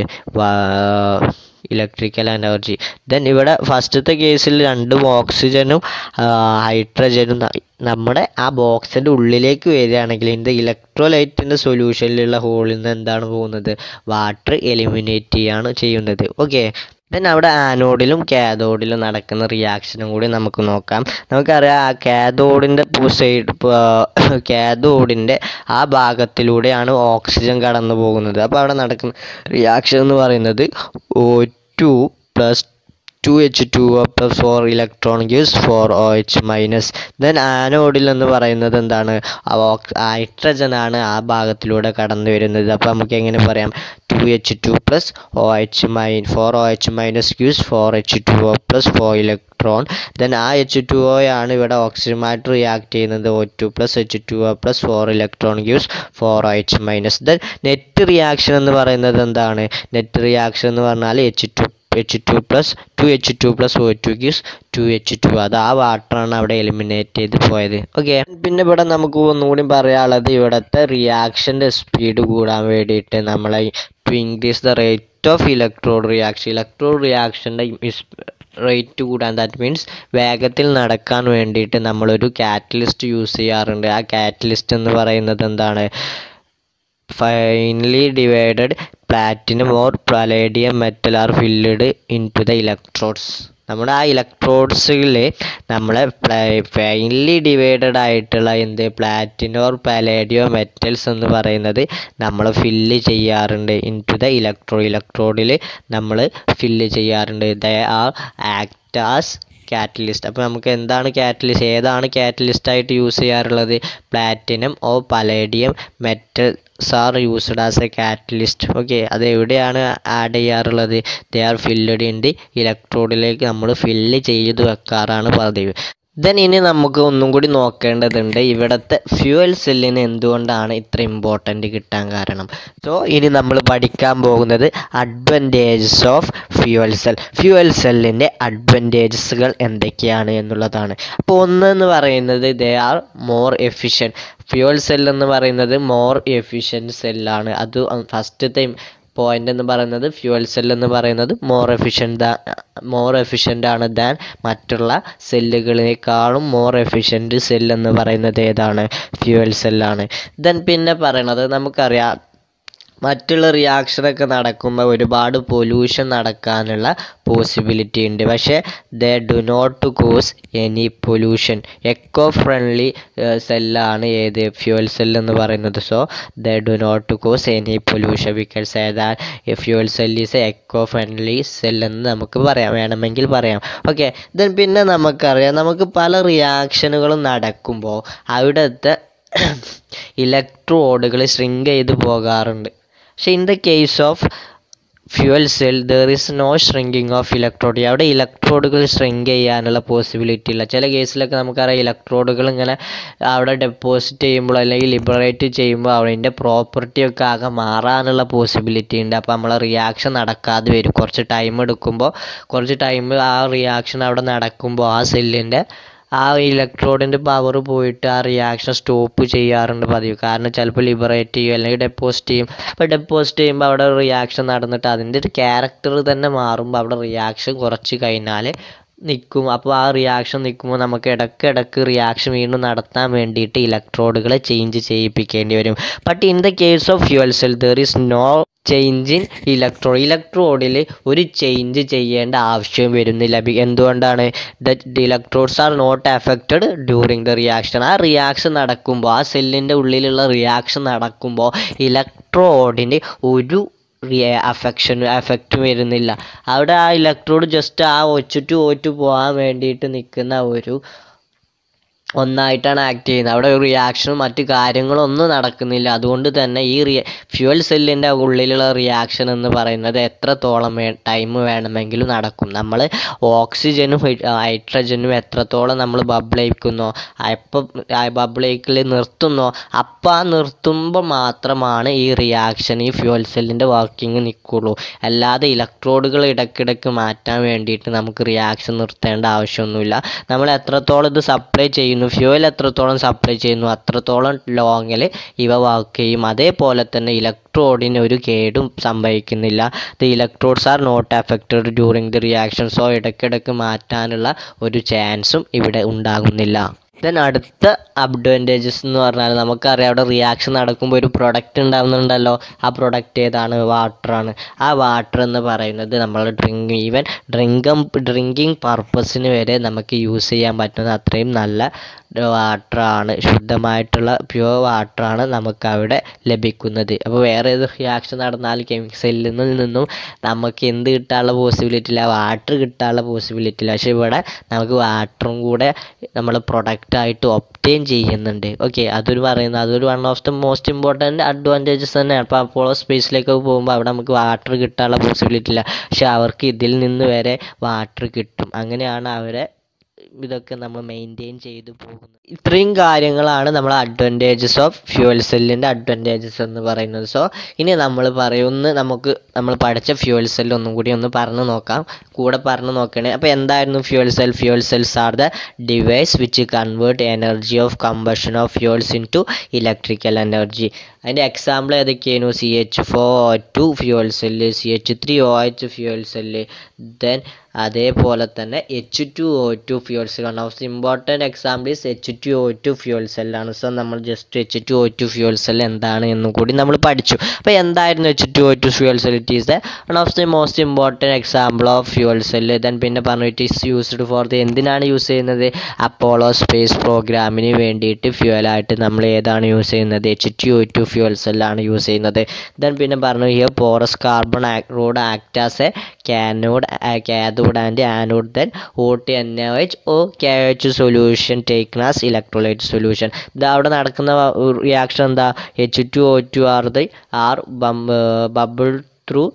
ഇലക്ട്രിക്കൽ എനർജി ദെൻ ഇവിടെ ഫസ്റ്റത്തെ കേസിൽ രണ്ടും ഓക്സിജനും ഹൈഡ്രജനും നമ്മുടെ ആ ബോക്സിൻ്റെ ഉള്ളിലേക്ക് വരികയാണെങ്കിൽ ഇതിൻ്റെ ഇലക്ട്രോലൈറ്റിൻ്റെ സൊല്യൂഷനിലുള്ള ഹോളിൽ നിന്ന് എന്താണ് പോകുന്നത് വാട്ടർ എലിമിനേറ്റ് ചെയ്യാണ് ചെയ്യുന്നത് ഓക്കെ ദെൻ അവിടെ ആനോഡിലും കാഥോഡിലും നടക്കുന്ന റിയാക്ഷനും കൂടി നമുക്ക് നോക്കാം നമുക്കറിയാം ആ കാഥോഡിൻ്റെ സൈഡ് കാഥോഡിൻ്റെ ആ ഭാഗത്തിലൂടെയാണ് ഓക്സിജൻ കടന്നു പോകുന്നത് അപ്പോൾ അവിടെ നടക്കുന്ന റിയാക്ഷൻ എന്ന് പറയുന്നത് O two plus two H two plus four electron gives four O H minus then ആനോഡിൽ എന്ന് പറയുന്നത് എന്താണ് ഹൈഡ്രജൻ ആണ് ആ ഭാഗത്തിലൂടെ കടന്നു വരുന്നത് അപ്പോൾ നമുക്ക് എങ്ങനെ പറയാം two H two plus O H mine four O H minus gives four H two O plus four electron then ആ എച്ച് ടു ഒ ആണ് ഇവിടെ ഓക്സിജനുമായിട്ട് റിയാക്ട് ചെയ്യുന്നത് O two plus H two O plus four electron gives four O H minus then net reaction എന്ന് പറയുന്നത് എന്താണ് net reaction എന്ന് പറഞ്ഞാൽ H two H two plus two H two plus O two gives to H two അത് ആ വാട്ടറാണ് അവിടെ eliminate ചെയ്ത് പോയത് ഓക്കെ പിന്നെ ഇവിടെ നമുക്ക് ഒന്നുകൂടി പറയാനുള്ളത് ഇവിടുത്തെ റിയാക്ഷൻ്റെ സ്പീഡ് കൂടാൻ വേണ്ടിയിട്ട് നമ്മളെ to increase the rate of electrode reaction electrode റിയാക്ഷൻ്റെ റേറ്റ് കൂടാൻ ദാറ്റ് മീൻസ് വേഗത്തിൽ നടക്കാൻ വേണ്ടിയിട്ട് നമ്മളൊരു കാറ്റലിസ്റ്റ് യൂസ് ചെയ്യാറുണ്ട് ആ കാറ്റലിസ്റ്റ് എന്ന് പറയുന്നത് എന്താണ് finally divided platinum or palladium metal are filled into the electrodes നമ്മുടെ ആ ഇലക്ട്രോഡ്സിൽ നമ്മളെ ഫൈനലി ഡിവൈഡഡ് ആയിട്ടുള്ള എന്ത് പ്ലാറ്റിനം ഓർ പലേഡിയോ മെറ്റൽസ് എന്ന് പറയുന്നത് നമ്മൾ ഫില്ല് ചെയ്യാറുണ്ട് ഇൻ ടു ദ ഇലക്ട്രോ ഇലക്ട്രോഡിൽ നമ്മൾ ഫില്ല് ചെയ്യാറുണ്ട് they are act as catalyst അപ്പോൾ നമുക്ക് എന്താണ് കാറ്റലിസ്റ്റ് ഏതാണ് കാറ്റലിസ്റ്റ് ആയിട്ട് യൂസ് ചെയ്യാറുള്ളത് platinum or palladium metals are used as a catalyst okay അത് എവിടെയാണ് ആഡ് ചെയ്യാറുള്ളത് they are filled in the ഇലക്ട്രോഡിലേക്ക് നമ്മൾ ഫില്ല് ചെയ്ത് വെക്കാറാണ് പതിവ് ദെൻ ഇനി നമുക്ക് ഒന്നും കൂടി നോക്കേണ്ടതുണ്ട് ഇവിടുത്തെ ഫ്യൂവൽ സെല്ലിന് എന്തുകൊണ്ടാണ് ഇത്ര ഇമ്പോർട്ടൻ്റ് കിട്ടാൻ കാരണം സോ ഇനി നമ്മൾ പഠിക്കാൻ പോകുന്നത് advantages of fuel cell fuel സെല്ലിൻ്റെ അഡ്വൻറ്റേജസുകൾ എന്തൊക്കെയാണ് എന്നുള്ളതാണ് അപ്പോൾ ഒന്നെന്ന് പറയുന്നത് they are more efficient fuel cell എന്ന് പറയുന്നത് മോർ എഫിഷ്യൻറ്റ് സെല്ലാണ് അത് ഫസ്റ്റത്തെ പോയിന്റ് എന്ന് പറയുന്നത് ഫ്യൂവൽ സെൽ എന്ന് പറയുന്നത് മോർ എഫിഷ്യൻ്റ് മോർ എഫിഷ്യൻ്റ് ആണ് ദാൻ മറ്റുള്ള സെല്ലുകളേക്കാളും മോർ എഫിഷ്യൻ്റ് സെൽ എന്ന് പറയുന്നത് ഏതാണ് ഫ്യൂവൽ സെല്ലാണ് ദെൻ പിന്നെ പറയണത് നമുക്കറിയാം മറ്റുള്ള റിയാക്ഷനൊക്കെ നടക്കുമ്പോൾ ഒരുപാട് പൊല്യൂഷൻ നടക്കാനുള്ള പോസിബിലിറ്റി ഉണ്ട് പക്ഷേ they do not cause any pollution eco friendly സെല്ലാണ് ഏത് ഫ്യൂവൽ സെൽ എന്ന് പറയുന്നത് so they do not cause any pollution because ഏതാ fuel cell is eco friendly cell എന്ന് നമുക്ക് പറയാം വേണമെങ്കിൽ പറയാം ഓക്കെ ദെൻ പിന്നെ നമുക്കറിയാം നമുക്ക് പല റിയാക്ഷനുകളും നടക്കുമ്പോൾ അവിടുത്തെ ഇലക്ട്രോഡുകൾ ഷ്രിങ്ക് ചെയ്ത് പോകാറുണ്ട് പക്ഷെ in the case of fuel cell there is no shrinking of electrode അവിടെ ഇലക്ട്രോഡുകൾ ഷ്രിങ്ക് ചെയ്യാനുള്ള പോസിബിലിറ്റി ഇല്ല ചില കേസിലൊക്കെ നമുക്കറിയാം ഇലക്ട്രോഡുകൾ ഇങ്ങനെ അവിടെ ഡെപ്പോസിറ്റ് ചെയ്യുമ്പോൾ അല്ലെങ്കിൽ ലിബറേറ്റ് ചെയ്യുമ്പോൾ അതിൻ്റെ പ്രോപ്പർട്ടി ഒക്കെ ആകെ മാറാനുള്ള പോസിബിലിറ്റി ഉണ്ട് അപ്പോൾ നമ്മളെ റിയാക്ഷൻ നടക്കാതെ വരും കുറച്ച് ടൈം എടുക്കുമ്പോൾ കുറച്ച് ടൈം ആ റിയാക്ഷൻ അവിടെ നടക്കുമ്പോൾ ആ സെല്ലിൻ്റെ ആ ഇലക്ട്രോഡിൻ്റെ പവർ പോയിട്ട് ആ റിയാക്ഷൻ സ്റ്റോപ്പ് ചെയ്യാറുണ്ട് പതിവ് കാരണം ചിലപ്പോൾ ലിബറേറ്റ് ചെയ്യും അല്ലെങ്കിൽ ഡെപ്പോസിറ്റ് ചെയ്യും അപ്പോൾ ഡെപ്പോസിറ്റ് ചെയ്യുമ്പോൾ അവിടെ റിയാക്ഷൻ നടന്നിട്ട് അതിൻ്റെ ഒരു ക്യാരക്ടർ തന്നെ മാറുമ്പോൾ അവിടെ റിയാക്ഷൻ കുറച്ച് കഴിഞ്ഞാൽ നിൽക്കും അപ്പോൾ ആ റിയാക്ഷൻ നിൽക്കുമ്പോൾ നമുക്ക് ഇടയ്ക്കിടയ്ക്ക് റിയാക്ഷൻ വീണ്ടും നടത്താൻ വേണ്ടിയിട്ട് ഇലക്ട്രോഡുകളെ ചേഞ്ച് ചെയ്യിപ്പിക്കേണ്ടി വരും but in the case of fuel cell there is no change in electro ഇലക്ട്രോഡിൽ ഒരു ചേഞ്ച് ചെയ്യേണ്ട ആവശ്യം വരുന്നില്ല ബി- എന്തുകൊണ്ടാണ് the electrodes are not affected during the reaction ആ റിയാക്ഷൻ നടക്കുമ്പോൾ ആ സെല്ലിൻ്റെ ഉള്ളിലുള്ള റിയാക്ഷൻ നടക്കുമ്പോൾ ഇലക്ട്രോഡിന് ഒരു അഫക്ഷൻ എഫക്റ്റ് വരുന്നില്ല അവിടെ ആ ഇലക്ട്രോഡ് ജസ്റ്റ് ആ ഒച്ചിട്ട് ഓറ്റ് പോകാൻ വേണ്ടിയിട്ട് നിൽക്കുന്ന ഒരു ഒന്നായിട്ടാണ് ആക്ട് ചെയ്യുന്നത് അവിടെ ഒരു റിയാക്ഷനും മറ്റു കാര്യങ്ങളും ഒന്നും നടക്കുന്നില്ല അതുകൊണ്ട് തന്നെ ഈ റിയ ഫ്യൂവൽ സെല്ലിൻ്റെ ഉള്ളിലുള്ള റിയാക്ഷൻ എന്ന് പറയുന്നത് എത്രത്തോളം വേ ടൈം വേണമെങ്കിലും നടക്കും നമ്മൾ ഓക്സിജനും ഹൈഡ്രജനും എത്രത്തോളം നമ്മൾ ബബിളയിക്കുന്നോ എപ്പം ബബിളയിക്കൽ നിർത്തുന്നോ അപ്പം ആ നിർത്തുമ്പോൾ മാത്രമാണ് ഈ റിയാക്ഷൻ ഈ ഫ്യൂവൽ സെല്ലിൻ്റെ വർക്കിംഗ് നിൽക്കുള്ളൂ അല്ലാതെ ഇലക്ട്രോഡുകൾ ഇടയ്ക്കിടയ്ക്ക് മാറ്റാൻ വേണ്ടിയിട്ട് നമുക്ക് റിയാക്ഷൻ നിർത്തേണ്ട ആവശ്യമൊന്നുമില്ല നമ്മൾ എത്രത്തോളം ഇത് സപ്ലൈ ചെയ്യുന്നു ഫ്യൂവൽ എത്രത്തോളം സപ്ലൈ ചെയ്യുന്നു അത്രത്തോളം ലോങ്ങിൽ ഇവ വർക്ക് ചെയ്യും അതേപോലെ തന്നെ ഇലക്ട്രോഡിന് ഒരു കേടും സംഭവിക്കുന്നില്ല the electrodes are not affected during the reaction so ഇടയ്ക്കിടയ്ക്ക് മാറ്റാനുള്ള ഒരു ചാൻസും ഇവിടെ ഉണ്ടാകുന്നില്ല ദെൻ അടുത്ത അഡ്വാൻറ്റേജസ് എന്ന് പറഞ്ഞാൽ നമുക്കറിയാം അവിടെ റിയാക്ഷൻ നടക്കുമ്പോൾ ഒരു പ്രൊഡക്റ്റ് ഉണ്ടാകുന്നുണ്ടല്ലോ ആ പ്രൊഡക്റ്റ് ഏതാണ് വാട്ടറാണ് ആ വാട്ടർ എന്ന് പറയുന്നത് നമ്മൾ ഡ്രിങ്ക് ഈവൻ ഡ്രിങ്കം ഡ്രിങ്കിങ് പർപ്പസിന് വരെ നമുക്ക് യൂസ് ചെയ്യാൻ പറ്റുന്ന അത്രയും നല്ല വാട്ടറാണ് ശുദ്ധമായിട്ടുള്ള പ്യുവർ വാട്ടറാണ് നമുക്ക് അവിടെ ലഭിക്കുന്നത് അപ്പോൾ വേറെ ഏത് റിയാക്ഷൻ നടന്നാൽ കെമിക്കലിൽ നിന്നും നമുക്ക് എന്ത് കിട്ടാനുള്ള പോസിബിലിറ്റി ഇല്ല വാട്ടർ കിട്ടാനുള്ള പോസിബിലിറ്റി ഇല്ല പക്ഷേ ഇവിടെ നമുക്ക് വാട്ടറും കൂടെ നമ്മൾ പ്രൊഡക്റ്റായിട്ട് ഒപ്റ്റെയിൻ ചെയ്യുന്നുണ്ട് ഓക്കെ അതൊരു പറയുന്നത് അതൊരു one of the most important advantages തന്നെയാണ് അപ്പോൾ അപ്പോൾ സ്പേസിലേക്ക് പോകുമ്പോൾ അവിടെ നമുക്ക് വാട്ടർ കിട്ടാനുള്ള പോസിബിലിറ്റി ഇല്ല പക്ഷെ അവർക്ക് ഇതിൽ നിന്ന് വരെ വാട്ടർ കിട്ടും അങ്ങനെയാണ് അവരെ ഇതൊക്കെ നമ്മൾ മെയിൻറ്റെയിൻ ചെയ്തു പോകുന്നത് ഇത്രയും കാര്യങ്ങളാണ് നമ്മൾ അഡ്വാൻറ്റേജസ് ഓഫ് ഫ്യൂവൽ സെല്ലിൻ്റെ അഡ്വാൻറ്റേജസ് എന്ന് പറയുന്നത് സോ ഇനി നമ്മൾ പറയുന്ന നമുക്ക് നമ്മൾ പഠിച്ച ഫ്യൂവൽ സെൽ ഒന്നും കൂടി ഒന്ന് പറഞ്ഞു നോക്കാം കൂടെ പറഞ്ഞു നോക്കണേ അപ്പോൾ എന്തായിരുന്നു fuel cell fuel cells are the device which convert energy of combustion of fuels into electrical energy അതിൻ്റെ എക്സാമ്പിൾ ഏതൊക്കെയായിരുന്നു C H four two fuel cell C H three O H fuel cell then അതേപോലെ തന്നെ H two O two fuel cell ആണ് of important example is H two O two fuel സെല്ലാണ് so നമ്മൾ just H two O two fuel cell എന്താണ് എന്നും കൂടി നമ്മൾ പഠിച്ചു അപ്പോൾ എന്തായിരുന്നു H two O two fuel cell it is the one of the most important example of fuel cell then പിന്നെ പറഞ്ഞു it is used for the എന്തിനാണ് യൂസ് ചെയ്യുന്നത് അപ്പോളോ സ്പേസ് പ്രോഗ്രാമിന് വേണ്ടിയിട്ട് ഫ്യൂവലായിട്ട് നമ്മൾ ഏതാണ് യൂസ് ചെയ്യുന്നത് H two O two fuel സെല്ലാണ് യൂസ് ചെയ്യുന്നത് ദെൻ പിന്നെ പറഞ്ഞു here porous carbon rod act as a cathode cathode and anode then O T N H O K H solution taken as electrolyte solution ഇത് അവിടെ നടക്കുന്ന reaction എന്താ H two O two are the are bubble through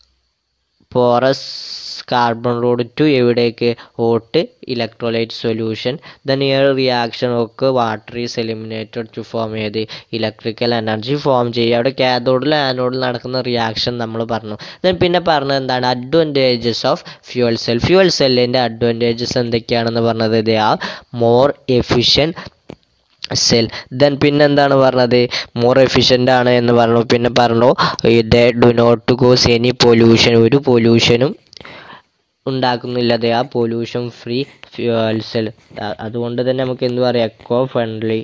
porous carbon rod to എവിടേക്ക് out electrolyte solution then ഈ reaction ഒക്കെ water is eliminated to form ചെയ്ത് electrical energy form ചെയ്യുക അവിടെ കാഥോഡിൽ ആനോഡിൽ നടക്കുന്ന റിയാക്ഷൻ നമ്മൾ പറഞ്ഞു ദെൻ പിന്നെ പറഞ്ഞത് എന്താണ് advantages of fuel cell fuel സെല്ലിൻ്റെ അഡ്വാൻറ്റേജസ് എന്തൊക്കെയാണെന്ന് പറഞ്ഞത് they are more efficient cell then പിന്നെന്താണ് പറഞ്ഞത് മോർ എഫിഷ്യൻ്റ് ആണ് എന്ന് പറഞ്ഞു പിന്നെ പറഞ്ഞു ഇത് do not cause any pollution ഒരു പൊല്യൂഷനും ഉണ്ടാക്കുന്നില്ല ദേ ആ പൊല്യൂഷൻ ഫ്രീ ഫ്യൂവൽ സെൽ അതുകൊണ്ട് തന്നെ നമുക്ക് എന്ത് പറയാം എക്കോ ഫ്രണ്ട്ലി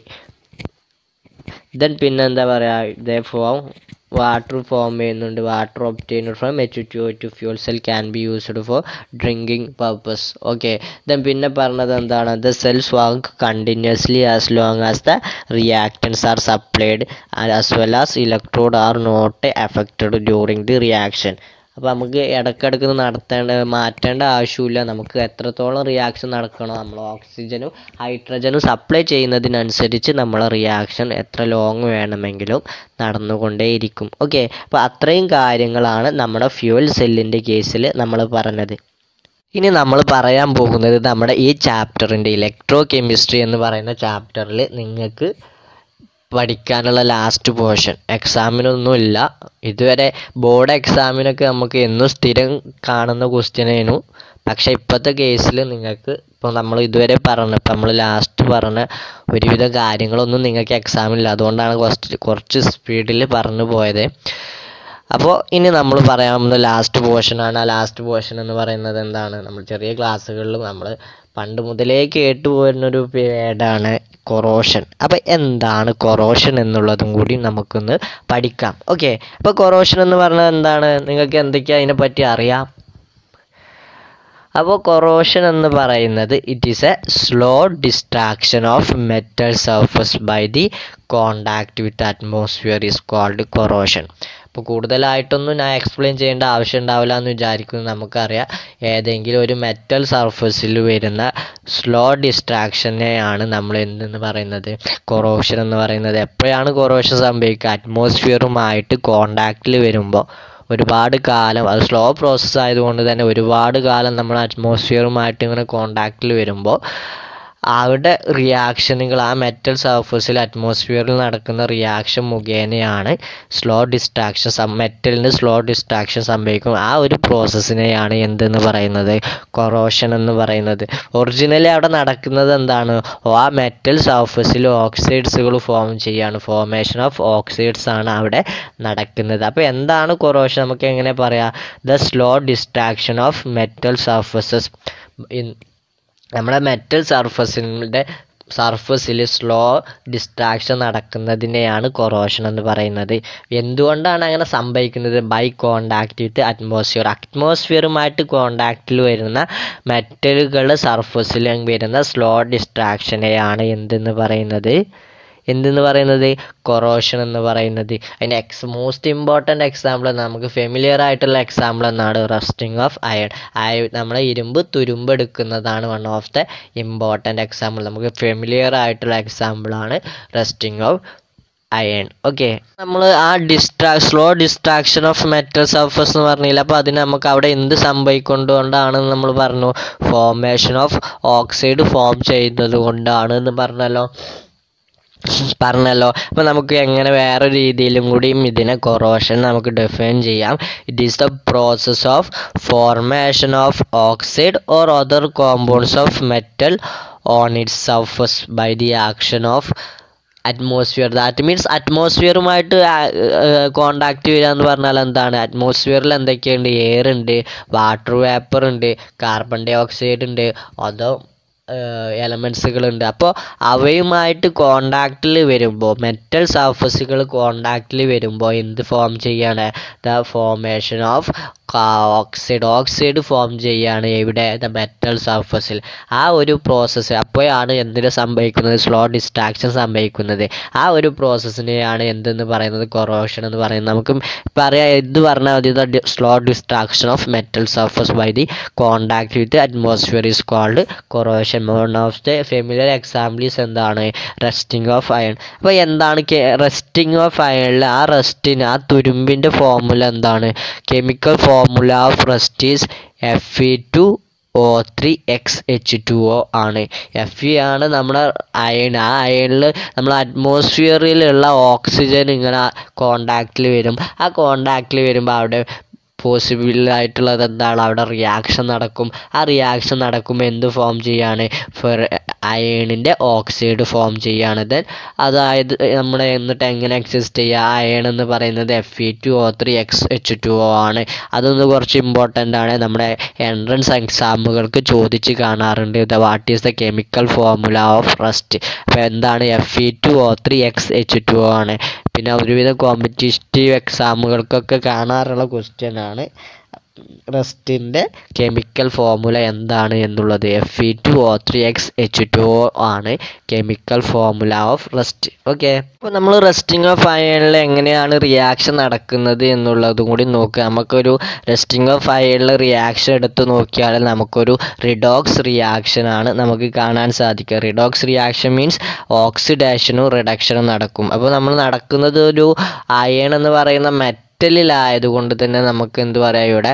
ദെൻ പിന്നെ എന്താ പറയുക ഇതേ ഫോം വാട്ടർ ഫോം ചെയ്യുന്നുണ്ട് water obtained from H two two fuel cell can be used for drinking purpose okay then പിന്നെ പറഞ്ഞത് എന്താണ് the cells work continuously as long as the reactants are supplied as well as electrode are not affected during the reaction അപ്പോൾ നമുക്ക് ഇടയ്ക്കിടയ്ക്ക് ഇത് നടത്തേണ്ട മാറ്റേണ്ട ആവശ്യമില്ല നമുക്ക് എത്രത്തോളം റിയാക്ഷൻ നടക്കണോ നമ്മൾ ഓക്സിജനും ഹൈഡ്രജനും സപ്ലൈ ചെയ്യുന്നതിനനുസരിച്ച് നമ്മളെ റിയാക്ഷൻ എത്ര ലോങ് വേണമെങ്കിലും നടന്നുകൊണ്ടേയിരിക്കും ഓക്കെ അപ്പോൾ അത്രയും കാര്യങ്ങളാണ് നമ്മുടെ ഫ്യൂവൽ സെല്ലിൻ്റെ കേസിൽ നമ്മൾ പറഞ്ഞത് ഇനി നമ്മൾ പറയാൻ പോകുന്നത് നമ്മുടെ ഈ ചാപ്റ്ററിൻ്റെ ഇലക്ട്രോ കെമിസ്ട്രി എന്ന് പറയുന്ന ചാപ്റ്ററിൽ നിങ്ങൾക്ക് പഠിക്കാനുള്ള ലാസ്റ്റ് പോർഷൻ എക്സാമിനൊന്നുമില്ല ഇതുവരെ ബോർഡ് എക്സാമിനൊക്കെ നമുക്ക് എന്നും സ്ഥിരം കാണുന്ന ക്വസ്റ്റ്യനേനു പക്ഷേ ഇപ്പോഴത്തെ കേസിൽ നിങ്ങൾക്ക് ഇപ്പോൾ നമ്മൾ ഇതുവരെ പറഞ്ഞ ഇപ്പം നമ്മൾ ലാസ്റ്റ് പറഞ്ഞ ഒരുവിധ കാര്യങ്ങളൊന്നും നിങ്ങൾക്ക് എക്സാമില്ല അതുകൊണ്ടാണ് കുറച്ച് കുറച്ച് സ്പീഡിൽ പറഞ്ഞു പോയത് അപ്പോൾ ഇനി നമ്മൾ പറയാൻ പോകുന്ന ലാസ്റ്റ് പോർഷനാണ് ആ ലാസ്റ്റ് പോർഷൻ എന്ന് പറയുന്നത് എന്താണ് നമ്മൾ ചെറിയ ക്ലാസ്സുകളിൽ നമ്മൾ പണ്ട് മുതലേ കേട്ടു പോരുന്നൊരു പേടാണ് കൊറോഷൻ അപ്പോൾ എന്താണ് കൊറോഷൻ എന്നുള്ളതും കൂടി നമുക്കൊന്ന് പഠിക്കാം ഓക്കെ അപ്പോൾ കൊറോഷൻ എന്ന് പറഞ്ഞാൽ എന്താണ് നിങ്ങൾക്ക് എന്തൊക്കെയാണ് അതിനെപ്പറ്റി അറിയാം അപ്പോൾ കൊറോഷൻ എന്ന് പറയുന്നത് it is a slow destruction of metal surface by the contact with atmosphere is called corrosion അപ്പോൾ കൂടുതലായിട്ടൊന്നും ഞാൻ എക്സ്പ്ലെയിൻ ചെയ്യേണ്ട ആവശ്യം ഉണ്ടാവില്ല എന്ന് വിചാരിക്കുന്നു നമുക്കറിയാം ഏതെങ്കിലും ഒരു മെറ്റൽ സർഫസിൽ വരുന്ന സ്ലോ ഡിസ്ട്രാക്ഷനെയാണ് നമ്മൾ എന്തെന്ന് പറയുന്നത് കൊറോഷൻ എന്ന് പറയുന്നത് എപ്പോഴാണ് കൊറോഷൻ സംഭവിക്കുക അറ്റ്മോസ്ഫിയറുമായിട്ട് കോണ്ടാക്റ്റിൽ വരുമ്പോൾ ഒരുപാട് കാലം അത് സ്ലോ പ്രോസസ്സ് ആയതുകൊണ്ട് തന്നെ ഒരുപാട് കാലം നമ്മൾ അറ്റ്മോസ്ഫിയറുമായിട്ട് ഇങ്ങനെ കോണ്ടാക്റ്റിൽ വരുമ്പോൾ അവിടെ റിയാക്ഷനുകൾ ആ മെറ്റൽ സർഫസിൽ അറ്റ്മോസ്ഫിയറിൽ നടക്കുന്ന റിയാക്ഷൻ മുഖേനയാണ് സ്ലോ ഡിസ്ട്രാക്ഷൻ മെറ്റലിന് സ്ലോ ഡിസ്ട്രാക്ഷൻ സംഭവിക്കും ആ ഒരു പ്രോസസ്സിനെയാണ് എന്തെന്ന് പറയുന്നത് കൊറോഷൻ എന്ന് പറയുന്നത് ഒറിജിനലി അവിടെ നടക്കുന്നത് എന്താണ് ആ മെറ്റൽ സർഫസിൽ ഓക്സൈഡ്സുകൾ ഫോം ചെയ്യാണ് ഫോർമേഷൻ ഓഫ് ഓക്സൈഡ്സ് ആണ് അവിടെ നടക്കുന്നത് അപ്പോൾ എന്താണ് കൊറോഷൻ നമുക്ക് എങ്ങനെ പറയാം the slow destruction of metal surfaces in നമ്മുടെ മെറ്റൽ സർഫസിൻ്റെ സർഫസിൽ സ്ലോ ഡിസ്ട്രാക്ഷൻ നടക്കുന്നതിനെയാണ് കൊറോഷൻ എന്ന് പറയുന്നത് എന്തുകൊണ്ടാണ് അങ്ങനെ സംഭവിക്കുന്നത് ബൈ കോണ്ടാക്ട് വിത്ത് അറ്റ്മോസ്ഫിയർ അറ്റ്മോസ്ഫിയറുമായിട്ട് കോണ്ടാക്റ്റിൽ വരുന്ന മെറ്റലുകൾ സർഫസിൽ വരുന്ന സ്ലോ ഡിസ്ട്രാക്ഷനെയാണ് എന്തെന്ന് പറയുന്നത് എന്തെന്ന് പറയുന്നത് കൊറോഷൻ എന്ന് പറയുന്നത് അതിൻ്റെ എക്സ് മോസ്റ്റ് ഇമ്പോർട്ടൻ്റ് എക്സാമ്പിൾ നമുക്ക് ഫെമിലിയർ ആയിട്ടുള്ള എക്സാമ്പിൾ എന്നാണ് റസ്റ്റിംഗ് ഓഫ് അയൺ അയ നമ്മളെ ഇരുമ്പ് തുരുമ്പ് എടുക്കുന്നതാണ് one of the important example നമുക്ക് ഫെമിലിയർ ആയിട്ടുള്ള എക്സാമ്പിളാണ് റസ്റ്റിംഗ് ഓഫ് അയൺ ഓക്കെ നമ്മൾ ആ ഡിസ്ട്രാ slow destruction of metal surface എന്ന് പറഞ്ഞില്ല അപ്പോൾ അതിന് നമുക്ക് അവിടെ എന്ത് സംഭവിക്കൊണ്ടുകൊണ്ടാണെന്ന് നമ്മൾ പറഞ്ഞു ഫോർമേഷൻ ഓഫ് ഓക്സൈഡ് ഫോം ചെയ്യുന്നത് കൊണ്ടാണ് എന്ന് പറഞ്ഞല്ലോ പറഞ്ഞല്ലോ അപ്പോൾ നമുക്ക് എങ്ങനെ വേറെ രീതിയിലും കൂടിയും ഇതിനെ കൊറോഷൻ നമുക്ക് ഡിഫൈൻ ചെയ്യാം it is the process of formation of oxide or other compounds of metal on its surface by the action of atmosphere that means അറ്റ്മോസ്ഫിയറുമായിട്ട് കോണ്ടാക്ട് വരിക എന്ന് പറഞ്ഞാൽ എന്താണ് അറ്റ്മോസ്ഫിയറിൽ എന്തൊക്കെയുണ്ട് എയർ ഉണ്ട് വാട്ടർ വേപ്പർ ഉണ്ട് കാർബൺ ഡൈ ഓക്സൈഡ് ഉണ്ട് അതോ എലമെൻസുകളുണ്ട് അപ്പോൾ അവയുമായിട്ട് കോണ്ടാക്റ്റിൽ വരുമ്പോൾ മെറ്റൽ സർഫസുകൾ കോണ്ടാക്റ്റിൽ വരുമ്പോൾ എന്ത് ഫോം ചെയ്യാണ് the formation of oxide oxide form ചെയ്യുകയാണ് എവിടെ ദ മെറ്റൽ സർഫസിൽ ആ ഒരു പ്രോസസ്സ് അപ്പോഴാണ് എന്തിന് സംഭവിക്കുന്നത് സ്ലോ ഡിസ്ട്രാക്ഷൻ സംഭവിക്കുന്നത് ആ ഒരു പ്രോസസ്സിനെയാണ് എന്തെന്ന് പറയുന്നത് കൊറോഷൻ എന്ന് പറയുന്നത് നമുക്ക് പറയാം ഇത് പറഞ്ഞാൽ മതി the slow destruction of metal surface by the contact with atmosphere is called corrosion one of the familiar examples എന്താണ് റെസ്റ്റിംഗ് ഓഫ് അയൺ അപ്പോൾ എന്താണ് റെസ്റ്റിംഗ് ഓഫ് അയണിൽ ആ റെസ്റ്റിന് ആ തുരുമ്പിൻ്റെ ഫോർമുല എന്താണ് chemical formula of rust is F E two O three X H two O ആണ് എഫ് ഇ ആണ് നമ്മുടെ അയൺ ആ അയണിൽ നമ്മൾ അറ്റ്മോസ്ഫിയറിലുള്ള ഓക്സിജൻ ഇങ്ങനെ കോണ്ടാക്റ്റിൽ വരും ആ കോണ്ടാക്റ്റിൽ വരുമ്പോൾ അവിടെ പോസിബിൾ ആയിട്ടുള്ളത് എന്താണ് അവിടെ റിയാക്ഷൻ നടക്കും ആ റിയാക്ഷൻ നടക്കുമ്പോൾ എന്ത് ഫോം ചെയ്യാണ് ഫെർ അയണിൻ്റെ ഓക്സൈഡ് ഫോം ചെയ്യാണ് ദെൻ അതായത് നമ്മുടെ എന്നിട്ട് എങ്ങനെ എക്സിസ്റ്റ് ചെയ്യുക അയൺ എന്ന് പറയുന്നത് F E two O three X H two O ആണ് അതൊന്ന് കുറച്ച് ഇമ്പോർട്ടൻ്റ് ആണ് നമ്മുടെ എൻട്രൻസ് എക്സാമുകൾക്ക് ചോദിച്ച് കാണാറുണ്ട് the what is the chemical formula of rust അപ്പോൾ എന്താണ് F E two O three X H two O ആണ് പിന്നെ ഒരുവിധം കോമ്പറ്റീറ്റീവ് എക്സാമുകൾക്കൊക്കെ കാണാറുള്ള ക്വസ്റ്റ്യൻ ആണ് റെസ്റ്റിൻ്റെ കെമിക്കൽ ഫോർമുല എന്താണ് എന്നുള്ളത് F E two O three X H two O ആണ് chemical formula of rust okay അപ്പോൾ നമ്മൾ റെസ്റ്റിംഗ് ഓഫ് അയണിൽ എങ്ങനെയാണ് റിയാക്ഷൻ നടക്കുന്നത് എന്നുള്ളതും കൂടി നോക്കുക നമുക്കൊരു റെസ്റ്റിംഗ് ഓഫ് അയണിൽ റിയാക്ഷൻ എടുത്ത് നോക്കിയാൽ നമുക്കൊരു റിഡോക്സ് റിയാക്ഷൻ ആണ് നമുക്ക് കാണാൻ സാധിക്കുക റിഡോക്സ് റിയാക്ഷൻ മീൻസ് ഓക്സിഡേഷനും റിഡക്ഷനും നടക്കും അപ്പോൾ നമ്മൾ നടക്കുന്നത് ഒരു അയൺ എന്ന് പറയുന്ന മെറ്റ മെറ്റലിലായതുകൊണ്ട് തന്നെ നമുക്ക് എന്ത് പറയാം ഇവിടെ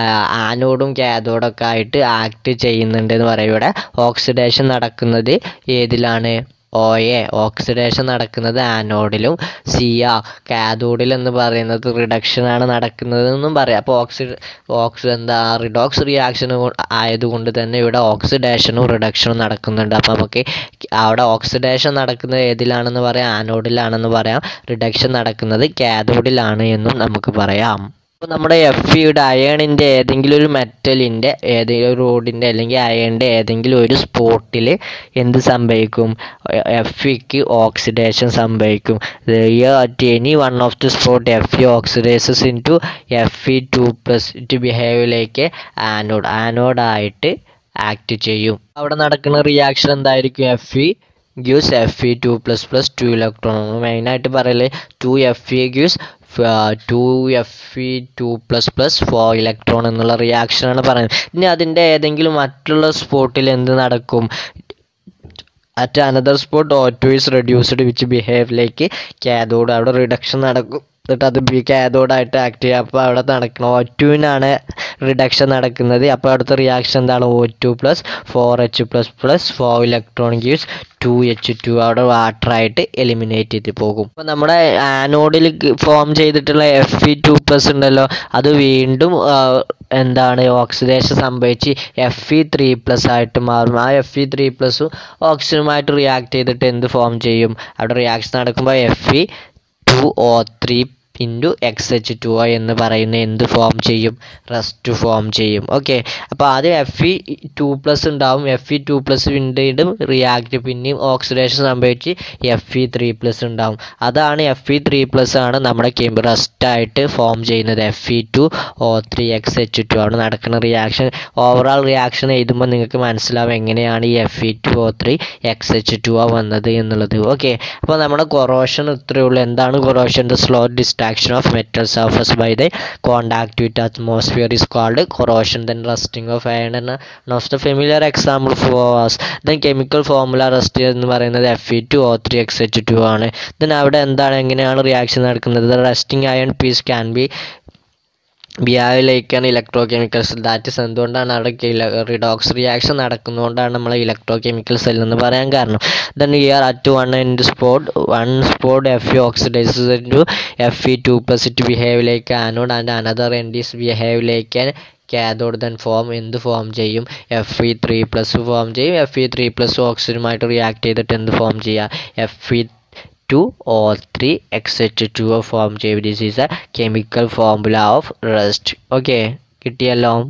ആനോഡും കാഥോഡൊക്കെ ആയിട്ട് ആക്ട് ചെയ്യുന്നുണ്ട് എന്ന് പറയാം ഇവിടെ ഓക്സിഡേഷൻ നടക്കുന്നത് ഏതിലാണ് ഒ എ ഓക്സിഡേഷൻ നടക്കുന്നത് ആനോഡിലും സിയ കാഥോഡിൽ എന്ന് പറയുന്നത് റിഡക്ഷനാണ് നടക്കുന്നത് എന്നും പറയാം അപ്പോൾ ഓക്സി ഓക്സി എന്താ റിഡോക്സ് റിയാക്ഷൻ ആയതുകൊണ്ട് തന്നെ ഇവിടെ ഓക്സിഡേഷനും റിഡക്ഷനും നടക്കുന്നുണ്ട് അപ്പോൾ നമുക്ക് അവിടെ ഓക്സിഡേഷൻ നടക്കുന്നത് ഏതിലാണെന്ന് പറയാം ആനോഡിലാണെന്ന് പറയാം റിഡക്ഷൻ നടക്കുന്നത് കാഥോഡിലാണ് എന്നും നമുക്ക് പറയാം അപ്പോൾ നമ്മുടെ എഫ് ഇയുടെ അയണിൻ്റെ ഏതെങ്കിലും ഒരു മെറ്റലിൻ്റെ ഏതെങ്കിലും ഒരു റോഡിൻ്റെ അല്ലെങ്കിൽ അയണിൻ്റെ ഏതെങ്കിലും ഒരു സ്പോട്ടിൽ എന്ത് സംഭവിക്കും എഫ് ഇക്ക് ഓക്സിഡേഷൻ സംഭവിക്കും at any one of the spot F E oxidises into F E two plus two ബിഹേവിലേക്ക് ആനോഡ് ആനോഡായിട്ട് ആക്ട് ചെയ്യും അവിടെ നടക്കുന്ന റിയാക്ഷൻ എന്തായിരിക്കും F E gives F E two plus plus two electron മെയിനായിട്ട് പറയല് two F E gives two F E two plus plus four electron എന്നുള്ള റിയാക്ഷനാണ് പറയുന്നത് ഇനി അതിൻ്റെ ഏതെങ്കിലും മറ്റുള്ള സ്പോട്ടിൽ എന്ത് നടക്കും at another spot O two is reduced which behave like cathode അവിടെ റിഡക്ഷൻ നടക്കും എന്നിട്ട് അത് ബി കാഥോഡായിട്ട് ആക്ട് ചെയ്യുക അപ്പോൾ അവിടെ നടക്കണം ഒ ടുവിനാണ് റിഡക്ഷൻ നടക്കുന്നത് അപ്പോൾ അടുത്ത റിയാക്ഷൻ എന്താണ് O two plus four H plus plus four electron gives two H two അവിടെ വാട്ടറായിട്ട് എലിമിനേറ്റ് ചെയ്ത് പോകും അപ്പോൾ നമ്മുടെ ആനോഡിൽ ഫോം ചെയ്തിട്ടുള്ള എഫ് ഇ ടു പ്ലസ് ഉണ്ടല്ലോ അത് വീണ്ടും എന്താണ് ഓക്സിഡേഷൻ സംഭവിച്ച് എഫ് ഇ ത്രീ പ്ലസ് ആയിട്ട് മാറും ആ എഫ് ഇ ത്രീ പ്ലസും ഓക്സിജനുമായിട്ട് റിയാക്ട് ചെയ്തിട്ട് എന്ത് ഫോം ചെയ്യും അവിടെ റിയാക്ഷൻ നടക്കുമ്പോൾ F E two O three into X H two O എന്ന് പറയുന്ന എന്ത് ഫോം ചെയ്യും റെസ്റ്റ് ഫോം ചെയ്യും ഓക്കെ അപ്പോൾ ആദ്യം എഫ് ഇ ടു പ്ലസ് ഉണ്ടാവും എഫ് ഇ ടു പ്ലസ് വീണ്ടും റിയാക്ട് പിന്നെയും ഓക്സിഡേഷൻ സംഭവിച്ച് എഫ് ഇ ത്രീ പ്ലസ് ഉണ്ടാവും അതാണ് എഫ് ഇ ത്രീ പ്ലസ് ആണ് നമ്മുടെ കെമി റെസ്റ്റായിട്ട് ഫോം ചെയ്യുന്നത് F E two O three X H two ആണ് നടക്കുന്ന റിയാക്ഷൻ ഓവറോൾ റിയാക്ഷൻ എഴുതുമ്പോൾ നിങ്ങൾക്ക് മനസ്സിലാവും എങ്ങനെയാണ് ഈ F E two O three X H two O വന്നത് എന്നുള്ളത് ഓക്കെ അപ്പോൾ നമ്മുടെ കൊറോഷൻ ഇത്രയേ ഉള്ളൂ എന്താണ് corrosion the slow destruction of metal surface by the contact with atmosphere is called corrosion then rusting of iron and one of the familiar example for us then chemical formula rust എന്ന് പറയുന്നത് F E two O three X H two ആണ് then അവിടെ എന്താണ് എങ്ങനെയാണ് reaction നടക്കുന്നത് rusting iron piece can be ബിയാവിലേക്കാണ് electrochemicals that is എന്തുകൊണ്ടാണ് അവിടെ റിഡോക്സ് റിയാക്ഷൻ നടക്കുന്നതുകൊണ്ടാണ് നമ്മൾ ഇലക്ട്രോ കെമിക്കൽ സെൽ എന്ന് പറയാൻ കാരണം then here at one end spot one spot F E oxidizes into F E two plus it behave like anode and another end is behave like cathode then form എന്ത് form ചെയ്യും F E three plus form ചെയ്യും F E three plus ഓക്സിജനുമായിട്ട് react ചെയ്തിട്ട് എന്ത് form ചെയ്യുക F E two O three X H two form ചെയ്യും this is a chemical formula of rust okay കിട്ടിയല്ലോ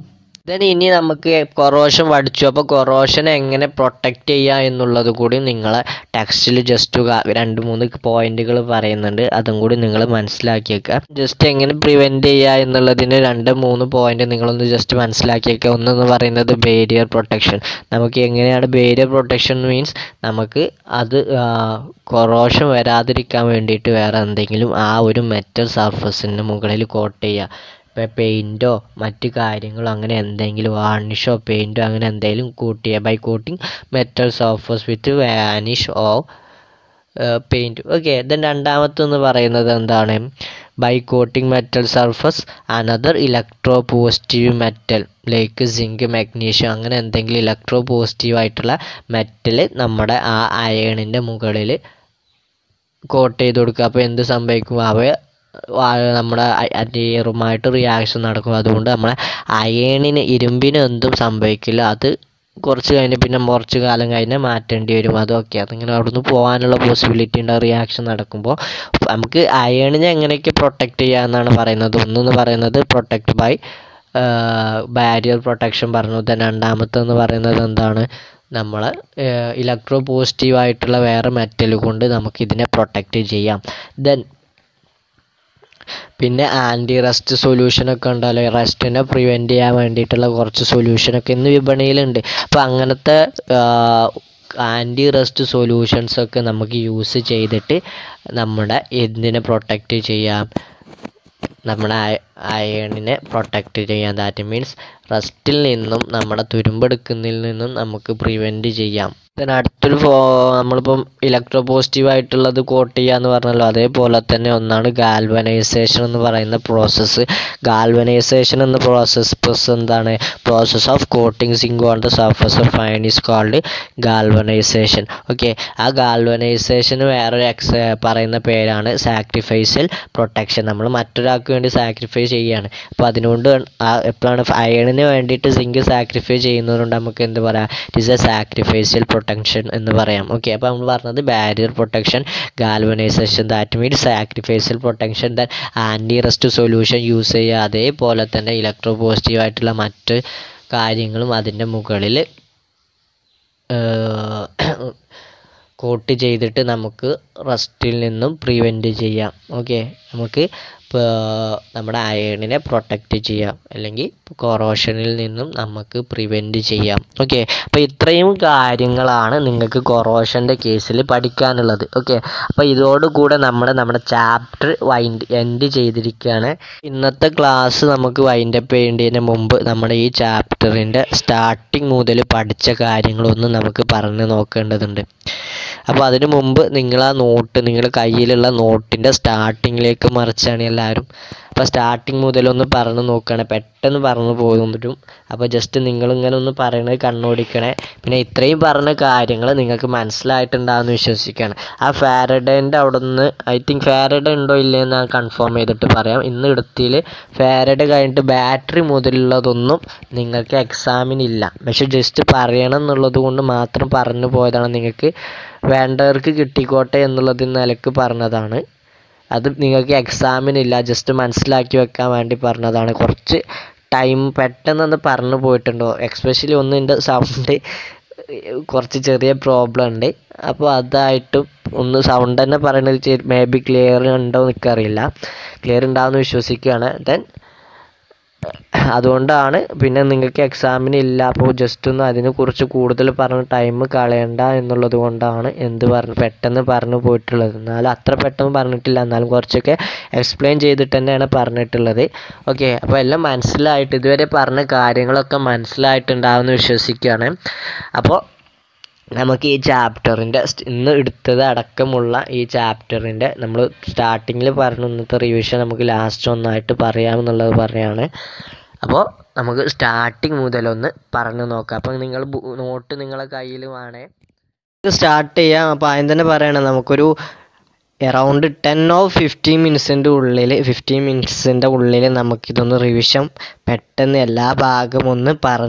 then ഇനി നമുക്ക് കൊറോഷൻ പഠിച്ചു അപ്പോൾ കൊറോഷനെ എങ്ങനെ പ്രൊട്ടക്റ്റ് ചെയ്യുക എന്നുള്ളത് കൂടി നിങ്ങളെ ടെക്സ്റ്റിൽ ജസ്റ്റ് രണ്ട് മൂന്ന് പോയിന്റുകൾ പറയുന്നുണ്ട് അതും കൂടി നിങ്ങൾ മനസ്സിലാക്കി വെക്കുക ജസ്റ്റ് എങ്ങനെ പ്രിവെൻറ്റ് ചെയ്യുക എന്നുള്ളതിന് രണ്ട് മൂന്ന് പോയിന്റ് നിങ്ങളൊന്ന് ജസ്റ്റ് മനസ്സിലാക്കി വെക്കുക ഒന്നെന്ന് പറയുന്നത് ബേരിയർ പ്രൊട്ടക്ഷൻ നമുക്ക് എങ്ങനെയാണ് ബേരിയർ പ്രൊട്ടക്ഷൻ മീൻസ് നമുക്ക് അത് കൊറോഷൻ വരാതിരിക്കാൻ വേണ്ടിയിട്ട് വേറെ എന്തെങ്കിലും ആ ഒരു മെറ്റൽ സർഫസിന് മുകളിൽ കോട്ട് ചെയ്യുക ഇപ്പോൾ പെയിൻറ്റോ മറ്റ് കാര്യങ്ങളോ അങ്ങനെ എന്തെങ്കിലും വാർണിഷോ പെയിൻറ്റോ അങ്ങനെ എന്തെങ്കിലും കൂട്ടിയ by coating metal surface with varnish or paint okay then രണ്ടാമത്തെന്ന് പറയുന്നത് എന്താണ് by coating metal surface another electro positive metal like zinc magnesium അങ്ങനെ എന്തെങ്കിലും ഇലക്ട്രോ പോസിറ്റീവ് ആയിട്ടുള്ള മെറ്റൽ നമ്മുടെ ആ അയണിൻ്റെ മുകളിൽ കോട്ട് ചെയ്ത് കൊടുക്കുക അപ്പോൾ എന്ത് സംഭവിക്കും അവ നമ്മുടെ അയറുമായിട്ട് റിയാക്ഷൻ നടക്കും അതുകൊണ്ട് നമ്മളെ അയേണിന് ഇരുമ്പിന് എന്തും സംഭവിക്കില്ല അത് കുറച്ച് കഴിഞ്ഞ് പിന്നെ കുറച്ച് കാലം കഴിഞ്ഞ് മാറ്റേണ്ടി വരും അതൊക്കെ അതിങ്ങനെ അവിടുന്ന് പോകാനുള്ള പോസിബിലിറ്റി ഉണ്ട് റിയാക്ഷൻ നടക്കുമ്പോൾ നമുക്ക് അയേണിനെ എങ്ങനെയൊക്കെ പ്രൊട്ടക്റ്റ് ചെയ്യാമെന്നാണ് പറയുന്നത് ഒന്നെന്ന് പറയുന്നത് പ്രൊട്ടക്റ്റ് ബൈ ബാരിയർ പ്രൊട്ടക്ഷൻ പറഞ്ഞു ദെൻ രണ്ടാമത്തെന്ന് പറയുന്നത് എന്താണ് നമ്മൾ ഇലക്ട്രോ പോസിറ്റീവ് ആയിട്ടുള്ള വേറെ മെറ്റൽ കൊണ്ട് നമുക്ക് ഇതിനെ പ്രൊട്ടക്റ്റ് ചെയ്യാം ദെൻ പിന്നെ ആൻറ്റി റസ്റ്റ് സൊല്യൂഷനൊക്കെ ഉണ്ടല്ലോ റസ്റ്റിനെ പ്രിവെൻറ്റ് ചെയ്യാൻ വേണ്ടിയിട്ടുള്ള കുറച്ച് സൊല്യൂഷനൊക്കെ ഇന്ന് വിപണിയിലുണ്ട് അപ്പോൾ അങ്ങനത്തെ ആൻറ്റി റസ്റ്റ് സൊല്യൂഷൻസൊക്കെ നമുക്ക് യൂസ് ചെയ്തിട്ട് നമ്മുടെ എന്തിനെ പ്രൊട്ടക്റ്റ് ചെയ്യാം നമ്മുടെ അയണിനെ പ്രൊട്ടക്റ്റ് ചെയ്യാം ദാറ്റ് മീൻസ് റസ്റ്റിൽ നിന്നും നമ്മുടെ തുരുമ്പെടുക്കുന്നതിൽ നിന്നും നമുക്ക് പ്രിവെൻറ്റ് ചെയ്യാം then അടുത്തൊരു ഫോ നമ്മളിപ്പം ഇലക്ട്രോ പോസിറ്റീവ് ആയിട്ടുള്ളത് കോട്ട് ചെയ്യുക എന്ന് പറഞ്ഞല്ലോ അതേപോലെ തന്നെ ഒന്നാണ് ഗാൽവനൈസേഷൻ എന്ന് പറയുന്ന പ്രോസസ്സ് ഗാൽവനൈസേഷൻ എന്ന പ്രോസസ്സ് പ്ലസ് എന്താണ് process of coating zinc on the surface of fine is called galvanization okay ആ ഗാൽവനൈസേഷന് വേറൊരു എക്സ് പറയുന്ന പേരാണ് സാക്രിഫൈസൽ പ്രൊട്ടക്ഷൻ നമ്മൾ മറ്റൊരാൾക്ക് വേണ്ടി സാക്രിഫൈസ് ചെയ്യുകയാണ് അപ്പോൾ അതിനുകൊണ്ട് എപ്പോഴാണ് അയണിന് വേണ്ടിയിട്ട് സിങ്ക് സാക്രിഫൈസ് ചെയ്യുന്നതുകൊണ്ട് നമുക്ക് എന്ത് പറയാം it is a sacrificial protection എന്ന് പറയാം ഓക്കെ അപ്പോൾ നമ്മൾ പറഞ്ഞത് barrier protection galvanization that means sacrificial protection then anti rust solution use ചെയ്യുക അതേപോലെ തന്നെ ഇലക്ട്രോ പോസിറ്റീവ് ആയിട്ടുള്ള മറ്റ് കാര്യങ്ങളും അതിൻ്റെ മുകളിൽ കോട്ട് ചെയ്തിട്ട് നമുക്ക് റസ്റ്റിൽ നിന്നും പ്രിവെൻറ്റ് ചെയ്യാം ഓക്കെ നമുക്ക് ഇപ്പോൾ നമ്മുടെ അയണിനെ പ്രൊട്ടക്റ്റ് ചെയ്യാം അല്ലെങ്കിൽ കൊറോഷനിൽ നിന്നും നമുക്ക് പ്രിവെൻറ്റ് ചെയ്യാം ഓക്കെ അപ്പോൾ ഇത്രയും കാര്യങ്ങളാണ് നിങ്ങൾക്ക് കൊറോഷൻ്റെ കേസിൽ പഠിക്കാനുള്ളത് ഓക്കെ അപ്പോൾ ഇതോടുകൂടെ നമ്മുടെ നമ്മുടെ ചാപ്റ്റർ വൈൻഡ് എൻഡ് ചെയ്തിരിക്കുകയാണ് ഇന്നത്തെ ക്ലാസ് നമുക്ക് വൈൻഡപ്പ് ചെയ്യേണ്ടതിന് മുമ്പ് നമ്മുടെ ഈ ചാപ്റ്ററിൻ്റെ സ്റ്റാർട്ടിങ് മുതൽ പഠിച്ച കാര്യങ്ങളൊന്നും നമുക്ക് പറഞ്ഞു നോക്കേണ്ടതുണ്ട് അപ്പോൾ അതിനു മുമ്പ് നിങ്ങൾ ആ നോട്ട് നിങ്ങളുടെ കയ്യിലുള്ള നോട്ടിൻ്റെ സ്റ്റാർട്ടിങ്ങിലേക്ക് മറിച്ചാണ് എല്ലാവരും അപ്പോൾ സ്റ്റാർട്ടിങ് മുതലൊന്ന് പറഞ്ഞു നോക്കുകയാണ് പെട്ടെന്ന് പറഞ്ഞു പോകുന്നതും അപ്പോൾ ജസ്റ്റ് നിങ്ങളിങ്ങനെ ഒന്ന് പറയണത് കണ്ണോടിക്കണേ പിന്നെ ഇത്രയും പറഞ്ഞ കാര്യങ്ങൾ നിങ്ങൾക്ക് മനസ്സിലായിട്ടുണ്ടാകുമെന്ന് വിശ്വസിക്കുകയാണ് ആ ഫാരഡേൻ്റെ അവിടെ നിന്ന് ഐ തിങ്ക് ഫാരഡേ ഉണ്ടോ ഇല്ലേ എന്ന് ഞാൻ കൺഫേം ചെയ്തിട്ട് പറയാം ഇന്ന് എടുത്തിൽ ഫാരഡേ കഴിഞ്ഞിട്ട് ബാറ്ററി മുതലുള്ളതൊന്നും നിങ്ങൾക്ക് എക്സാമിനില്ല പക്ഷെ ജസ്റ്റ് പറയണം എന്നുള്ളത് കൊണ്ട് മാത്രം പറഞ്ഞു പോയതാണ് നിങ്ങൾക്ക് വേണ്ടവർക്ക് കിട്ടിക്കോട്ടെ എന്നുള്ളത് നിലക്ക് പറഞ്ഞതാണ് അത് നിങ്ങൾക്ക് എക്സാമിനില്ല ജസ്റ്റ് മനസ്സിലാക്കി വെക്കാൻ വേണ്ടി പറഞ്ഞതാണ് കുറച്ച് ടൈം പെട്ടെന്നൊന്ന് പറഞ്ഞു പോയിട്ടുണ്ടോ എക്സ്പെഷ്യലി ഒന്ന് എൻ്റെ സൗണ്ട് കുറച്ച് ചെറിയ പ്രോബ്ലം ഉണ്ട് അപ്പോൾ അതായിട്ട് ഒന്ന് സൗണ്ട് തന്നെ പറയണത് മേ ബി ക്ലിയർ ഉണ്ടോ എനിക്കറിയില്ല ക്ലിയർ ഉണ്ടാവുമെന്ന് വിശ്വസിക്കുകയാണ് ദെൻ അതുകൊണ്ടാണ് പിന്നെ നിങ്ങൾക്ക് എക്സാമിന് ഇല്ല അപ്പോൾ ജസ്റ്റ് ഒന്ന് അതിനെക്കുറിച്ച് കൂടുതൽ പറഞ്ഞ് ടൈം കളയണ്ട എന്നുള്ളത് കൊണ്ടാണ് എന്ത് പറഞ്ഞു പെട്ടെന്ന് പറഞ്ഞു പോയിട്ടുള്ളത് എന്നാലും അത്ര പെട്ടെന്ന് പറഞ്ഞിട്ടില്ല എന്നാലും കുറച്ചൊക്കെ എക്സ്പ്ലെയിൻ ചെയ്തിട്ട് തന്നെയാണ് പറഞ്ഞിട്ടുള്ളത് ഓക്കെ അപ്പോൾ എല്ലാം മനസ്സിലായിട്ട് ഇതുവരെ പറഞ്ഞ കാര്യങ്ങളൊക്കെ മനസ്സിലായിട്ടുണ്ടാവുമെന്ന് വിശ്വസിക്കുകയാണ് അപ്പോൾ നമുക്ക് ഈ ചാപ്റ്ററിൻ്റെ ഇന്ന് എടുത്തത് അടക്കമുള്ള ഈ ചാപ്റ്ററിൻ്റെ നമ്മൾ സ്റ്റാർട്ടിങ്ങിൽ പറഞ്ഞ ഇന്നത്തെ റിവിഷൻ നമുക്ക് ലാസ്റ്റ് ഒന്നായിട്ട് പറയാമെന്നുള്ളത് പറയാണ് അപ്പോൾ നമുക്ക് സ്റ്റാർട്ടിങ് മുതലൊന്ന് പറഞ്ഞു നോക്കാം അപ്പോൾ നിങ്ങൾ നോട്ട് നിങ്ങളെ കയ്യിൽ വേണേ സ്റ്റാർട്ട് ചെയ്യാം അപ്പോൾ ആദ്യം തന്നെ പറയണം നമുക്കൊരു എറൗണ്ട് ടെൻ ഓ ഫിഫ്റ്റീൻ മിനിറ്റ്സിൻ്റെ ഉള്ളിൽ ഫിഫ്റ്റീൻ മിനിറ്റ്സിൻ്റെ ഉള്ളിൽ നമുക്കിതൊന്ന് റിവിഷൻ പെട്ടെന്ന് എല്ലാ ഭാഗം ഒന്ന് പറഞ്ഞ്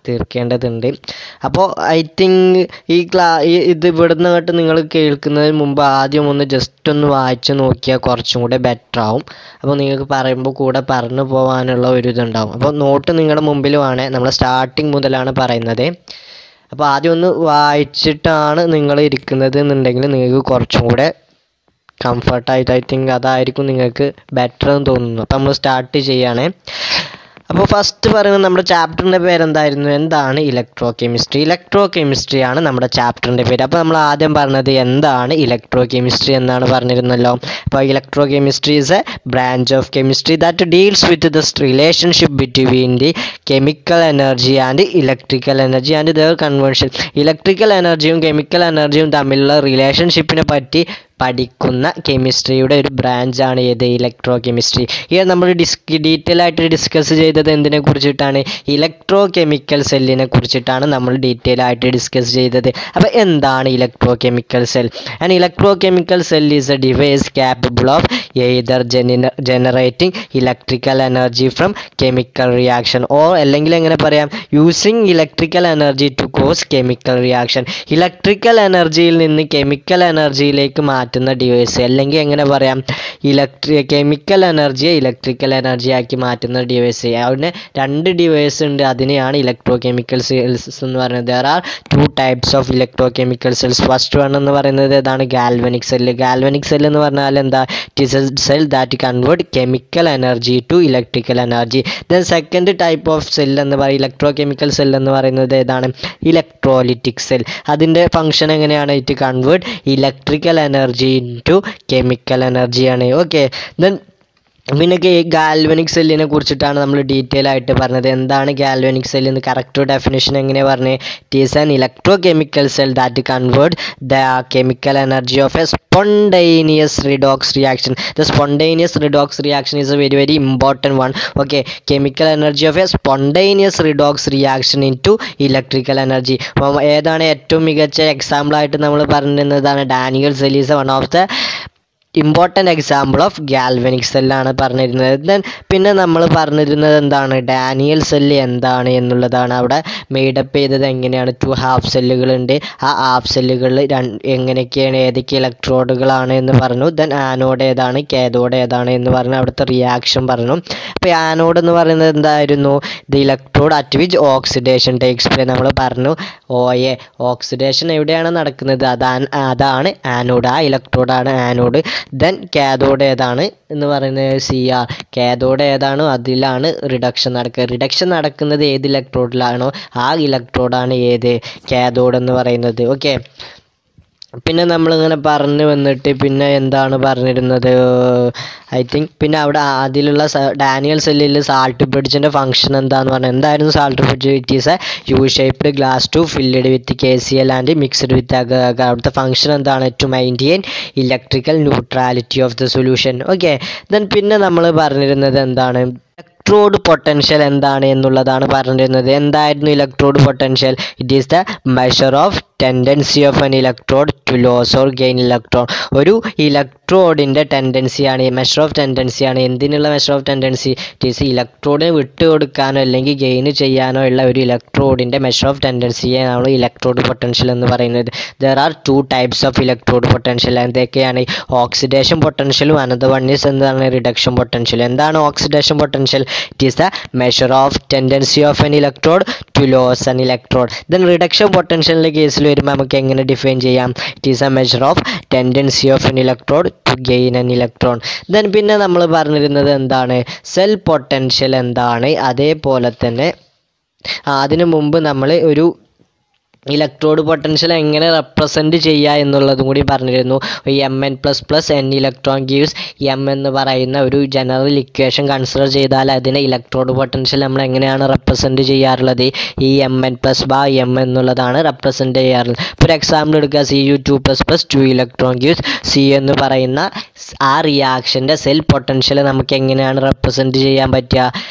തീർക്കേണ്ടതുണ്ട് അപ്പോൾ ഐ തിങ്ക് ഈ ക്ലാ ഈ ഇത് ഇവിടുന്ന് അങ്ങോട്ട് നിങ്ങൾ കേൾക്കുന്നതിന് മുമ്പ് ആദ്യം ഒന്ന് ജസ്റ്റ് ഒന്ന് വായിച്ച് നോക്കിയാൽ കുറച്ചും കൂടെ ബെറ്റർ ആവും അപ്പോൾ നിങ്ങൾക്ക് പറയുമ്പോൾ കൂടെ പറഞ്ഞു പോകാനുള്ള ഒരു ഇതുണ്ടാവും അപ്പോൾ നോട്ട് നിങ്ങളുടെ മുമ്പിൽ വേണേ നമ്മൾ സ്റ്റാർട്ടിങ് മുതലാണ് പറയുന്നത് അപ്പോൾ ആദ്യം ഒന്ന് വായിച്ചിട്ടാണ് നിങ്ങൾ ഇരിക്കുന്നത് എന്നുണ്ടെങ്കിൽ നിങ്ങൾക്ക് കുറച്ചും കൂടെ കംഫർട്ടായിട്ട് ഐ തിങ്ക് അതായിരിക്കും നിങ്ങൾക്ക് ബെറ്റർ എന്ന് തോന്നുന്നു അപ്പോൾ നമ്മൾ സ്റ്റാർട്ട് ചെയ്യുകയാണേ അപ്പോൾ ഫസ്റ്റ് പറയുന്നത് നമ്മുടെ ചാപ്റ്ററിൻ്റെ പേരെന്തായിരുന്നു എന്താണ് ഇലക്ട്രോ കെമിസ്ട്രി ഇലക്ട്രോ കെമിസ്ട്രി ആണ് നമ്മുടെ ചാപ്റ്ററിൻ്റെ പേര് അപ്പോൾ നമ്മൾ ആദ്യം പറഞ്ഞത് എന്താണ് ഇലക്ട്രോ കെമിസ്ട്രി എന്നാണ് പറഞ്ഞിരുന്നല്ലോ അപ്പോൾ electro chemistry is a branch of chemistry that deals with the relationship between the chemical energy and electrical energy and their conversion electrical എനർജിയും കെമിക്കൽ എനർജിയും തമ്മിലുള്ള റിലേഷൻഷിപ്പിനെ പറ്റി പഠിക്കുന്ന കെമിസ്ട്രിയുടെ ഒരു ബ്രാഞ്ചാണ് ഏത് ഇലക്ട്രോ കെമിസ്ട്രി ഇത് നമ്മൾ ഡിസ്ക് ഡീറ്റെയിൽ ആയിട്ട് ഡിസ്കസ് ചെയ്തത് എന്തിനെ കുറിച്ചിട്ടാണ് ഇലക്ട്രോ കെമിക്കൽ സെല്ലിനെ കുറിച്ചിട്ടാണ് നമ്മൾ ഡീറ്റെയിൽ ആയിട്ട് ഡിസ്കസ് ചെയ്തത് അപ്പോൾ എന്താണ് electro chemical cell and electro chemical cell is a device capable of either generating electrical energy from chemical reaction or അല്ലെങ്കിൽ എങ്ങനെ പറയാം using electrical energy to cause chemical reaction electrical എനർജിയിൽ നിന്ന് കെമിക്കൽ എനർജിയിലേക്ക് മാറ്റുന്ന ഡിവൈസ് അല്ലെങ്കിൽ എങ്ങനെ പറയാം ഇലക്ട്രി കെമിക്കൽ എനർജിയെ ഇലക്ട്രിക്കൽ എനർജി ആക്കി മാറ്റുന്ന ഡിവൈസ് അവിടെ രണ്ട് ഡിവൈസ് ഉണ്ട് അതിനെയാണ് ഇലക്ട്രോ കെമിക്കൽ സെൽസ് എന്ന് പറയുന്നത് there are two types of electro chemical cells first one എന്ന് പറയുന്നത് ഏതാണ് ഗാൽവനിക് സെല്ല് ഗാൽവനിക് സെൽ എന്ന് പറഞ്ഞാൽ എന്താ it is a cell that convert chemical energy to electrical energy then second type of cell എന്ന് പറയും ഇലക്ട്രോ കെമിക്കൽ സെൽ എന്ന് പറയുന്നത് ഏതാണ് ഇലക്ട്രോലിറ്റിക് സെൽ അതിൻ്റെ ഫങ്ഷൻ എങ്ങനെയാണ് it convert electrical energy into chemical എനർജിയാണ് ഓക്കെ ദെൻ പിന്നെ galvanic സെല്ലിനെ കുറിച്ചിട്ടാണ് നമ്മൾ ഡീറ്റെയിൽ ആയിട്ട് പറഞ്ഞത് എന്താണ് ഗാൽവനിക് സെൽ എന്ന് കറക്റ്റ് ഡെഫിനേഷൻ എങ്ങനെയാണ് പറഞ്ഞത് it is an electro chemical cell that convert the chemical energy of a spontaneous redox reaction the spontaneous redox reaction is a very very important one okay chemical energy of a spontaneous redox reaction into electrical energy അപ്പം ഏതാണ് ഏറ്റവും മികച്ച example ആയിട്ട് നമ്മൾ പറഞ്ഞിരുന്നതാണ് Daniel cell is one of the important example of galvanic സെല്ലാണ് പറഞ്ഞിരുന്നത് then പിന്നെ നമ്മൾ പറഞ്ഞിരുന്നത് എന്താണ് ഡാനിയൽ സെല്ല് എന്താണ് എന്നുള്ളതാണ് അവിടെ മെയ്ഡപ്പ് ചെയ്തത് എങ്ങനെയാണ് ടു ഹാഫ് സെല്ലുകളുണ്ട് ആ ഹാഫ് സെല്ലുകളിൽ രണ്ട് എങ്ങനെയൊക്കെയാണ് ഏതൊക്കെ ഇലക്ട്രോഡുകളാണ് എന്ന് പറഞ്ഞു ദെൻ ആനോഡ് ഏതാണ് കേതോഡ് ഏതാണ് എന്ന് പറഞ്ഞു അവിടുത്തെ റിയാക്ഷൻ പറഞ്ഞു അപ്പോൾ ആനോഡ് എന്ന് പറയുന്നത് എന്തായിരുന്നു the electrode at which oxidation takes place നമ്മൾ പറഞ്ഞു ഓ എ ഓക്സിഡേഷൻ എവിടെയാണ് നടക്കുന്നത് അതാണ് അതാണ് ആനോഡ് ആ ഇലക്ട്രോഡാണ് ആനോഡ് ദെൻ കാഥോഡ് ഏതാണ് എന്ന് പറയുന്നത് സി ആർ കാഥോഡ് ഏതാണോ അതിലാണ് റിഡക്ഷൻ നടക്കുക റിഡക്ഷൻ നടക്കുന്നത് ഏത് ഇലക്ട്രോഡിലാണോ ആ ഇലക്ട്രോഡാണ് ഏത് കാഥോഡ് എന്ന് പറയുന്നത് ഓക്കെ പിന്നെ നമ്മളിങ്ങനെ പറഞ്ഞു വന്നിട്ട് പിന്നെ എന്താണ് പറഞ്ഞിരുന്നത് ഐ തിങ്ക് പിന്നെ അവിടെ അതിലുള്ള ഡാനിയൽ സെല്ലിൽ സാൾട്ട് ബ്രിഡ്ജിൻ്റെ ഫംഗ്ഷൻ എന്താന്ന് പറഞ്ഞാൽ എന്തായിരുന്നു salt bridge it is a U shaped glass tube filled with K C L and mixed with അവിടുത്തെ ഫംഗ്ഷൻ എന്താണ് to maintain electrical neutrality of the solution okay then പിന്നെ നമ്മൾ പറഞ്ഞിരുന്നത് എന്താണ് ഇലക്ട്രോഡ് പൊട്ടൻഷ്യൽ എന്താണ് എന്നുള്ളതാണ് പറഞ്ഞിരുന്നത് എന്തായിരുന്നു electrode potential it is the measure of tendency of an electrode to lose or gain electron ഒരു ഇലക്ട്രോഡിൻ്റെ ടെൻഡൻസിയാണ് മെഷർ ഓഫ് ടെൻഡൻസിയാണ് എന്തിനുള്ള measure of tendency it is ഇലക്ട്രോഡിനെ വിട്ടു കൊടുക്കാനോ അല്ലെങ്കിൽ ഗെയിൻ ചെയ്യാനോ ഉള്ള ഒരു ഇലക്ട്രോഡിൻ്റെ മെഷർ ഓഫ് ടെൻഡൻസിയെ നമ്മൾ ഇലക്ട്രോഡ് പൊട്ടൻഷ്യൽ എന്ന് പറയുന്നത് there are two types of electrode potential എന്തൊക്കെയാണ് ഓക്സിഡേഷൻ പൊട്ടൻഷ്യലും അനദർ വൺ ഈസ് എന്താണ് റിഡക്ഷൻ പൊട്ടൻഷ്യൽ എന്താണ് oxidation potential it is the measure of tendency of an electrode to lose an electrode then reduction പൊട്ടൻഷ്യലിൻ്റെ കേസിൽ വരുമ്പോൾ നമുക്ക് എങ്ങനെ ഡിഫൈൻ ചെയ്യാം it is a measure of tendency of an electrode to gain an electron then പിന്നെ നമ്മൾ പറഞ്ഞിരുന്നത് എന്താണ് സെൽ പൊട്ടൻഷ്യൽ എന്താണ് അതേപോലെ തന്നെ ആ, അതിനു മുമ്പ് നമ്മൾ ഒരു ഇലക്ട്രോഡ് പൊട്ടൻഷ്യൽ എങ്ങനെ റെപ്രസെൻറ്റ് ചെയ്യുക എന്നുള്ളതും കൂടി പറഞ്ഞിരുന്നു M N plus plus N electron gives M എന്ന് പറയുന്ന ഒരു ജനറൽ ഇക്വേഷൻ കൺസിഡർ ചെയ്താൽ അതിനെ ഇലക്ട്രോഡ് പൊട്ടൻഷ്യൽ നമ്മൾ എങ്ങനെയാണ് റെപ്രസെൻറ്റ് ചെയ്യാറുള്ളത് ഈ M N plus bar M എന്നുള്ളതാണ് റെപ്രസെൻറ്റ് ചെയ്യാറുള്ളത് ഇപ്പോൾ ഒരു എക്സാമ്പിൾ എടുക്കുക C U two plus plus two electron gives C എന്ന് പറയുന്ന സ് ആ റിയാക്ഷൻ്റെ സെൽ പൊട്ടൻഷ്യൽ നമുക്ക് എങ്ങനെയാണ് റെപ്രസെൻറ്റ് ചെയ്യാൻ പറ്റുക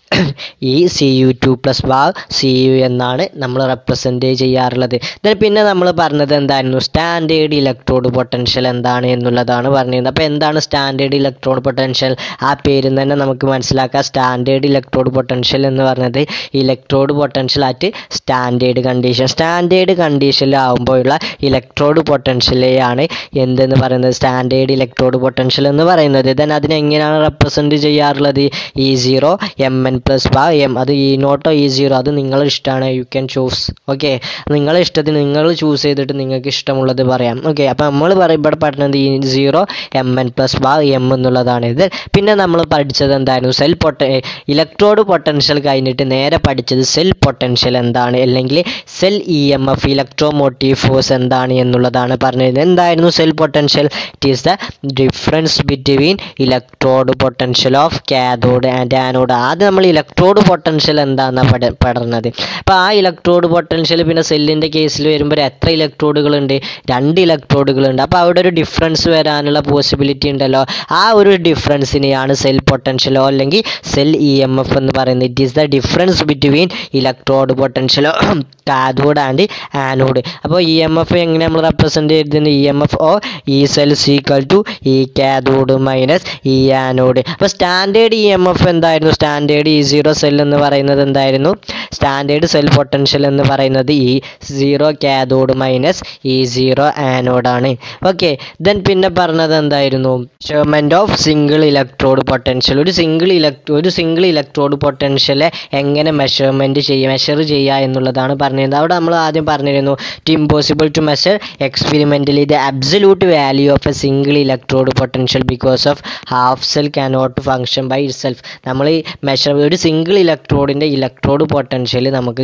ഈ C U two plus bar C U എന്നാണ് നമ്മൾ റെപ്രസെൻറ്റ് ചെയ്യാറുള്ളത് then പിന്നെ നമ്മൾ പറഞ്ഞത് എന്തായിരുന്നു സ്റ്റാൻഡേർഡ് ഇലക്ട്രോഡ് പൊട്ടൻഷ്യൽ എന്താണ് എന്നുള്ളതാണ് പറഞ്ഞിരുന്നത് അപ്പോൾ എന്താണ് സ്റ്റാൻഡേർഡ് ഇലക്ട്രോഡ് പൊട്ടൻഷ്യൽ ആ പേരിൽ നിന്ന് തന്നെ നമുക്ക് മനസ്സിലാക്കാം സ്റ്റാൻഡേർഡ് ഇലക്ട്രോഡ് പൊട്ടൻഷ്യൽ എന്ന് പറഞ്ഞത് electrode potential at standard condition standard കണ്ടീഷനിലാവുമ്പോഴുള്ള ഇലക്ട്രോഡ് പൊട്ടൻഷ്യലെയാണ് എന്തെന്ന് പറയുന്നത് സ്റ്റാൻഡേർഡ് ഇലക്ട്രോഡ് പൊട്ടൻഷ്യൽ എന്ന് പറയുന്നത് ദെൻ അതിനെങ്ങനെയാണ് റെപ്രസെൻറ്റ് ചെയ്യാറുള്ളത് E zero M N plus bar M അത് ഇ നോട്ടോ ഇ സീറോ അത് നിങ്ങളുടെ ഇഷ്ടമാണ് യു ക്യാൻ ചൂസ് ഓക്കെ നിങ്ങളെ ഇഷ്ടത്തിന് നിങ്ങൾ ചൂസ് ചെയ്തിട്ട് നിങ്ങൾക്ക് ഇഷ്ടമുള്ളത് പറയാം ഓക്കെ അപ്പോൾ നമ്മൾ പറയും ഇവിടെ പറഞ്ഞത് E zero M N plus bar M എന്നുള്ളതാണ് ഇത് പിന്നെ നമ്മൾ പഠിച്ചത് എന്തായിരുന്നു സെൽ പൊട്ട ഇലക്ട്രോഡ് പൊട്ടൻഷ്യൽ കഴിഞ്ഞിട്ട് നേരെ പഠിച്ചത് സെൽ പൊട്ടൻഷ്യൽ എന്താണ് അല്ലെങ്കിൽ cell E M F electro motive force എന്താണ് എന്നുള്ളതാണ് പറഞ്ഞത് എന്തായിരുന്നു cell potential it is the difference between electrode potential of cathode and anode ആദ്യം നമ്മൾ ഇലക്ട്രോഡ് പൊട്ടൻഷ്യൽ എന്താണെന്നാണ് പഠ പഠിക്കുന്നത് അപ്പോൾ ആ ഇലക്ട്രോഡ് പൊട്ടൻഷ്യൽ പിന്നെ സെല്ലിൻ്റെ കേസിൽ വരുമ്പോൾ എത്ര ഇലക്ട്രോഡുകളുണ്ട് രണ്ട് ഇലക്ട്രോഡുകളുണ്ട് അപ്പോൾ അവിടെ ഒരു ഡിഫറൻസ് വരാനുള്ള പോസിബിലിറ്റി ഉണ്ടല്ലോ ആ ഒരു ഡിഫറൻസിനെയാണ് സെൽ പൊട്ടൻഷ്യലോ അല്ലെങ്കിൽ സെൽ ഇ എം എഫ് എന്ന് പറയുന്നത് it is the difference between electrode പൊട്ടൻഷ്യലോ കാഥോഡ് ആൻഡ് ആനോഡ് അപ്പോൾ ഇ എം എഫ് എങ്ങനെ നമ്മൾ റെപ്രസെൻറ്റ് ചെയ്തിട്ടുണ്ട് E M F or E cell is equal to E cathode minus E anode അപ്പോൾ standard E M F എന്തായിരുന്നു standard E zero cell എന്ന് പറയുന്നത് എന്തായിരുന്നു സ്റ്റാൻഡേർഡ് സെൽ പൊട്ടൻഷ്യൽ എന്ന് പറയുന്നത് E zero cathode minus E zero ആനോഡാണ് okay then പിന്നെ പറഞ്ഞത് എന്തായിരുന്നു measurement of single electrode potential ഒരു സിംഗിൾ ഇലക്ട്രോ ഒരു സിംഗിൾ ഇലക്ട്രോഡ് പൊട്ടൻഷ്യലെ എങ്ങനെ മെഷർമെൻറ്റ് ചെയ്യുക മെഷർ ചെയ്യുക എന്നുള്ളതാണ് പറഞ്ഞിരുന്നത് അവിടെ നമ്മൾ ആദ്യം പറഞ്ഞിരുന്നു it impossible to measure experimentally the absolute value of a single electrode potential because of half cell cannot function by it self ഈ മെഷർ ഒരു സിംഗിൾ ഇലക്ട്രോഡിൻ്റെ ഇലക്ട്രോഡ് പൊട്ടൻഷ്യൽ നമുക്ക്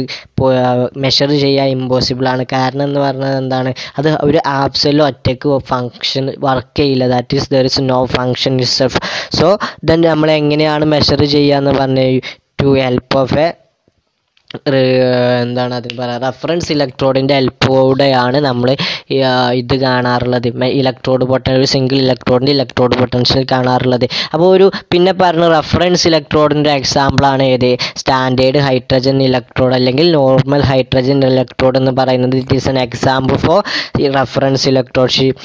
മെഷർ ചെയ്യാൻ ഇമ്പോസിബിൾ ആണ് കാരണം എന്ന് പറഞ്ഞത് എന്താണ് അത് ഒരു ആപ്സെൽ ഒറ്റയ്ക്ക് ഫങ്ഷൻ വർക്ക് ചെയ്യില്ല that is there is no function is self so then നമ്മൾ എങ്ങനെയാണ് മെഷർ ചെയ്യുക എന്ന് പറഞ്ഞ ടു ഹെൽപ്പ് ഓഫ് എ എന്താണ് അതിന് പറയുക റെഫറൻസ് ഇലക്ട്രോഡിൻ്റെ ഹെൽപ്പോടെയാണ് നമ്മൾ ഇത് കാണാറുള്ളത് ഇലക്ട്രോഡ് പൊട്ടൻ ഒരു സിംഗിൾ ഇലക്ട്രോഡിൻ്റെ ഇലക്ട്രോഡ് പൊട്ടൻഷ്യൽ കാണാറുള്ളത് അപ്പോൾ ഒരു പിന്നെ പറഞ്ഞ റെഫറൻസ് ഇലക്ട്രോഡിൻ്റെ എക്സാമ്പിളാണ് ഏത് സ്റ്റാൻഡേർഡ് ഹൈഡ്രജൻ ഇലക്ട്രോഡ് അല്ലെങ്കിൽ നോർമൽ ഹൈഡ്രജൻ ഇലക്ട്രോഡ് എന്ന് പറയുന്നത് it is an example for reference electrode SHE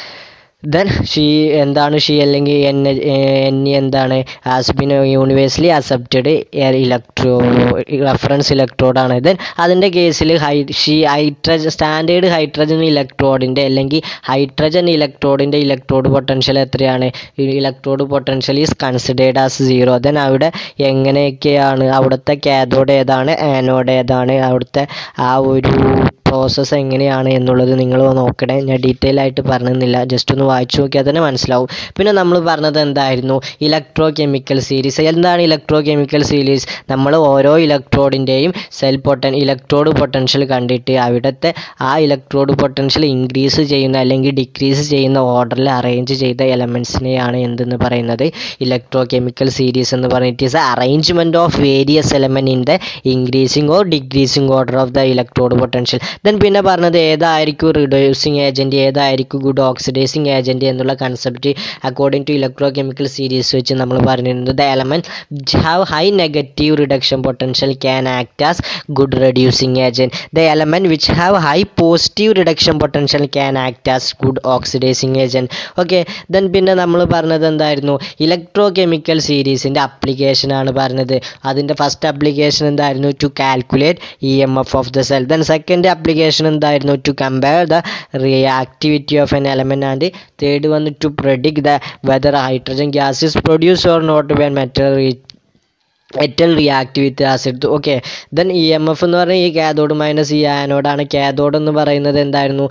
then SHE എന്താണ് ഷീ അല്ലെങ്കിൽ എൻ എൻ എന്താണ് has been universally accepted electro reference ഇലക്ട്രോഡാണ് ദെൻ അതിൻ്റെ കേസിൽ ഹൈ ഷീ ഹൈഡ്രജൻ സ്റ്റാൻഡേർഡ് ഹൈഡ്രജൻ ഇലക്ട്രോഡിൻ്റെ അല്ലെങ്കിൽ ഹൈഡ്രജൻ ഇലക്ട്രോഡിൻ്റെ ഇലക്ട്രോഡ് പൊട്ടൻഷ്യൽ എത്രയാണ് electrode potential is considered as zero then അവിടെ എങ്ങനെയൊക്കെയാണ് അവിടുത്തെ കാഥോഡ് ഏതാണ് ആനോഡ് ഏതാണ് അവിടുത്തെ ആ ഒരു പ്രോസസ്സ് എങ്ങനെയാണ് എന്നുള്ളത് നിങ്ങൾ നോക്കണേ ഞാൻ ഡീറ്റെയിൽ ആയിട്ട് പറഞ്ഞിരുന്നില്ല ജസ്റ്റ് ഒന്ന് വായിച്ചു നോക്കിയാൽ തന്നെ മനസ്സിലാവും പിന്നെ നമ്മൾ പറഞ്ഞത് എന്തായിരുന്നു ഇലക്ട്രോ കെമിക്കൽ സീരീസ് എന്താണ് ഇലക്ട്രോ കെമിക്കൽ സീരീസ് നമ്മൾ ഓരോ ഇലക്ട്രോഡിൻ്റെയും സെൽ പൊട്ടൻ ഇലക്ട്രോഡ് പൊട്ടൻഷ്യൽ കണ്ടിട്ട് അവിടുത്തെ ആ ഇലക്ട്രോഡ് പൊട്ടൻഷ്യൽ ഇൻക്രീസ് ചെയ്യുന്ന അല്ലെങ്കിൽ ഡിക്രീസ് ചെയ്യുന്ന ഓർഡറിൽ അറേഞ്ച് ചെയ്ത എലമെൻസിനെയാണ് എന്തെന്ന് പറയുന്നത് ഇലക്ട്രോ കെമിക്കൽ സീരീസ് എന്ന് പറയുന്നത് it is arrangement of various element in the increasing or decreasing order of the electrode potential then പിന്നെ പറഞ്ഞത് ഏതായിരിക്കും റിഡ്യൂസിങ് ഏജൻറ്റ് ഏതായിരിക്കും ഗുഡ് ഓക്സിഡൈസിങ് ഏജൻറ്റ് എന്നുള്ള concept according to electro chemical series വെച്ച് നമ്മൾ പറഞ്ഞിരുന്നത് the element which have high negative reduction potential can act as good reducing agent the element which have high positive reduction potential can act as good oxidizing agent okay then പിന്നെ നമ്മൾ പറഞ്ഞത് എന്തായിരുന്നു electro chemical സീരീസിൻ്റെ അപ്ലിക്കേഷനാണ് പറഞ്ഞത് അതിൻ്റെ first application എന്തായിരുന്നു to calculate E M F of the cell then second application എന്തായിരുന്നു to compare the reactivity of an element and third one to predict the whether hydrogen gas is produce or not when metal metal react with acid okay then E M F എന്ന് പറഞ്ഞാൽ ഈ cathode minus ഈ ആനോഡാണ് cathode എന്ന് പറയുന്നത് എന്തായിരുന്നു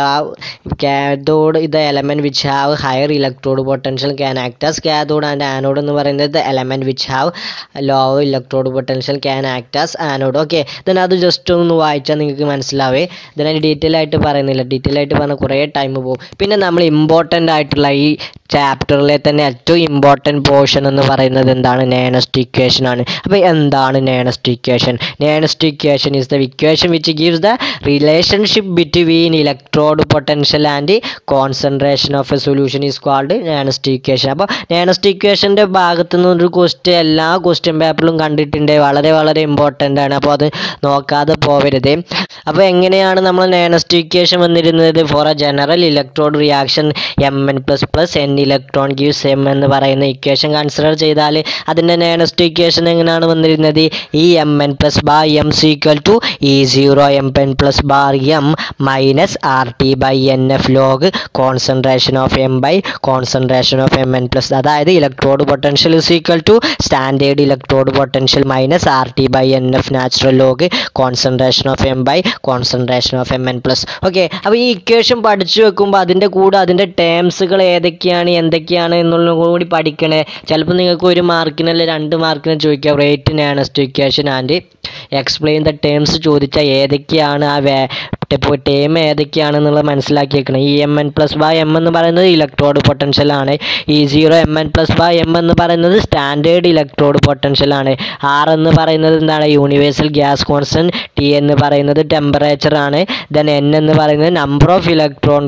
cathode ഇത് element which have higher electrode potential can act as cathode and anode എന്ന് പറയുന്നത് element which have low electrode potential can act as anode okay then അത് ജസ്റ്റ് ഒന്ന് വായിച്ചാൽ നിങ്ങൾക്ക് മനസ്സിലാവേ ദെൻ അതിന് ഡീറ്റെയിൽ ആയിട്ട് പറയുന്നില്ല ഡീറ്റെയിൽ ആയിട്ട് പറഞ്ഞാൽ കുറേ ടൈം പോകും പിന്നെ നമ്മൾ ഇമ്പോർട്ടൻ്റ് ആയിട്ടുള്ള ഈ ചാപ്റ്ററിലെ തന്നെ ഏറ്റവും ഇമ്പോർട്ടൻറ്റ് പോർഷൻ എന്ന് പറയുന്നത് എന്താണ് നേനസ്റ്റ് ഇക്വേഷൻ ആണ് അപ്പോൾ എന്താണ് Nernst equation Nernst equation is the equation which gives the relationship between electrode potential and concentration of a solution is called Nernst equation അപ്പോൾ നേണസ്റ്റ് ഇക്വേഷൻ്റെ ഭാഗത്തു നിന്നൊരു ക്വസ്റ്റ്യൻ എല്ലാ ക്വസ്റ്റ്യൻ പേപ്പറിലും കണ്ടിട്ടുണ്ട് വളരെ വളരെ ഇമ്പോർട്ടൻ്റ് ആണ് അപ്പോൾ അത് നോക്കാതെ പോവരുത് അപ്പോൾ എങ്ങനെയാണ് നമ്മൾ നേണസ്റ്റ് ഇക്വേഷൻ വന്നിരുന്നത് for a general electrode reaction M N plus plus N electron gives M എന്ന് പറയുന്ന ഇക്വേഷൻ കൺസിഡർ ചെയ്താൽ അതിൻ്റെ നേണസ്റ്റ് ഇക്വേഷൻ എങ്ങനെയാണ് വന്നിരുന്നത് E M N plus bar M equal to E zero M N plus bar M minus R T by N F log concentration of M by concentration of M N plus അതായത് electrode potential is equal to standard electrode potential minus R T by N F natural log concentration of M by concentration of M N plus okay അപ്പോൾ ഈ equation പഠിച്ചു വെക്കുമ്പോൾ അതിൻ്റെ കൂടെ അതിൻ്റെ ടേംസുകൾ ഏതൊക്കെയാണ് എന്തൊക്കെയാണ് എന്നുള്ളതും കൂടി പഠിക്കണേ ചിലപ്പോൾ നിങ്ങൾക്ക് ഒരു മാർക്കിനല്ല രണ്ട് മാർക്കിന് ചോദിക്കാം write Nernst equation and explain the terms ചോദിച്ചാൽ ഏതൊക്കെയാണ് ആ വേ ഇപ്പോൾ ടേം ഏതൊക്കെയാണെന്നുള്ളത് മനസ്സിലാക്കി വെക്കണം E M N plus by M എന്ന് പറയുന്നത് ഇലക്ട്രോഡ് പൊട്ടൻഷ്യൽ ആണ് E zero M N plus by M എന്ന് പറയുന്നത് സ്റ്റാൻഡേർഡ് ഇലക്ട്രോഡ് പൊട്ടൻഷ്യൽ ആണ് ആർ എന്ന് പറയുന്നത് എന്താണ് യൂണിവേഴ്സൽ ഗ്യാസ് കോൺസ്റ്റൻറ്റ് ടി എന്ന് പറയുന്നത് ടെമ്പറേച്ചർ ആണ് ദെൻ എൻ എന്ന് പറയുന്നത് number of electron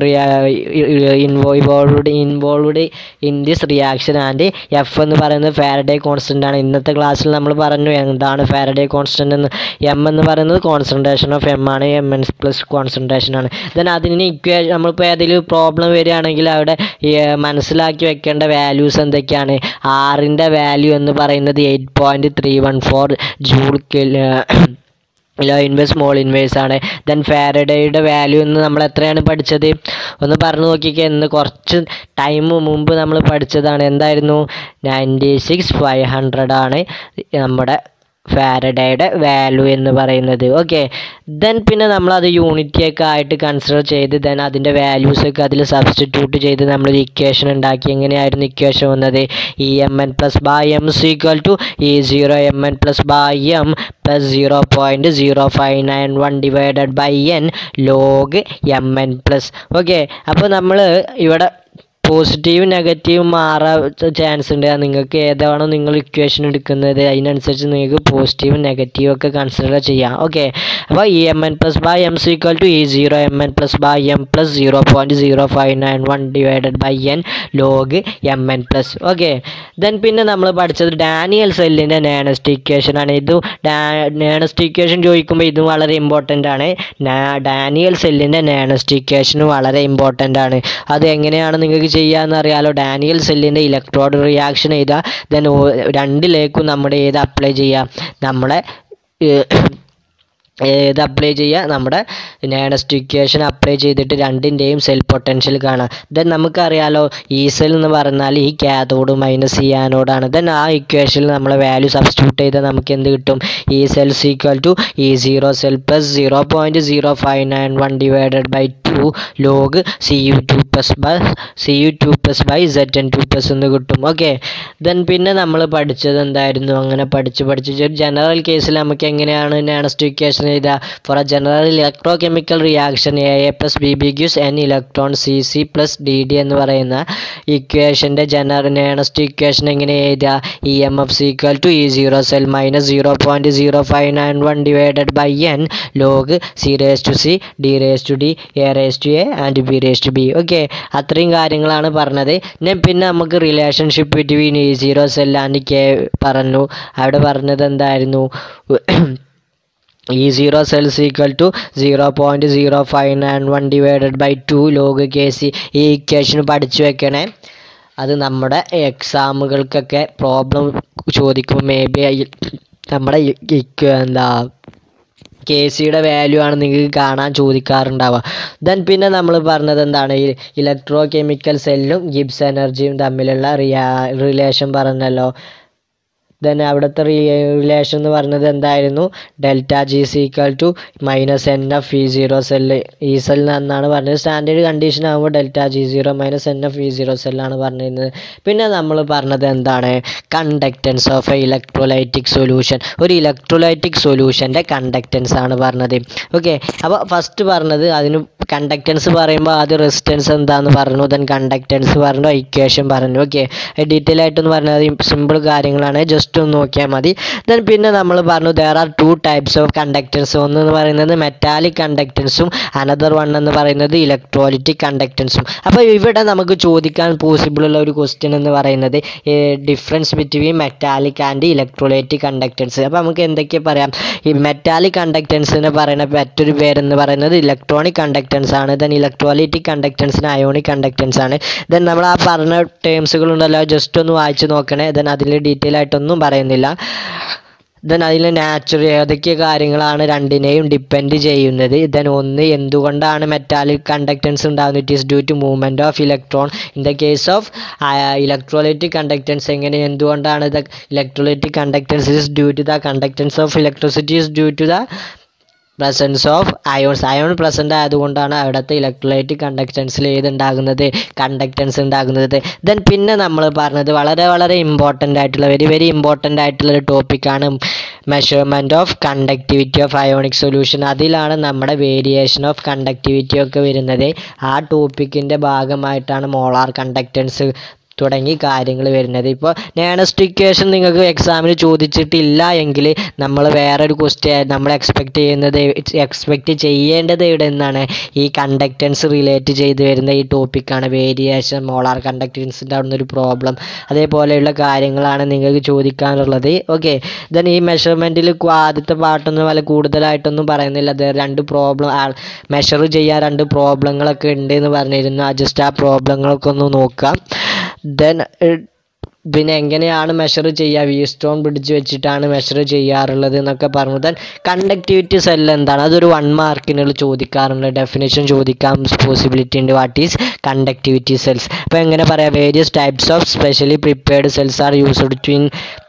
involved involved in this reaction and F എന്ന് പറയുന്നത് ഫാരഡേ കോൺസ്റ്റൻ്റ് ആണ് ഇന്നത്തെ ക്ലാസ്സിൽ നമ്മൾ പറഞ്ഞു എന്താണ് ഫാരഡേ കോൺസ്റ്റൻ്റ് എന്ന് എം എന്ന് പറയുന്നത് കോൺസെൻട്രേഷൻ ഓഫ് എം ആണ് എം എൻ പ്ലസ് കോൺസെൻട്രേഷൻ ആണ് ദെൻ അതിന് ഇക്വേഷൻ നമ്മളിപ്പോൾ ഏതെങ്കിലും പ്രോബ്ലം വരികയാണെങ്കിൽ അവിടെ ഈ, മനസ്സിലാക്കി വെക്കേണ്ട വാല്യൂസ് എന്തൊക്കെയാണ് ആറിൻ്റെ വാല്യൂ എന്ന് പറയുന്നത് eight point three one four joule low inverse small inverse ആണ് ദെൻ ഫാരഡേയുടെ വാല്യൂ എന്ന് നമ്മൾ എത്രയാണ് പഠിച്ചത് ഒന്ന് പറഞ്ഞു നോക്കിക്കേ എന്ന് കുറച്ച് ടൈം മുമ്പ് നമ്മൾ പഠിച്ചതാണ് എന്തായിരുന്നു നയൻറ്റി സിക്സ് ഫൈവ് ഹൺഡ്രഡ് ആണ് നമ്മുടെ ഫാരഡയുടെ വാല്യൂ എന്ന് പറയുന്നത് ഓക്കെ ദെൻ പിന്നെ നമ്മൾ അത് യൂണിറ്റി ഒക്കെ ആയിട്ട് കൺസിഡർ ചെയ്ത് ദെൻ അതിൻ്റെ വാല്യൂസ് ഒക്കെ അതിൽ സബ്സ്റ്റിറ്റ്യൂട്ട് ചെയ്ത് നമ്മൾ ഇക്വേഷൻ ഉണ്ടാക്കി എങ്ങനെയായിരുന്നു ഇക്വേഷൻ വന്നത് E M N plus by M equal to E zero M N plus by M plus zero point zero five nine one divided by N log M N plus okay അപ്പോൾ നമ്മൾ ഇവിടെ positive negative മാറാൻ chance ഉണ്ട് അത് നിങ്ങൾക്ക് ഏതാണോ നിങ്ങൾ equation എടുക്കുന്നത് അതിനനുസരിച്ച് നിങ്ങൾക്ക് പോസിറ്റീവ് നെഗറ്റീവ് ഒക്കെ കൺസിഡർ ചെയ്യാം ഓക്കെ അപ്പോൾ E M N plus by M equal to E zero M N plus by M plus zero point zero five nine one divided by N log M N plus okay then പിന്നെ നമ്മൾ പഠിച്ചത് Daniel സെല്ലിൻ്റെ Nernst equation ആണ് ഇതും Nernst equation ചോദിക്കുമ്പോൾ ഇതും വളരെ important ആണ് ഡാനിയൽ സെല്ലിൻ്റെ നേണസ്റ്റ് ഇക്വേഷനും വളരെ ഇമ്പോർട്ടൻ്റ് ആണ് അത് എങ്ങനെയാണ് നിങ്ങൾക്ക് ചെയ്യാമെന്ന് അറിയാലോ ഡാനിയൽ സെല്ലിൻ്റെ ഇലക്ട്രോഡ് റിയാക്ഷൻ ചെയ്താൽ ദെൻ രണ്ടിലേക്കും നമ്മുടെ ഏത് അപ്ലൈ ചെയ്യാം നമ്മളെ ഏഹ്, ഏത് അപ്ലൈ ചെയ്യുക നമ്മുടെ നേണസ്റ്റ് ഇക്വേഷൻ അപ്ലൈ ചെയ്തിട്ട് രണ്ടിൻ്റെയും സെൽ പൊട്ടൻഷ്യൽ കാണാം ദെൻ നമുക്കറിയാലോ ഈ സെൽ എന്ന് പറഞ്ഞാൽ ഈ കാഥോഡ് മൈനസ് ഈ ആനോഡാണ് ദെൻ ആ ഇക്വേഷനിൽ നമ്മളെ വാല്യൂ സബ്സ്റ്റിറ്റ്യൂട്ട് ചെയ്താൽ നമുക്ക് എന്ത് കിട്ടും E cell equal to E zero cell plus zero point zero five nine one divided by two log C U two plus by C U two plus by Z N two plus എന്ന് കിട്ടും okay then പിന്നെ നമ്മൾ പഠിച്ചത് എന്തായിരുന്നു അങ്ങനെ പഠിച്ച് പഠിച്ച് general കേസിൽ നമുക്ക് എങ്ങനെയാണ് നാണസ്റ്റ് ഇക്വേഷൻ ചെയ്താൽ for a general electrochemical reaction A A plus B B cues N electron C C plus D D എന്ന് പറയുന്ന ഇക്വേഷൻ്റെ ജനറൽ നാണസ്റ്റ് ഇക്വേഷൻ എങ്ങനെ എഴുതുക E M F is equal to E zero cell minus zero point zero five nine one divided by N log C raise to C D raise to D A raise to A and B raise to B okay അത്രയും കാര്യങ്ങളാണ് പറഞ്ഞത് ഞാൻ പിന്നെ നമുക്ക് relationship between E zero cell and K പറഞ്ഞു അവിടെ പറഞ്ഞത് എന്തായിരുന്നു E zero cells equal to zero point zero five nine one divided by two log K C ഈ ഇക്വേഷൻ പഠിച്ചു വെക്കണേ അത് നമ്മുടെ എക്സാമുകൾക്കൊക്കെ പ്രോബ്ലം ചോദിക്കുമ്പോൾ മേ ബി നമ്മുടെ ഈ- ഈ എന്താ കെ സിയുടെ വാല്യൂ ആണ് നിങ്ങൾക്ക് കാണാൻ ചോദിക്കാറുണ്ടാവുക ദെൻ പിന്നെ നമ്മൾ പറഞ്ഞത് എന്താണ് ഈ ഇലക്ട്രോ കെമിക്കൽ സെല്ലും ഗിബ്സ് എനർജിയും തമ്മിലുള്ള റിയാ റിലേഷൻ പറഞ്ഞല്ലോ ദെൻ അവിടുത്തെ റിലേഷൻ എന്ന് പറഞ്ഞത് എന്തായിരുന്നു delta G is equal to minus N F E zero cell E cell എന്നാണ് പറഞ്ഞത് സ്റ്റാൻഡേർഡ് കണ്ടീഷൻ ആകുമ്പോൾ delta G zero minus N F E zero സെല്ലാണ് പറഞ്ഞിരുന്നത് പിന്നെ നമ്മൾ പറഞ്ഞത് എന്താണ് conductance of a electrolytic solution ഒരു ഇലക്ട്രോലൈറ്റിക് സൊല്യൂഷൻ്റെ കണ്ടക്റ്റൻസ് ആണ് പറഞ്ഞത് ഓക്കെ അപ്പോൾ ഫസ്റ്റ് പറഞ്ഞത് അതിന് കണ്ടക്റ്റൻസ് പറയുമ്പോൾ ആദ്യം റെസിസ്റ്റൻസ് എന്താന്ന് പറഞ്ഞു ദെൻ കണ്ടക്റ്റൻസ് പറഞ്ഞു ഇക്വേഷൻ പറഞ്ഞു ഓക്കെ ഡീറ്റെയിൽ ആയിട്ടൊന്ന് പറഞ്ഞത് സിമ്പിൾ കാര്യങ്ങളാണ് ജസ്റ്റ് ജസ്റ്റ് ഒന്ന് നോക്കിയാൽ മതി ദെൻ പിന്നെ നമ്മൾ പറഞ്ഞു there are two types of conductance ഒന്ന് എന്ന് പറയുന്നത് മെറ്റാലിക് കണ്ടക്ടൻസും അനദർ വൺ എന്ന് പറയുന്നത് ഇലക്ട്രോലിറ്റിക് കണ്ടക്ടൻസും അപ്പോൾ ഇവിടെ നമുക്ക് ചോദിക്കാൻ പോസിബിൾ ഉള്ള ഒരു ക്വസ്റ്റ്യൻ എന്ന് പറയുന്നത് difference between metallic and electrolytic conductance അപ്പോൾ നമുക്ക് എന്തൊക്കെ പറയാം ഈ മെറ്റാലിക് കണ്ടക്ടൻസിന് പറയുന്ന മറ്റൊരു പേരെന്ന് പറയുന്നത് ഇലക്ട്രോണിക് കണ്ടക്ടൻസ് ആണ് ദെൻ ഇലക്ട്രോലൈറ്റിക് കണ്ടക്ടൻസിന് അയോണിക് കണ്ടക്ടൻസ് ആണ് ദെൻ നമ്മൾ ആ പറഞ്ഞ ടേംസുകൾ ഉണ്ടല്ലോ ജസ്റ്റ് ഒന്ന് വായിച്ച് നോക്കണേ ദെൻ അതിൽ ഡീറ്റെയിൽ ആയിട്ടൊന്നും പറയുന്നില്ല ദെൻ അതിൽ നാച്ചുറൽ ഏതൊക്കെ കാര്യങ്ങളാണ് രണ്ടിനെയും ഡിപ്പെൻഡ് ചെയ്യുന്നത് ദെൻ ഒന്ന് എന്തുകൊണ്ടാണ് മെറ്റാലിക് കണ്ടക്ടൻസ് ഉണ്ടാകുന്നത് it is due to movement of electron in the case of electrolytic conductance എങ്ങനെ എന്തുകൊണ്ടാണ് the electrolytic conductance is due to the conductance of electricity is due to the presence of ions ion present ആയതുകൊണ്ടാണ് അവിടുത്തെ electrolytic കണ്ടക്ടൻസിൽ ഏതുണ്ടാകുന്നത് conductance ഉണ്ടാകുന്നത് then പിന്നെ നമ്മൾ പറഞ്ഞത് വളരെ വളരെ ഇമ്പോർട്ടൻ്റ് ആയിട്ടുള്ള വെരി വെരി ഇമ്പോർട്ടൻ്റ് ആയിട്ടുള്ള ഒരു ടോപ്പിക്കാണ് measurement of conductivity of ionic solution അതിലാണ് നമ്മുടെ വേരിയേഷൻ ഓഫ് കണ്ടക്ടിവിറ്റി ഒക്കെ വരുന്നത് ആ ടോപ്പിക്കിൻ്റെ ഭാഗമായിട്ടാണ് മോളാർ കണ്ടക്റ്റൻസ് തുടങ്ങി കാര്യങ്ങൾ വരുന്നത് ഇപ്പോൾ നേണസ്റ്റ് ഇക്വേഷൻ നിങ്ങൾക്ക് എക്സാമിന് ചോദിച്ചിട്ടില്ല എങ്കിൽ നമ്മൾ വേറൊരു ക്വസ്റ്റ്യൻ നമ്മൾ എക്സ്പെക്റ്റ് ചെയ്യുന്നത് എക്സ്പെക്റ്റ് ചെയ്യേണ്ടത് ഇവിടെ നിന്നാണ് ഈ കണ്ടക്റ്റൻസ് റിലേറ്റ് ചെയ്ത് വരുന്ന ഈ ടോപ്പിക്കാണ് വേരിയേഷൻ മോളാർ കണ്ടക്റ്റൻസിൻ്റെ അവിടുന്ന് ഒരു പ്രോബ്ലം അതേപോലെയുള്ള കാര്യങ്ങളാണ് നിങ്ങൾക്ക് ചോദിക്കാനുള്ളത് ഓക്കെ ദെൻ ഈ മെഷർമെൻറ്റിൽ ആദ്യത്തെ പാട്ടൊന്നും വല്ല കൂടുതലായിട്ടൊന്നും പറയുന്നില്ല അത് രണ്ട് പ്രോബ്ലം മെഷർ ചെയ്യാൻ രണ്ട് പ്രോബ്ലങ്ങളൊക്കെ ഉണ്ട് എന്ന് പറഞ്ഞിരുന്നു ജസ്റ്റ് ആ പ്രോബ്ലങ്ങളൊക്കെ ഒന്ന് നോക്കാം ദെൻ പിന്നെ എങ്ങനെയാണ് മെഷർ ചെയ്യുക വി സ്റ്റോൺ പിടിച്ച് വെച്ചിട്ടാണ് മെഷർ ചെയ്യാറുള്ളത് എന്നൊക്കെ പറഞ്ഞു ദെൻ കണ്ടക്ടിവിറ്റി സെൽ എന്താണ് അതൊരു വൺ മാർക്കിനുള്ള ചോദിക്കാറുണ്ട് ഡെഫിനേഷൻ ചോദിക്കാൻ പോസിബിലിറ്റി ഉണ്ട് വാട്ട് ഈസ് കണ്ടക്ടിവിറ്റി സെൽസ് അപ്പോൾ എങ്ങനെ പറയാം various types of specially prepared cells are used to in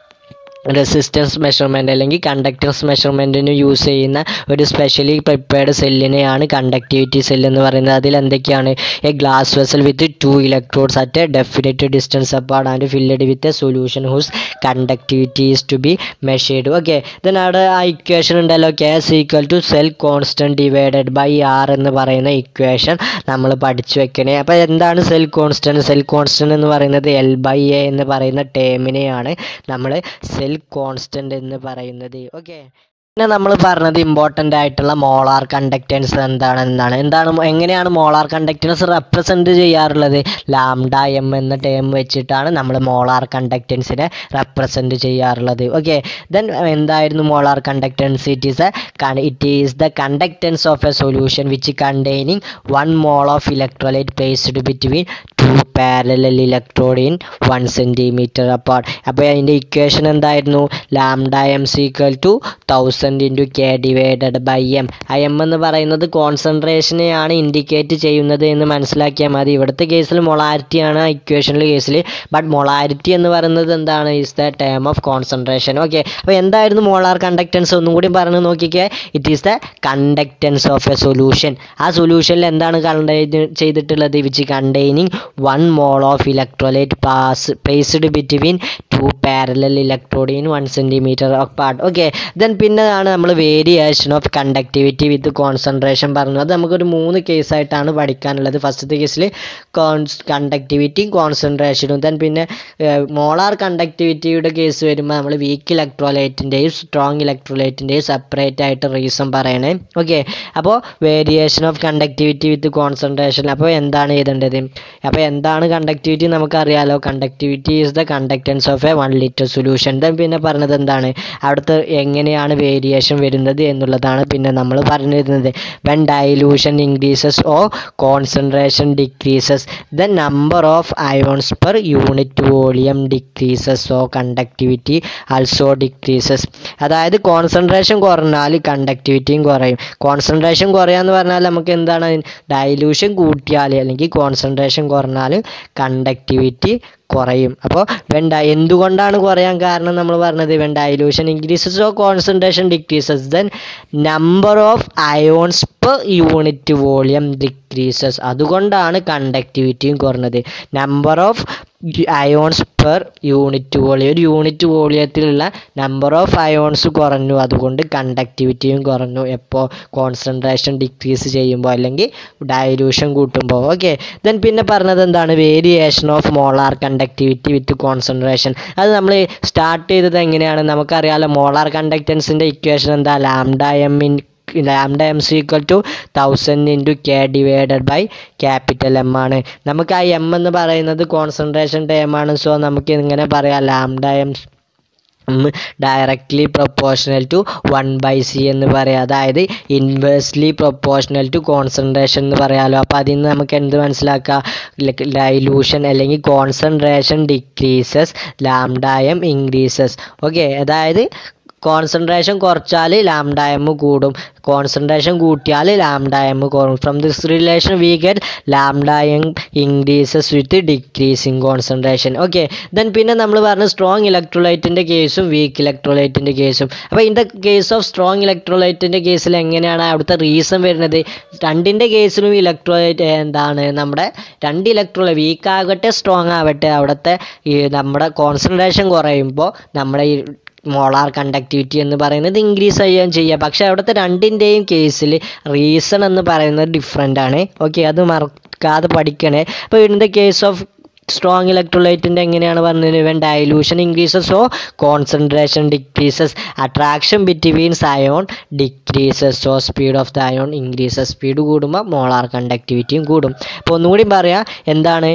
resistance measurement അല്ലെങ്കിൽ കണ്ടക്ടൻസ് മെഷർമെൻറ്റിന് യൂസ് ചെയ്യുന്ന ഒരു സ്പെഷ്യലി പ്രിപ്പയർഡ് സെല്ലിനെയാണ് കണ്ടക്ടിവിറ്റി സെൽ എന്ന് പറയുന്നത് അതിൽ എന്തൊക്കെയാണ് a glass vessel with two electrodes at a definite distance apart and filled with a solution whose conductivity is to be measured okay then അവിടെ ആ ഇക്വേഷൻ ഉണ്ടല്ലോ K S equal to cell constant divided by R എന്ന് പറയുന്ന equation നമ്മൾ പഠിച്ചു വെക്കണേ അപ്പോൾ എന്താണ് സെൽ കോൺസ്റ്റൻറ്റ് സെൽ കോൺസ്റ്റൻറ്റ് എന്ന് പറയുന്നത് എൽ ബൈ എ എന്ന് പറയുന്ന ടേമിനെയാണ് നമ്മൾ സെൽ കോൺസ്റ്റന്റ് എന്ന് പറയുന്നത് ഓക്കെ പിന്നെ നമ്മൾ പറഞ്ഞത് ഇമ്പോർട്ടൻ്റ് ആയിട്ടുള്ള മോളാർ കണ്ടക്റ്റൻസ് എന്താണെന്നാണ് എന്താണ് മോ- എങ്ങനെയാണ് മോളാർ കണ്ടക്റ്റൻസ് റെപ്രസെൻറ്റ് ചെയ്യാറുള്ളത് ലാംഡ എം എന്ന ടേം വെച്ചിട്ടാണ് നമ്മൾ മോളാർ കണ്ടക്റ്റൻസിനെ റെപ്രസെൻറ്റ് ചെയ്യാറുള്ളത് ഓക്കെ ദെൻ എന്തായിരുന്നു molar conductance it is a it is the conductance of a solution which containing one mole of electrolyte placed between two parallel electrode in one centimetre apart അപ്പോൾ അതിൻ്റെ equation എന്തായിരുന്നു lambda M equal to thousand into K divided by M ആ M എന്ന് പറയുന്നത് കോൺസെൻട്രേഷനെയാണ് indicate ചെയ്യുന്നത് എന്ന് മനസ്സിലാക്കിയാൽ മതി ഇവിടുത്തെ കേസിൽ മൊളാരിറ്റിയാണ് ഇക്വേഷനിലെ കേസിൽ ബട്ട് മൊളാരിറ്റി എന്ന് പറയുന്നത് എന്താണ് is the term of concentration okay അപ്പോൾ എന്തായിരുന്നു മോളാർ കണ്ടക്റ്റൻസ് ഒന്നും കൂടി പറഞ്ഞു നോക്കിക്കേ it is the conductance of a solution ആ സൊല്യൂഷനിൽ എന്താണ് കണ്ടെയ്ൻ ചെയ്തിട്ടുള്ളത് which containing one mole of electrolyte pass placed between two parallel electrode in one centimetre apart okay then പിന്നെയാണ് നമ്മൾ variation of conductivity with concentration പറഞ്ഞത് അത് നമുക്കൊരു മൂന്ന് കേസായിട്ടാണ് പഠിക്കാനുള്ളത് ഫസ്റ്റത്തെ കേസിൽ കോൺസ് കണ്ടക്ടിവിറ്റിയും കോൺസെൻട്രേഷനും ദെൻ പിന്നെ മോളാർ കണ്ടക്ടിവിറ്റിയുടെ കേസ് വരുമ്പോൾ നമ്മൾ വീക്ക് ഇലക്ട്രോലൈറ്റിൻ്റെയും സ്ട്രോങ് ഇലക്ട്രോലൈറ്റിൻ്റെയും സെപ്പറേറ്റ് ആയിട്ട് റീസൺ പറയണേ ഓക്കെ അപ്പോൾ variation of conductivity with concentration അപ്പോൾ എന്താണ് എഴുതേണ്ടത് അപ്പോൾ എന്താണ് കണ്ടക്ടിവിറ്റി നമുക്കറിയാലോ conductivity is the conductance of a one litre solution then പിന്നെ പറഞ്ഞത് എന്താണ് അവിടുത്തെ എങ്ങനെയാണ് വേരിയേഷൻ വരുന്നത് എന്നുള്ളതാണ് പിന്നെ നമ്മൾ പറഞ്ഞിരുന്നത് when dilution increases or concentration decreases the number of ions per unit volume decreases or conductivity also decreases അതായത് കോൺസെൻട്രേഷൻ കുറഞ്ഞാൽ കണ്ടക്ടിവിറ്റിയും കുറയും കോൺസെൻട്രേഷൻ കുറയാന്ന് പറഞ്ഞാൽ നമുക്ക് എന്താണ് ഡൈലൂഷൻ കൂട്ടിയാൽ അല്ലെങ്കിൽ കോൺസെൻട്രേഷൻ കുറഞ്ഞാൽ കണ്ടക്ടിവിറ്റി കുറയും അപ്പോൾ വെണ്ട എന്തുകൊണ്ടാണ് കുറയാൻ കാരണം നമ്മൾ പറഞ്ഞത് when dilution increases or concentration decreases then number of ions per unit volume decreases അതുകൊണ്ടാണ് കണ്ടക്ടിവിറ്റിയും കുറഞ്ഞത് number of ions per unit volume ഒരു യൂണിറ്റ് വോളിയത്തിലുള്ള നമ്പർ ഓഫ് അയോൺസ് കുറഞ്ഞു അതുകൊണ്ട് കണ്ടക്ടിവിറ്റിയും കുറഞ്ഞു എപ്പോൾ കോൺസെൻട്രേഷൻ ഡിക്രീസ് ചെയ്യുമ്പോൾ അല്ലെങ്കിൽ ഡയലൂഷൻ കൂട്ടുമ്പോൾ ഓക്കെ ദെൻ പിന്നെ പറഞ്ഞത് എന്താണ് variation of molar conductivity with concentration അത് നമ്മൾ സ്റ്റാർട്ട് ചെയ്തത് എങ്ങനെയാണ് നമുക്കറിയാലോ മോളാർ കണ്ടക്റ്റൻസിൻ്റെ ഇക്വേഷൻ എന്താ lambda M in lambda M C equal to thousand into K divided by capital M ആണ് നമുക്ക് ആ എം എന്ന് പറയുന്നത് കോൺസെൻട്രേഷൻ ടൈം ആണ് സോ നമുക്ക് ഇങ്ങനെ പറയാം lambda M directly proportional to one by C എന്ന് പറയാം അതായത് ഇൻവേഴ്സ്ലി പ്രൊപ്പോർഷണൽ ടു കോൺസെൻട്രേഷൻ എന്ന് പറയാമല്ലോ അപ്പോൾ അതിൽ നിന്ന് നമുക്ക് എന്ത് മനസ്സിലാക്കാം ഡൈലൂഷൻ അല്ലെങ്കിൽ കോൺസെൻട്രേഷൻ ഡിക്രീസസ് ലാംഡായം ഇൻക്രീസസ് ഓക്കെ അതായത് കോൺസെൻട്രേഷൻ കുറച്ചാൽ ലാംഡ എം കൂടും കോൺസെൻട്രേഷൻ കൂട്ടിയാൽ ലാംഡ എം കുറയും from this relation we get lambda M increases with decreasing concentration okay then പിന്നെ നമ്മൾ പറഞ്ഞ സ്ട്രോങ് ഇലക്ട്രോലൈറ്റിൻ്റെ കേസും വീക്ക് ഇലക്ട്രോലൈറ്റിൻ്റെ കേസും അപ്പോൾ in the case of strong ഇലക്ട്രോലൈറ്റിൻ്റെ കേസിൽ എങ്ങനെയാണ് അവിടുത്തെ റീസൺ വരുന്നത് രണ്ടിൻ്റെ കേസിലും ഇലക്ട്രോലൈറ്റ് എന്താണ് നമ്മുടെ രണ്ട് ഇലക്ട്രോലൈറ്റ് വീക്ക് ആകട്ടെ സ്ട്രോങ് ആവട്ടെ അവിടുത്തെ ഈ നമ്മുടെ കോൺസെൻട്രേഷൻ കുറയുമ്പോൾ നമ്മുടെ ഈ മോളാർ കണ്ടക്ടിവിറ്റി എന്ന് പറയുന്നത് ഇൻക്രീസ് ചെയ്യുകയും ചെയ്യുക പക്ഷേ അവിടുത്തെ രണ്ടിൻ്റെയും കേസിൽ റീസൺ എന്ന് പറയുന്നത് ഡിഫറെൻ്റ് ആണ് ഓക്കെ അത് മറക്കാതെ പഠിക്കണേ അപ്പോൾ in the case of strong ഇലക്ട്രോലൈറ്റിൻ്റെ എങ്ങനെയാണ് പറഞ്ഞത് even dilution increases so concentration decreases attraction between ion decreases so speed of the ion increases speed കൂടുമ്പോൾ മോളാർ കണ്ടക്ടിവിറ്റിയും കൂടും അപ്പോൾ ഒന്നുകൂടി പറയാം എന്താണ്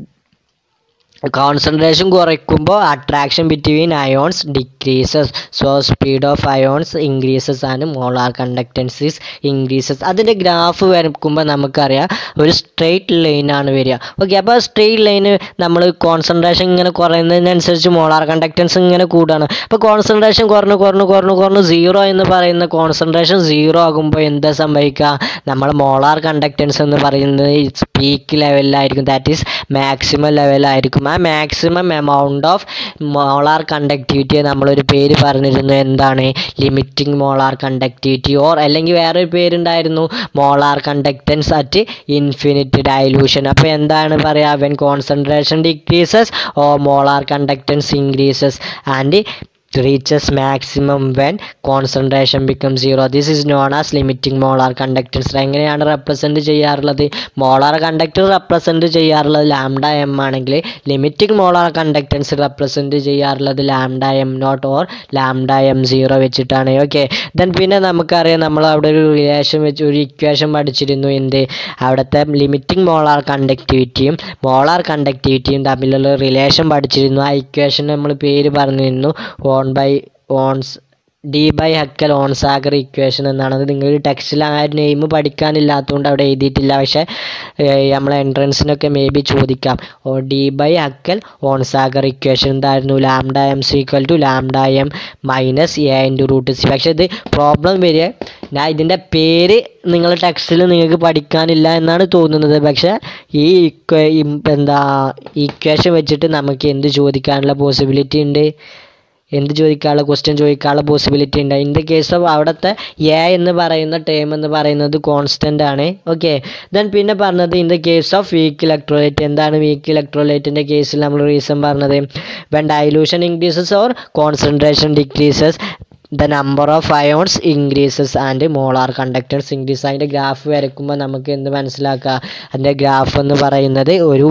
കോൺസെൻട്രേഷൻ കുറയ്ക്കുമ്പോൾ attraction between ions decreases so speed of ions increases ആണ് മോളാർ കണ്ടക്റ്റൻസീസ് ഇൻക്രീസസ് അതിൻ്റെ ഗ്രാഫ് വരയ്ക്കുമ്പോൾ നമുക്കറിയാം ഒരു സ്ട്രെയിറ്റ് ലൈനാണ് വരിക ഓക്കെ അപ്പോൾ സ്ട്രെയിറ്റ് ലൈന് നമ്മൾ കോൺസെൻട്രേഷൻ ഇങ്ങനെ കുറയുന്നതിനനുസരിച്ച് മോളാർ കണ്ടക്റ്റൻസ് ഇങ്ങനെ കൂടുകയാണ് അപ്പോൾ കോൺസെൻട്രേഷൻ കുറഞ്ഞ് കുറഞ്ഞ് കുറഞ്ഞ് കുറഞ്ഞ് സീറോ എന്ന് പറയുന്ന കോൺസെൻട്രേഷൻ സീറോ ആകുമ്പോൾ എന്താ സംഭവിക്കുക നമ്മൾ മോളാർ കണ്ടക്റ്റൻസ് എന്ന് പറയുന്നത് പീക്ക് ലെവലിലായിരിക്കും ദാറ്റ് ഈസ് മാക്സിമം ലെവലായിരിക്കും ആ മാക്സിമം എമൗണ്ട് ഓഫ് മോളാർ കണ്ടക്ടിവിറ്റിയെ നമ്മളൊരു പേര് പറഞ്ഞിരുന്നു എന്താണ് ലിമിറ്റിംഗ് മോളാർ കണ്ടക്ടിവിറ്റി ഓർ അല്ലെങ്കിൽ വേറൊരു പേരുണ്ടായിരുന്നു molar conductance at infinite dilution അപ്പോൾ എന്താണ് പറയുക when concentration decreases or molar conductance increases and reaches maximum when concentration becomes zero this is known as limiting molar conductance എങ്ങനെയാണ് റെപ്രസെൻറ്റ് ചെയ്യാറുള്ളത് molar conductor represent ചെയ്യാറുള്ളത് lambda M ആണെങ്കിൽ limiting molar conductance represent ചെയ്യാറുള്ളത് lambda M nought or lambda M zero വെച്ചിട്ടാണ് okay then പിന്നെ നമുക്കറിയാം നമ്മൾ അവിടെ ഒരു റിലേഷൻ വെച്ച് ഒരു ഇക്വേഷൻ പഠിച്ചിരുന്നു എന്ത് അവിടുത്തെ ലിമിറ്റിംഗ് മോളാർ കണ്ടക്ടിവിറ്റിയും മോളാർ കണ്ടക്ടിവിറ്റിയും തമ്മിലുള്ള റിലേഷൻ പഠിച്ചിരുന്നു ആ ഇക്വേഷൻ നമ്മൾ പേര് പറഞ്ഞിരുന്നു ഓൺ ബൈ ഓൺസ് Debye Huckel Onsager equation എന്നാണ് അത് നിങ്ങൾ ടെക്സ്റ്റിൽ ആ ഒരു നെയിം പഠിക്കാനില്ലാത്തതുകൊണ്ട് അവിടെ എഴുതിയിട്ടില്ല പക്ഷേ നമ്മളെ എൻട്രൻസിനൊക്കെ മേ ബി ചോദിക്കാം ഓ Debye Huckel Onsager equation എന്തായിരുന്നു lambda M C equal to lambda M minus A into root C പക്ഷേ ഇത് പ്രോബ്ലം വരിക ഞാൻ ഇതിൻ്റെ പേര് നിങ്ങൾ ടെക്സ്റ്റിൽ നിങ്ങൾക്ക് പഠിക്കാനില്ല എന്നാണ് തോന്നുന്നത് പക്ഷേ ഈ ഇക്വ- ഇം- എന്താ ഇക്വേഷൻ വെച്ചിട്ട് നമുക്ക് എന്ത് ചോദിക്കാനുള്ള പോസിബിലിറ്റി ഉണ്ട് എന്ത് ചോദിക്കാനുള്ള ക്വസ്റ്റ്യൻ ചോദിക്കാനുള്ള പോസിബിലിറ്റി ഉണ്ട് ഇൻ ദ കേസ് ഓഫ് അവിടുത്തെ എ എന്ന് പറയുന്ന ടേം എന്ന് പറയുന്നത് കോൺസ്റ്റൻ്റ് ആണ് ഓക്കെ ദെൻ പിന്നെ പറഞ്ഞത് in the case of weak electrolyte എന്താണ് വീക്ക് ഇലക്ട്രോലൈറ്റിൻ്റെ കേസിൽ നമ്മൾ റീസൺ പറഞ്ഞത് when dilution increases or concentration decreases the number of ions increases and molar conductance increase അതിൻ്റെ ഗ്രാഫ് വരയ്ക്കുമ്പോൾ നമുക്ക് എന്ത് മനസ്സിലാക്കുക അതിൻ്റെ ഗ്രാഫ് എന്ന് പറയുന്നത് ഒരു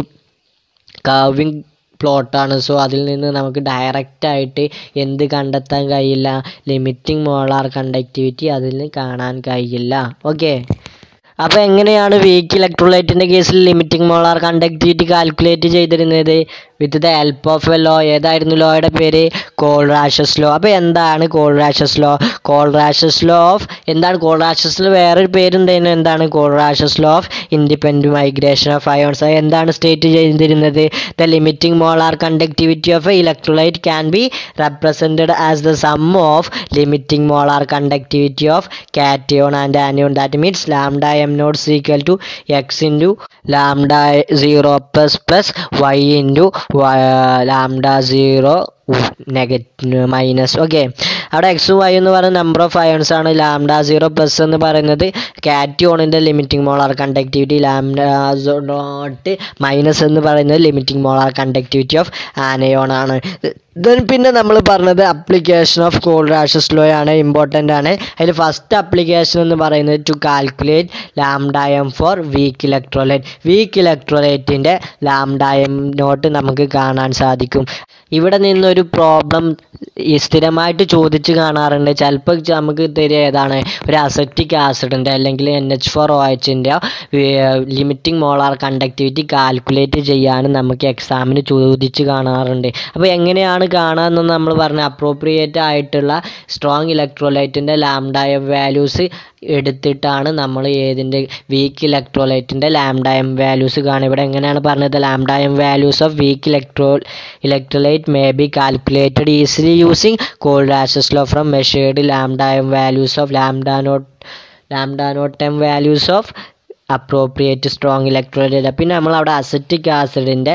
കർവിങ് പ്ലോട്ടാണ് സോ അതിൽ നിന്ന് നമുക്ക് ഡയറക്റ്റ് ആയിട്ട് എന്ത് കണ്ടെത്താൻ കഴിയില്ല ലിമിറ്റിംഗ് മോളാർ കണ്ടക്ടിവിറ്റി അതിൽ നിന്ന് കാണാൻ കഴിയില്ല ഓക്കെ അപ്പോൾ എങ്ങനെയാണ് വീക്ക് ഇലക്ട്രോലൈറ്റിൻ്റെ കേസിൽ ലിമിറ്റിംഗ് മോളാർ കണ്ടക്ടിവിറ്റി കാൽക്കുലേറ്റ് ചെയ്തിരുന്നത് with the help of a law ഏതായിരുന്നു ലോയുടെ പേര് കോൾ റാഷസ് ലോ അപ്പോൾ എന്താണ് Kohlrausch's law Kohlrausch's law of എന്താണ് കോൾ റാഷസ് ലോ വേറൊരു പേരുണ്ടായിരുന്നു എന്താണ് Kohlrausch's law of independent migration of ions അത് എന്താണ് സ്റ്റേറ്റ് ചെയ്തിരുന്നത് the limiting molar conductivity of a electrolyte can be represented as the sum of limiting molar conductivity of cation and anion that means lambda m naught is equal to x into lambda 0 plus plus y into y, lambda 0 നെഗറ്റ് minus okay അവിടെ എക്സും y എന്ന് പറയുന്ന number of ions ആണ് lambda zero plus എന്ന് പറയുന്നത് കാറ്റിയോണിൻ്റെ limiting molar conductivity lambda naught minus എന്ന് പറയുന്നത് limiting molar conductivity of anion ആണ് ദെൻ പിന്നെ നമ്മൾ പറഞ്ഞത് application of Kohlrausch's law ആണ് ഇമ്പോർട്ടൻ്റ് ആണ് അതിൽ ഫസ്റ്റ് അപ്ലിക്കേഷൻ എന്ന് പറയുന്നത് to calculate lambda M for weak electrolyte weak ഇലക്ട്രോലൈറ്റിൻ്റെ ലാംഡ എം നോട്ട് നമുക്ക് കാണാൻ സാധിക്കും ഇവിടെ നിന്നൊരു പ്രോബ്ലം ഈ സ്ഥിരമായിട്ട് ചോദിച്ച് കാണാറുണ്ട് ചിലപ്പോൾ നമുക്ക് തരിക ഏതാണ് ഒരു അസറ്റിക് ആസിഡിൻ്റെ അല്ലെങ്കിൽ എൻ എച്ച് ഫോർ ഒ എച്ചിൻ്റെ ലിമിറ്റിംഗ് മോളാർ കണ്ടക്ടിവിറ്റി കാൽക്കുലേറ്റ് ചെയ്യാനും നമുക്ക് എക്സാമിന് ചോദിച്ച് കാണാറുണ്ട് അപ്പോൾ എങ്ങനെയാണ് കാണാമെന്ന് നമ്മൾ പറഞ്ഞ അപ്രോപ്രിയേറ്റ് ആയിട്ടുള്ള സ്ട്രോങ് ഇലക്ട്രോലൈറ്റിൻ്റെ ലാംഡായ വാല്യൂസ് എടുത്തിട്ടാണ് നമ്മൾ ഏതിൻ്റെ വീക്ക് ഇലക്ട്രോലൈറ്റിൻ്റെ ലാംഡ എം വാല്യൂസ് കാണുക ഇവിടെ എങ്ങനെയാണ് പറഞ്ഞത് lambda M values of weak electro electrolyte may be calculated easily using Kohlrausch's law from measured lambda M values of lambda naught lambda naught M values of appropriate strong electrolyte പിന്നെ നമ്മൾ അവിടെ acetic ആസിഡിൻ്റെ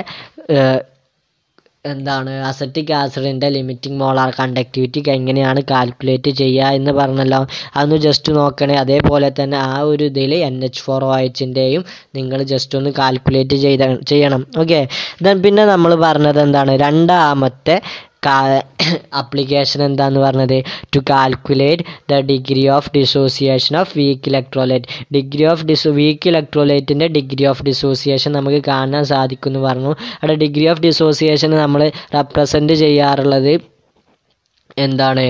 എന്താണ് acetic ആസിഡിൻ്റെ limiting molar conductivity എങ്ങനെയാണ് calculate ചെയ്യുക എന്ന് പറഞ്ഞല്ലോ അതൊന്ന് ജസ്റ്റ് നോക്കണേ അതേപോലെ തന്നെ ആ ഒരു ഇതിൽ എൻ എച്ച് ഫോർ ഒ എച്ചിൻ്റെയും നിങ്ങൾ ജസ്റ്റ് ഒന്ന് കാൽക്കുലേറ്റ് ചെയ്ത ചെയ്യണം ഓക്കെ ദെൻ പിന്നെ നമ്മൾ പറഞ്ഞത് എന്താണ് രണ്ടാമത്തെ അപ്ലിക്കേഷൻ എന്താന്ന് പറഞ്ഞത് to calculate the degree of dissociation of weak electrolyte degree of disso weak ഇലക്ട്രോലൈറ്റിൻ്റെ ഡിഗ്രി ഓഫ് ഡിസോസിയേഷൻ നമുക്ക് കാണാൻ സാധിക്കും എന്ന് പറഞ്ഞു അവിടെ ഡിഗ്രി ഓഫ് ഡിസോസിയേഷൻ നമ്മൾ റെപ്രസെൻറ്റ് ചെയ്യാറുള്ളത് എന്താണ്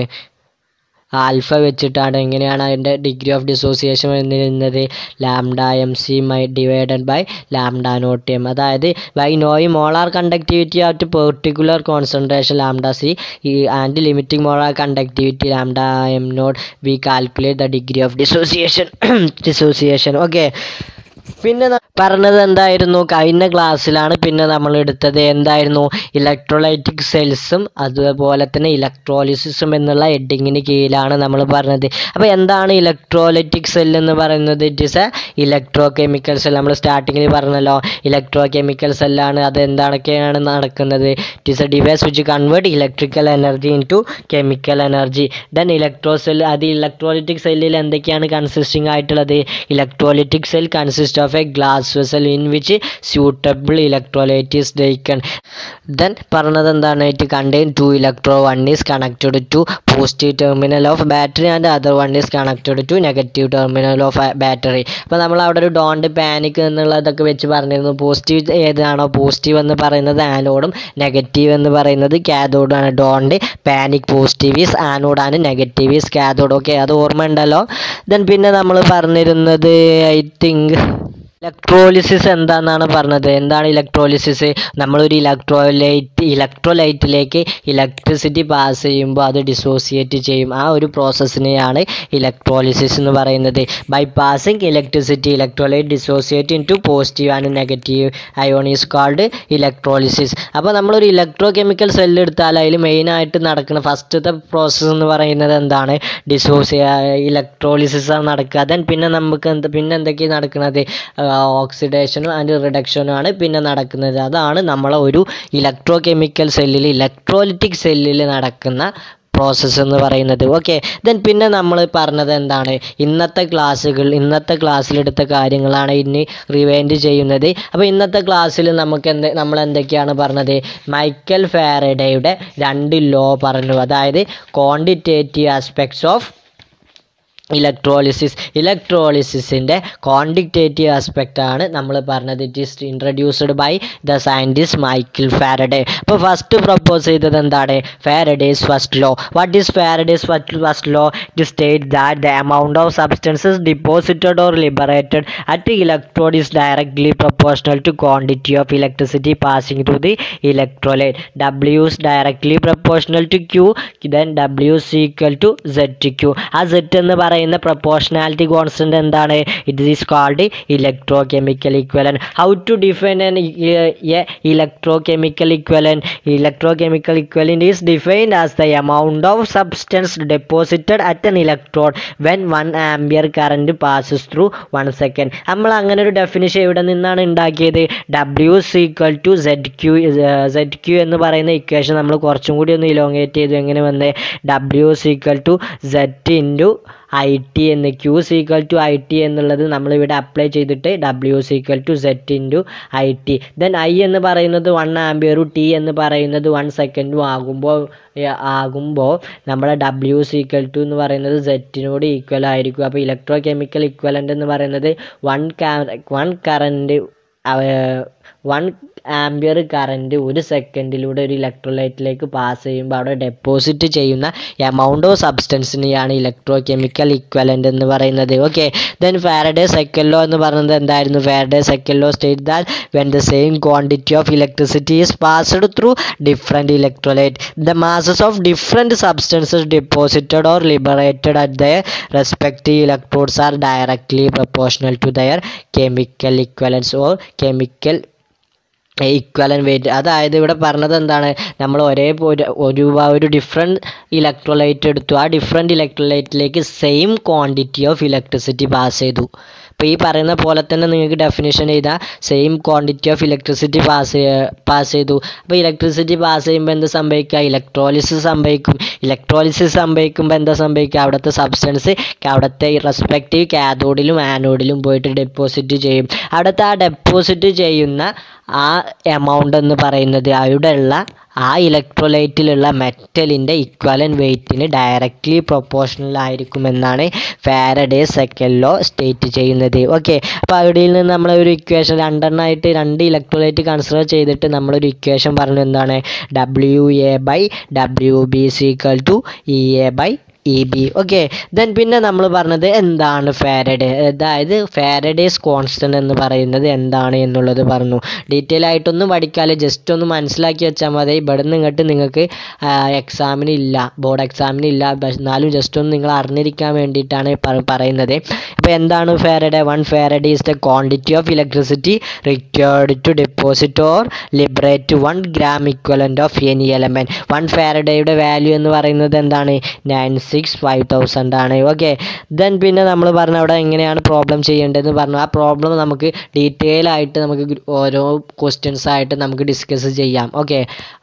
ആൽഫ വെച്ചിട്ടാണ് എങ്ങനെയാണ് അതിൻ്റെ ഡിഗ്രി ഓഫ് ഡിസോസിയേഷൻ വന്നിരുന്നത് lambda M C my divided by lambda naught M അതായത് by knowing molar conductivity at particular concentration lambda C and limiting molar conductivity lambda M naught we calculate the degree of dissociation dissociation okay പിന്നെ ന- പറഞ്ഞത് എന്തായിരുന്നു കഴിഞ്ഞ ക്ലാസ്സിലാണ് പിന്നെ നമ്മൾ എടുത്തത് എന്തായിരുന്നു ഇലക്ട്രോലൈറ്റിക് സെൽസും അതുപോലെ തന്നെ ഇലക്ട്രോലിസിസും എന്നുള്ള ഹെഡിങ്ങിന് കീഴിലാണ് നമ്മൾ പറഞ്ഞത് അപ്പോൾ എന്താണ് ഇലക്ട്രോലൈറ്റിക് സെൽ എന്ന് പറയുന്നത് it is a electro chemical cell നമ്മൾ സ്റ്റാർട്ടിങ്ങിൽ പറഞ്ഞല്ലോ ഇലക്ട്രോ കെമിക്കൽ സെല്ലാണ് അത് എന്താണൊക്കെയാണ് നടക്കുന്നത് it is a device which convert electrical energy into chemical energy then electro cell അത് ഇലക്ട്രോലിറ്റിക് സെല്ലിൽ എന്തൊക്കെയാണ് കൺസിസ്റ്റിംഗ് ആയിട്ടുള്ളത് electrolytic cell consist of a glass vessel in which suitable electrolyte is taken then പറഞ്ഞത് എന്താണ് it contain two electro one is connected to positive terminal of battery and other one is connected to negative terminal of battery അപ്പോൾ നമ്മൾ അവിടെ ഒരു don't panic എന്നുള്ളതൊക്കെ വെച്ച് പറഞ്ഞിരുന്നു positive ഏതാണോ പോസിറ്റീവ് എന്ന് പറയുന്നത് ആനോഡും നെഗറ്റീവ് എന്ന് പറയുന്നത് കാഥോഡാണ് ഡോണ്ട് പാനിക് പോസിറ്റീവ് ഈസ് ആനോഡാണ് നെഗറ്റീവ് ഈസ് കാഥോഡ് ഓക്കെ അത് ഓർമ്മ ഉണ്ടല്ലോ ദെൻ പിന്നെ നമ്മൾ പറഞ്ഞിരുന്നത് ഐ തിങ്ക് ഇലക്ട്രോലിസിസ് എന്താണെന്നാണ് പറഞ്ഞത് എന്താണ് ഇലക്ട്രോലിസിസ് നമ്മളൊരു ഇലക്ട്രോലൈറ്റ് ഇലക്ട്രോലൈറ്റിലേക്ക് ഇലക്ട്രിസിറ്റി പാസ് ചെയ്യുമ്പോൾ അത് ഡിസോസിയേറ്റ് ചെയ്യും ആ ഒരു പ്രോസസ്സിനെയാണ് ഇലക്ട്രോലിസിസ് എന്ന് പറയുന്നത് by passing electricity electrolyte dissociate into positive and negative ion is called electrolysis അപ്പോൾ നമ്മളൊരു ഇലക്ട്രോ കെമിക്കൽ സെല്ല് എടുത്താൽ അതിൽ മെയിനായിട്ട് നടക്കുന്ന ഫസ്റ്റത്തെ പ്രോസസ്സ് എന്ന് പറയുന്നത് എന്താണ് ഡിസോസിയ ഇലക്ട്രോളിസിസ് ആണ് നടക്കുക ദെൻ പിന്നെ നമുക്ക് എന്ത് പിന്നെ എന്തൊക്കെയാണ് നടക്കുന്നത് ഓക്സിഡേഷനും ആൻഡ് റിഡക്ഷനും ആണ് പിന്നെ നടക്കുന്നത് അതാണ് നമ്മളെ ഒരു ഇലക്ട്രോ കെമിക്കൽ സെല്ലിൽ ഇലക്ട്രോലിറ്റിക് സെല്ലിൽ നടക്കുന്ന പ്രോസസ്സ് എന്ന് പറയുന്നത് ഓക്കെ ദെൻ പിന്നെ നമ്മൾ പറഞ്ഞത് എന്താണ് ഇന്നത്തെ ക്ലാസ്സുകൾ ഇന്നത്തെ ക്ലാസ്സിലെടുത്ത കാര്യങ്ങളാണ് ഇനി റിവൈൻഡ് ചെയ്യുന്നത് അപ്പോൾ ഇന്നത്തെ ക്ലാസ്സിൽ നമുക്ക് എന്ത് നമ്മൾ എന്തൊക്കെയാണ് പറഞ്ഞത് മൈക്കൽ ഫാരഡയുടെ രണ്ട് ലോ പറഞ്ഞു അതായത് ക്വാണ്ടിറ്റേറ്റീവ് ആസ്പെക്ട്സ് ഓഫ് ഇലക്ട്രോളിസിസ് ഇലക്ട്രോളിസിസിൻ്റെ ക്വാണ്ടിറ്റേറ്റീവ് ആസ്പെക്റ്റ് ആണ് നമ്മൾ പറഞ്ഞത് it is introduced by the scientist Michael Faraday അപ്പോൾ ഫസ്റ്റ് പ്രപ്പോസ് ചെയ്തത് എന്താണ് Faraday's first law what is Faraday's first first law to state that the amount of substances deposited or liberated at electrode is directly proportional to quantity of electricity passing through the electrolyte w is directly proportional to q then w is equal to z to q ആ z എന്ന് പറയുന്നത് പറയുന്ന proportionality constant എന്താണ് it is called electro chemical equivalent how to define an electro chemical equivalent electro chemical equivalent is defined as the amount of substance deposited at an electrode when one ampere current passes through one second നമ്മൾ അങ്ങനെ ഒരു definition ഇവിടെ നിന്നാണ് ഉണ്ടാക്കിയത് W equal to Z Q Z Q എന്ന് പറയുന്ന equation നമ്മൾ കുറച്ചും കൂടി ഒന്ന് ഇലോങ്ങേറ്റ് ചെയ്തു എങ്ങനെ വന്നേ W equal to Z into I T എന്ന് Q equal to I T എന്നുള്ളത് നമ്മളിവിടെ അപ്ലൈ ചെയ്തിട്ട് W equal to Z into I T then I എന്ന് പറയുന്നത് വൺ ആംബിയറും ടി എന്ന് പറയുന്നത് വൺ സെക്കൻഡും ആകുമ്പോൾ ആകുമ്പോൾ നമ്മുടെ ഡബ്ല്യു സീക്വൽ ടു എന്ന് പറയുന്നത് സെറ്റിനോട് ഈക്വൽ ആയിരിക്കും അപ്പോൾ ഇലക്ട്രോ കെമിക്കൽ ഇക്വലൻ്റ് എന്ന് പറയുന്നത് one one current one ampere current ഒരു സെക്കൻഡിലൂടെ ഒരു ഇലക്ട്രോലൈറ്റിലേക്ക് പാസ് ചെയ്യുമ്പോൾ അവിടെ ഡെപ്പോസിറ്റ് ചെയ്യുന്ന എമൗണ്ട് ഓഫ് സബ്സ്റ്റൻസിനെയാണ് ഇലക്ട്രോ കെമിക്കൽ ഇക്വലൻ്റ് എന്ന് പറയുന്നത് okay then Faraday second law എന്ന് പറയുന്നത് എന്തായിരുന്നു Faraday second law state that when the same quantity of electricity is passed through different electrolyte the masses of different substances deposited or liberated at their respective electrodes are directly proportional to their chemical equivalents or chemical equivalent weight അതായത് ഇവിടെ പറഞ്ഞത് എന്താണ് നമ്മൾ ഒരേ ഒരു ഒരു ഒരു different electrolyte എടുത്തു ആ ഡിഫറെൻറ്റ് ഇലക്ട്രോലൈറ്റിലേക്ക് same quantity of electricity pass ചെയ്തു അപ്പോൾ ഈ പറയുന്ന പോലെ തന്നെ നിങ്ങൾക്ക് ഡെഫിനേഷൻ ചെയ്താൽ same quantity of electricity pass pass ചെയ്തു അപ്പോൾ ഇലക്ട്രിസിറ്റി പാസ് ചെയ്യുമ്പോൾ എന്താ സംഭവിക്കുക ഇലക്ട്രോളിസിസ് സംഭവിക്കും ഇലക്ട്രോളിസിസ് സംഭവിക്കുമ്പോൾ എന്താ സംഭവിക്കുക അവിടുത്തെ സബ്സ്റ്റൻസ് അവിടുത്തെ റെസ്പെക്റ്റീവ് കാഥോഡിലും ആനോഡിലും പോയിട്ട് ഡെപ്പോസിറ്റ് ചെയ്യും അവിടുത്തെ ആ ഡെപ്പോസിറ്റ് ചെയ്യുന്ന ആ എമൗണ്ട് എന്ന് പറയുന്നത് അവിടെയുള്ള ആ ഇലക്ട്രോലൈറ്റിലുള്ള മെറ്റലിൻ്റെ ഇക്വലൻ വെയ്റ്റിന് ഡയറക്റ്റ്ലി പ്രൊപ്പോർഷണൽ ആയിരിക്കുമെന്നാണ് ഫാരഡേ സെക്കൻഡ് ലോ സ്റ്റേറ്റ് ചെയ്യുന്നത് ഓക്കെ അപ്പോൾ അവിടെ നിന്ന് നമ്മൾ ഒരു ഇക്വേഷൻ രണ്ടെണ്ണമായിട്ട് രണ്ട് ഇലക്ട്രോലൈറ്റ് കൺസിഡർ ചെയ്തിട്ട് നമ്മളൊരു ഇക്വേഷൻ പറഞ്ഞു എന്താണ് W A by W B equal to E A by E B okay then പിന്നെ നമ്മൾ പറഞ്ഞത് എന്താണ് ഫാരഡേ അതായത് ഫാരഡേസ് കോൺസ്റ്റൻ്റ് എന്ന് പറയുന്നത് എന്താണ് എന്നുള്ളത് പറഞ്ഞു ഡീറ്റെയിൽ ആയിട്ടൊന്നും പഠിക്കാതെ ജസ്റ്റ് ഒന്ന് മനസ്സിലാക്കി വെച്ചാൽ മതി ഇവിടെ നിന്ന് ഇങ്ങോട്ട് നിങ്ങൾക്ക് എക്സാമിന് ഇല്ല ബോർഡ് എക്സാമിന് ഇല്ല പക്ഷെ എന്നാലും ജസ്റ്റ് ഒന്ന് നിങ്ങൾ അറിഞ്ഞിരിക്കാൻ വേണ്ടിയിട്ടാണ് പ- പറയുന്നത് അപ്പോൾ എന്താണ് Faraday one Faraday is the quantity of electricity required to deposit or liberate one gram equivalent of any element one ഫാരഡേയുടെ വാല്യൂ എന്ന് പറയുന്നത് എന്താണ് നയൻ സിക്സ് ഫൈവ് തൗസൻഡ് ആണ് ഓക്കെ ദെൻ പിന്നെ നമ്മൾ പറഞ്ഞ അവിടെ എങ്ങനെയാണ് പ്രോബ്ലം ചെയ്യേണ്ടതെന്ന് പറഞ്ഞു ആ പ്രോബ്ലം നമുക്ക് ഡീറ്റെയിൽ ആയിട്ട് നമുക്ക് ഗ്രൂ- ഓരോ ക്വസ്റ്റ്യൻസ് ആയിട്ട് നമുക്ക് ഡിസ്കസ് ചെയ്യാം ഓക്കെ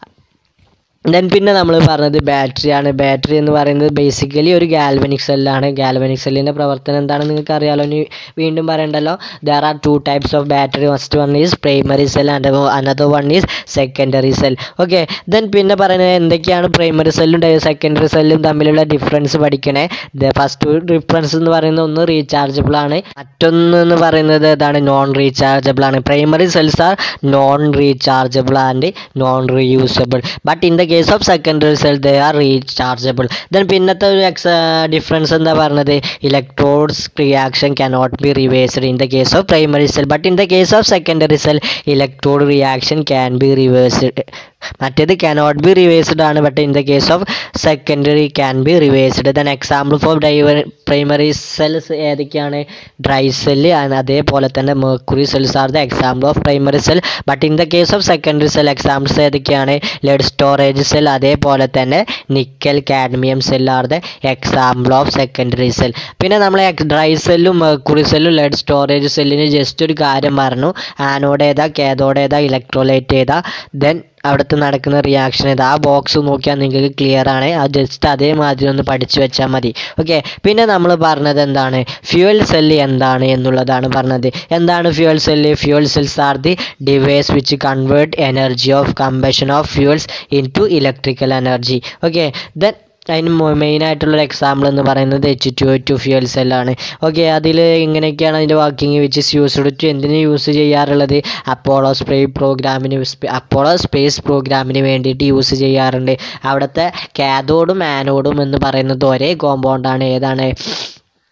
ദെൻ പിന്നെ നമ്മൾ പറഞ്ഞത് ബാറ്ററിയാണ് ബാറ്ററി എന്ന് പറയുന്നത് ബേസിക്കലി ഒരു ഗാൽവനിക് സെല്ലാണ് ഗാൽവനിക് സെല്ലിൻ്റെ പ്രവർത്തനം എന്താണെന്ന് നിങ്ങൾക്ക് അറിയാലോ ഇനി വീണ്ടും പറയണ്ടല്ലോ there are two types of battery first one is primary cell and another one is secondary cell okay then പിന്നെ പറയുന്നത് എന്തൊക്കെയാണ് പ്രൈമറി സെല്ലും സെക്കൻഡറി സെല്ലും തമ്മിലുള്ള ഡിഫറൻസ് പഠിക്കണേ ഫസ്റ്റ് ഡിഫറൻസ് എന്ന് പറയുന്നത് ഒന്ന് റീചാർജബിൾ ആണ് മറ്റൊന്ന് എന്ന് പറയുന്നത് ഏതാണ് നോൺ റീചാർജബിൾ ആണ് primary cells are non rechargeable and non reusable but in the case of secondary cell they are rechargeable then പിന്നത്തെ ഒരു എക്സ് ഡിഫറൻസ് എന്താ പറഞ്ഞത് electrodes reaction cannot be reversed in the case of primary cell but in the case of secondary cell electrode reaction can be reversed മറ്റേത് cannot be reversed ആണ് but in the case of secondary can be reversed then example for ഡൈവർ primary cells ഏതൊക്കെയാണ് dry cell അതേപോലെ തന്നെ mercury cells are the example of primary cell but in the case of secondary cell examples ഏതൊക്കെയാണ് lead storage cell അതേപോലെ തന്നെ nickel cadmium cell are the example of secondary cell പിന്നെ നമ്മൾ dry സെല്ലും mercury സെല്ലും lead storage സെല്ലിന് just ഒരു കാര്യം പറഞ്ഞു ആനോഡ് ഏതാ കാഥോഡ് ഏതാ ഇലക്ട്രോലൈറ്റ് ഏതാ ദെൻ അവിടുത്തെ നടക്കുന്ന റിയാക്ഷൻ ഏതാ ആ ബോക്സ് നോക്കിയാൽ നിങ്ങൾക്ക് ക്ലിയർ ആണ് അത് ജസ്റ്റ് അതേമാതിരി ഒന്ന് പഠിച്ചു വെച്ചാൽ മതി ഓക്കെ പിന്നെ നമ്മൾ പറഞ്ഞത് എന്താണ് ഫ്യൂവൽ സെല്ല് എന്താണ് എന്നുള്ളതാണ് പറഞ്ഞത് എന്താണ് fuel cell fuel cells are the device which convert energy of combustion of fuels into electrical energy okay then അതിന് മെയിൻ ആയിട്ടുള്ള എക്സാമ്പിൾ എന്ന് പറയുന്നത് എച്ച് ടു ടു ഫ്യൂൽ സെല്ലാണ് ഓക്കെ അതിൽ ഇങ്ങനെയൊക്കെയാണ് അതിൻ്റെ വർക്കിംഗ് വിച്ച് യൂസ്ഡ് ടു എന്തിന് use ചെയ്യാറുള്ളത് അപ്പോളോ സ്പേ പ്രോഗ്രാമിന് അപ്പോളോ സ്പേസ് പ്രോഗ്രാമിന് വേണ്ടിയിട്ട് യൂസ് ചെയ്യാറുണ്ട് അവിടുത്തെ കാഥോഡും ആനോഡും എന്ന് പറയുന്നത് ഒരേ കോമ്പൗണ്ടാണ് ഏതാണ്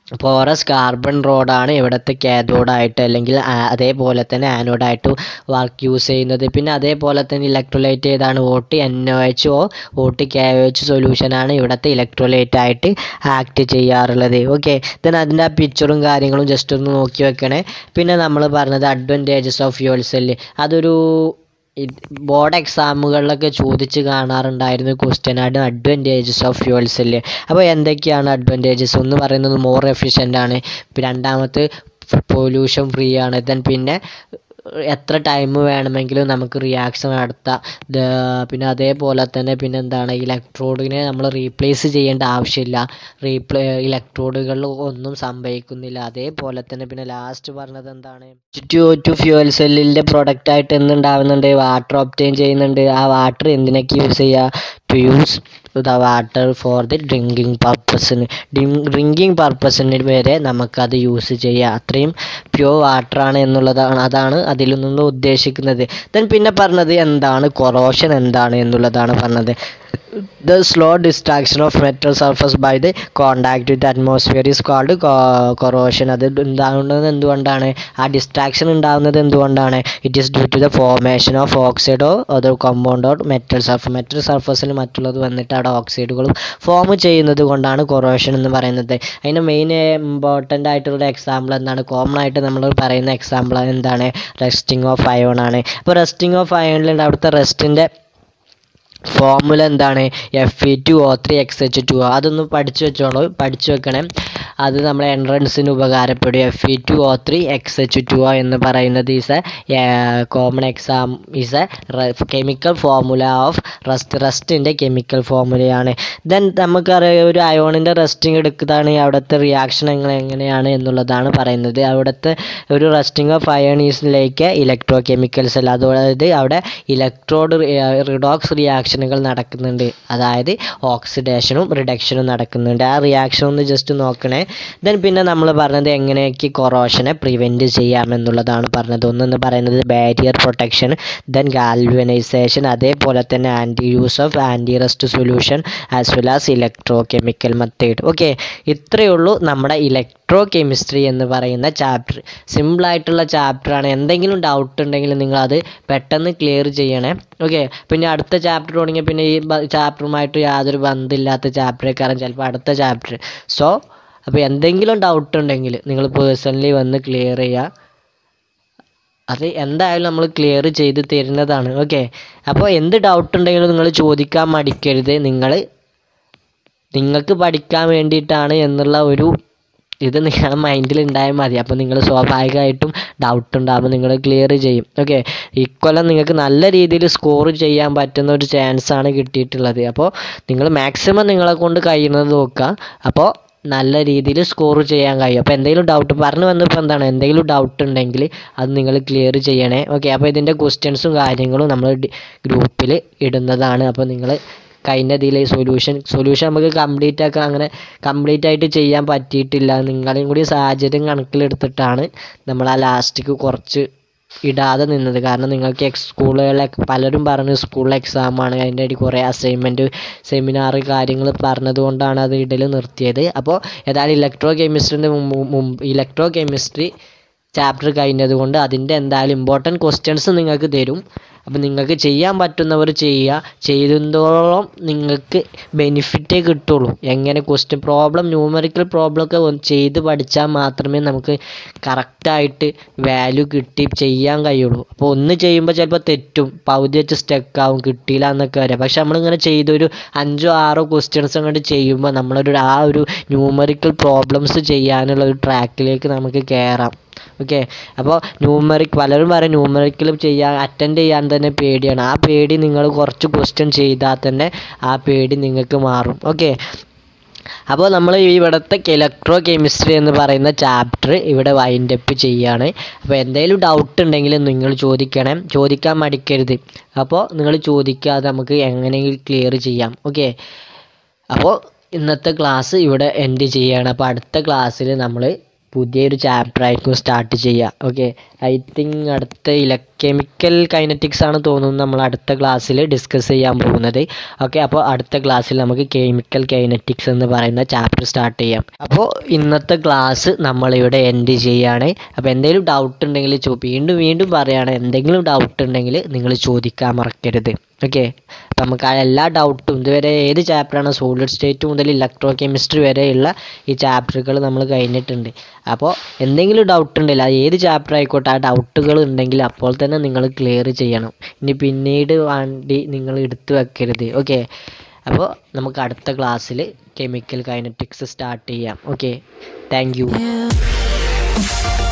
പോറസ് കാർബൺ റോഡാണ് ഇവിടുത്തെ കാഥോഡായിട്ട് അല്ലെങ്കിൽ ആ- അതേപോലെ തന്നെ ആനോഡായിട്ട് വർക്ക് യൂസ് ചെയ്യുന്നത് പിന്നെ അതേപോലെ തന്നെ ഇലക്ട്രോലൈറ്റ് ഏതാണ് O T N O H O O T K O H സൊല്യൂഷനാണ് ഇവിടുത്തെ ഇലക്ട്രോലൈറ്റ് ആയിട്ട് ആക്ട് ചെയ്യാറുള്ളത് ഓക്കെ ദെൻ അതിൻ്റെ ആ പിക്ചറും കാര്യങ്ങളും ജസ്റ്റ് ഒന്ന് നോക്കി വെക്കണേ പിന്നെ നമ്മൾ പറഞ്ഞത് അഡ്വാൻറ്റേജസ് ഓഫ് ഫ്യൂൽ സെല്ല് അതൊരു ബോർഡ് എക്സാമുകളിലൊക്കെ ചോദിച്ച് കാണാറുണ്ടായിരുന്നു ക്വസ്റ്റ്യൻ ആണ് അഡ്വാൻറ്റേജസ് ഓഫ് ഫ്യൂൽ സെല്ല് അപ്പോൾ എന്തൊക്കെയാണ് അഡ്വാൻറ്റേജസ് ഒന്ന് പറയുന്നത് മോർ എഫിഷ്യൻ്റ് ആണ് ഇപ്പം രണ്ടാമത്തെ പൊല്യൂഷൻ ഫ്രീ ആണ് ദെൻ പിന്നെ എത്ര ടൈം വേണമെങ്കിലും നമുക്ക് റിയാക്ഷൻ നടത്താം ഇത് പിന്നെ അതേപോലെ തന്നെ പിന്നെ എന്താണ് ഇലക്ട്രോഡിനെ നമ്മൾ റീപ്ലേസ് ചെയ്യേണ്ട ആവശ്യമില്ല റീപ്ലേ ഇലക്ട്രോഡുകളിൽ ഒന്നും സംഭവിക്കുന്നില്ല അതേപോലെ തന്നെ പിന്നെ ലാസ്റ്റ് പറഞ്ഞത് എന്താണ് ടു ടു ഫ്യൂവൽ സെല്ലിൻ്റെ പ്രൊഡക്റ്റ് ആയിട്ട് എന്തുണ്ടാവുന്നുണ്ട് വാട്ടർ ഒപ്റ്റെയിൻ ചെയ്യുന്നുണ്ട് ആ വാട്ടർ എന്തിനൊക്കെ യൂസ് ചെയ്യുക to use the water for the drinking പർപ്പസിന് ഡ്രിങ്കിങ് പർപ്പസിന് വരെ നമുക്കത് യൂസ് ചെയ്യാം അത്രയും പ്യുവർ വാട്ടറാണ് എന്നുള്ളതാണ് അതാണ് അതിൽ നിന്ന് ഉദ്ദേശിക്കുന്നത് ദെൻ പിന്നെ പറഞ്ഞത് എന്താണ് കൊറോഷൻ എന്താണ് എന്നുള്ളതാണ് പറഞ്ഞത് the slow destruction of metal surface by the contact with atmosphere is called corrosion അത് ഉണ്ടാകുന്നത് എന്തുകൊണ്ടാണ് ആ ഡിസ്ട്രാക്ഷൻ ഉണ്ടാകുന്നത് എന്തുകൊണ്ടാണ് it is due to the formation of ഓക്സൈഡോ അതോ compound or metal surf metal സർഫസിൽ മറ്റുള്ളത് വന്നിട്ട് അവിടെ ഓക്സൈഡുകളും ഫോം ചെയ്യുന്നത് കൊണ്ടാണ് കൊറോഷൻ എന്ന് പറയുന്നത് അതിന് മെയിൻ ഇമ്പോർട്ടൻ്റ് ആയിട്ടുള്ള എക്സാമ്പിൾ എന്താണ് കോമൺ ആയിട്ട് നമ്മൾ പറയുന്ന എക്സാമ്പിൾ എന്താണ് റെസ്റ്റിംഗ് ഓഫ് അയോൺ ആണ് അപ്പോൾ റെസ്റ്റിംഗ് ഓഫ് അയോണിലുണ്ട് അവിടുത്തെ റെസ്റ്റിൻ്റെ ഫോർമുല എന്താണ് F E two O three X H two അതൊന്ന് പഠിച്ചു വെച്ചോളൂ പഠിച്ചു വെക്കണം അത് നമ്മളെ എൻട്രൻസിന് ഉപകാരപ്പെടും F E two O three X H two എന്ന് പറയുന്നത് is a common exam is a chemical formula of rust റസ്റ്റിൻ്റെ കെമിക്കൽ ഫോർമുലയാണ് ദെൻ നമുക്കറിയാം ഒരു അയോണിൻ്റെ റെസ്റ്റിംഗ് എടുക്കുന്നതാണ് അവിടുത്തെ റിയാക്ഷൻ എങ്ങനെ എങ്ങനെയാണ് എന്നുള്ളതാണ് പറയുന്നത് അവിടുത്തെ ഒരു റെസ്റ്റിംഗ് ഓഫ് അയണീസിലേക്ക് ഇലക്ട്രോ കെമിക്കൽസ് അല്ല അതായത് അവിടെ ഇലക്ട്രോഡ് റിഡോക്സ് റിയാക്ഷനുകൾ നടക്കുന്നുണ്ട് അതായത് ഓക്സിഡേഷനും റിഡക്ഷനും നടക്കുന്നുണ്ട് ആ റിയാക്ഷൻ ഒന്ന് ജസ്റ്റ് നോക്കണേ ദെൻ പിന്നെ നമ്മൾ പറഞ്ഞത് എങ്ങനെയൊക്കെ കൊറോഷനെ പ്രിവെൻറ്റ് ചെയ്യാമെന്നുള്ളതാണ് പറഞ്ഞത് ഒന്നെന്ന് പറയുന്നത് ബാരിയർ പ്രൊട്ടക്ഷൻ ദെൻ ഗാൽവനൈസേഷൻ അതേപോലെ തന്നെ anti use of anti rust solution as well as electrochemical method okay ഇത്രയേ ഉള്ളൂ നമ്മുടെ ഇലക്ട്രോ കെമിസ്ട്രി എന്ന് പറയുന്ന ചാപ്റ്റർ സിമ്പിളായിട്ടുള്ള ചാപ്റ്ററാണ് എന്തെങ്കിലും ഡൗട്ട് ഉണ്ടെങ്കിൽ നിങ്ങളത് പെട്ടെന്ന് ക്ലിയർ ചെയ്യണേ ഓക്കെ പിന്നെ അടുത്ത ചാപ്റ്റർ തുടങ്ങിയ പിന്നെ ഈ ചാപ്റ്ററുമായിട്ട് യാതൊരു ബന്ധമില്ലാത്ത ചാപ്റ്റർ കാരണം ചിലപ്പോൾ അടുത്ത ചാപ്റ്റർ സോ അപ്പോൾ എന്തെങ്കിലും ഡൗട്ട് ഉണ്ടെങ്കിൽ നിങ്ങൾ പേഴ്സണലി വന്ന് ക്ലിയർ ചെയ്യുക അത് എന്തായാലും നമ്മൾ ക്ലിയർ ചെയ്ത് തരുന്നതാണ് ഓക്കെ അപ്പോൾ എന്ത് ഡൗട്ട് ഉണ്ടെങ്കിലും നിങ്ങൾ ചോദിക്കാൻ മടിക്കരുത് നിങ്ങൾ നിങ്ങൾക്ക് പഠിക്കാൻ വേണ്ടിയിട്ടാണ് എന്നുള്ള ഒരു ഇത് നിങ്ങളുടെ മൈൻഡിൽ ഉണ്ടായാൽ മതി അപ്പോൾ നിങ്ങൾ സ്വാഭാവികമായിട്ടും ഡൗട്ട് ഉണ്ടാകുമ്പോൾ നിങ്ങൾ ക്ലിയർ ചെയ്യും ഓക്കെ ഇക്കൊല്ലം നിങ്ങൾക്ക് നല്ല രീതിയിൽ സ്കോർ ചെയ്യാൻ പറ്റുന്ന ഒരു ചാൻസ് ആണ് കിട്ടിയിട്ടുള്ളത് അപ്പോൾ നിങ്ങൾ മാക്സിമം നിങ്ങളെ കൊണ്ട് കഴിയുന്നത് നോക്കുക അപ്പോൾ നല്ല രീതിയിൽ സ്കോർ ചെയ്യാൻ കഴിയും അപ്പോൾ എന്തെങ്കിലും ഡൗട്ട് പറഞ്ഞു വന്നപ്പോൾ എന്താണ് എന്തെങ്കിലും ഡൗട്ട് ഉണ്ടെങ്കിൽ അത് നിങ്ങൾ ക്ലിയർ ചെയ്യണേ ഓക്കെ അപ്പോൾ ഇതിൻ്റെ ക്വസ്റ്റ്യൻസും കാര്യങ്ങളും നമ്മൾ ഗ്രൂപ്പിൽ ഇടുന്നതാണ് അപ്പോൾ നിങ്ങൾ കഴിഞ്ഞ ഇതിൽ സൊല്യൂഷൻ സൊല്യൂഷൻ നമുക്ക് കംപ്ലീറ്റ് ആക്കാൻ അങ്ങനെ കംപ്ലീറ്റ് ആയിട്ട് ചെയ്യാൻ പറ്റിയിട്ടില്ല നിങ്ങളെയും കൂടി സാഹചര്യം കണക്കിലെടുത്തിട്ടാണ് നമ്മൾ ആ ലാസ്റ്റിക്ക് കുറച്ച് ഇടാതെ നിന്നത് കാരണം നിങ്ങൾക്ക് എക്സ് സ്കൂളുകളിലൊക്കെ പലരും പറഞ്ഞു സ്കൂളിൽ എക്സാമാണ് അതിൻ്റെ ഇടയിൽ കുറേ അസൈൻമെൻറ്റ് സെമിനാർ കാര്യങ്ങൾ പറഞ്ഞതുകൊണ്ടാണ് അത് ഇടൽ നിർത്തിയത് അപ്പോൾ ഏതായാലും ഇലക്ട്രോ കെമിസ്ട്രിൻ്റെ മുമ്പ് ഇലക്ട്രോ കെമിസ്ട്രി ചാപ്റ്റർ കഴിഞ്ഞത് കൊണ്ട് അതിൻ്റെ എന്തായാലും ഇമ്പോർട്ടൻറ്റ് ക്വസ്റ്റ്യൻസ് നിങ്ങൾക്ക് തരും അപ്പം നിങ്ങൾക്ക് ചെയ്യാൻ പറ്റുന്നവർ ചെയ്യുക ചെയ്യുന്നതോളം നിങ്ങൾക്ക് ബെനിഫിറ്റേ കിട്ടുള്ളൂ എങ്ങനെ ക്വസ്റ്റ്യൻ പ്രോബ്ലം ന്യൂമറിക്കൽ പ്രോബ്ലം ഒക്കെ ഒന്ന് ചെയ്ത് പഠിച്ചാൽ മാത്രമേ നമുക്ക് കറക്റ്റായിട്ട് വാല്യൂ കിട്ടി ചെയ്യാൻ കഴിയുള്ളൂ അപ്പോൾ ഒന്ന് ചെയ്യുമ്പോൾ ചിലപ്പോൾ തെറ്റും പകുതി വെച്ച് സ്റ്റക്ക് ആവും കിട്ടിയില്ല എന്നൊക്കെ വരാം പക്ഷെ നമ്മളിങ്ങനെ ചെയ്തൊരു അഞ്ചോ ആറോ ക്വസ്റ്റ്യൻസ് അങ്ങോട്ട് ചെയ്യുമ്പോൾ നമ്മളൊരു ആ ഒരു ന്യൂമറിക്കൽ പ്രോബ്ലംസ് ചെയ്യാനുള്ള ഒരു ട്രാക്കിലേക്ക് നമുക്ക് കയറാം ഓക്കെ അപ്പോൾ ന്യൂമറിക് പലരും പറയും ന്യൂമറിക്കൽ ചെയ്യാൻ അറ്റൻഡ് ചെയ്യാൻ തന്നെ പേടിയാണ് ആ പേടി നിങ്ങൾ കുറച്ച് ക്വസ്റ്റ്യൻ ചെയ്താൽ തന്നെ ആ പേടി നിങ്ങൾക്ക് മാറും ഓക്കെ അപ്പോൾ നമ്മൾ ഇവിടുത്തെ ഇലക്ട്രോ കെമിസ്ട്രി എന്ന് പറയുന്ന ചാപ്റ്റർ ഇവിടെ വൈൻഡ് അപ്പ് ചെയ്യാണ് അപ്പോൾ എന്തെങ്കിലും ഡൗട്ട് ഉണ്ടെങ്കിൽ നിങ്ങൾ ചോദിക്കണം ചോദിക്കാൻ മടിക്കരുത് അപ്പോൾ നിങ്ങൾ ചോദിക്കാതെ നമുക്ക് എങ്ങനെയെങ്കിലും ക്ലിയർ ചെയ്യാം ഓക്കെ അപ്പോൾ ഇന്നത്തെ ക്ലാസ് ഇവിടെ എൻഡ് ചെയ്യാണ് അപ്പോൾ അടുത്ത ക്ലാസ്സിൽ നമ്മൾ പുതിയൊരു ചാപ്റ്റർ ആയിരിക്കും സ്റ്റാർട്ട് ചെയ്യുക ഓക്കെ ഐ തിങ്ക് അടുത്ത ഇലക്ട്രോ കെമിക്കൽ കൈനറ്റിക്സ് ആണ് തോന്നുന്നു നമ്മൾ അടുത്ത ക്ലാസ്സിൽ ഡിസ്കസ് ചെയ്യാൻ പോകുന്നത് ഓക്കെ അപ്പോൾ അടുത്ത ക്ലാസ്സിൽ നമുക്ക് കെമിക്കൽ കൈനറ്റിക്സ് എന്ന് പറയുന്ന ചാപ്റ്റർ സ്റ്റാർട്ട് ചെയ്യാം അപ്പോൾ ഇന്നത്തെ ക്ലാസ് നമ്മളിവിടെ എൻഡ് ചെയ്യാണ് അപ്പോൾ എന്തെങ്കിലും ഡൗട്ട് ഉണ്ടെങ്കിൽ ചോ വീണ്ടും വീണ്ടും പറയുകയാണ് എന്തെങ്കിലും ഡൗട്ട് ഉണ്ടെങ്കിൽ നിങ്ങൾ ചോദിക്കാൻ മറക്കരുത് ഓക്കെ അപ്പം നമുക്ക് ആ എല്ലാ ഡൗട്ടും ഇതുവരെ ഏത് ചാപ്റ്ററാണ് സോളിഡ് സ്റ്റേറ്റ് മുതൽ ഇലക്ട്രോ കെമിസ്ട്രി വരെയുള്ള ഈ ചാപ്റ്ററുകൾ നമ്മൾ കഴിഞ്ഞിട്ടുണ്ട് അപ്പോൾ എന്തെങ്കിലും ഡൗട്ട് ഉണ്ടെങ്കിൽ അത് ഏത് ചാപ്റ്റർ ആയിക്കോട്ടെ ആ ഡൗട്ടുകൾ ഉണ്ടെങ്കിൽ അപ്പോൾ തന്നെ നിങ്ങൾ ക്ലിയർ ചെയ്യണം ഇനി പിന്നീട് വേണ്ടി നിങ്ങൾ എടുത്തു വെക്കരുത് ഓക്കെ അപ്പോൾ നമുക്ക് അടുത്ത ക്ലാസ്സിൽ കെമിക്കൽ കൈനറ്റിക്സ് സ്റ്റാർട്ട് ചെയ്യാം ഓക്കെ താങ്ക് യു you.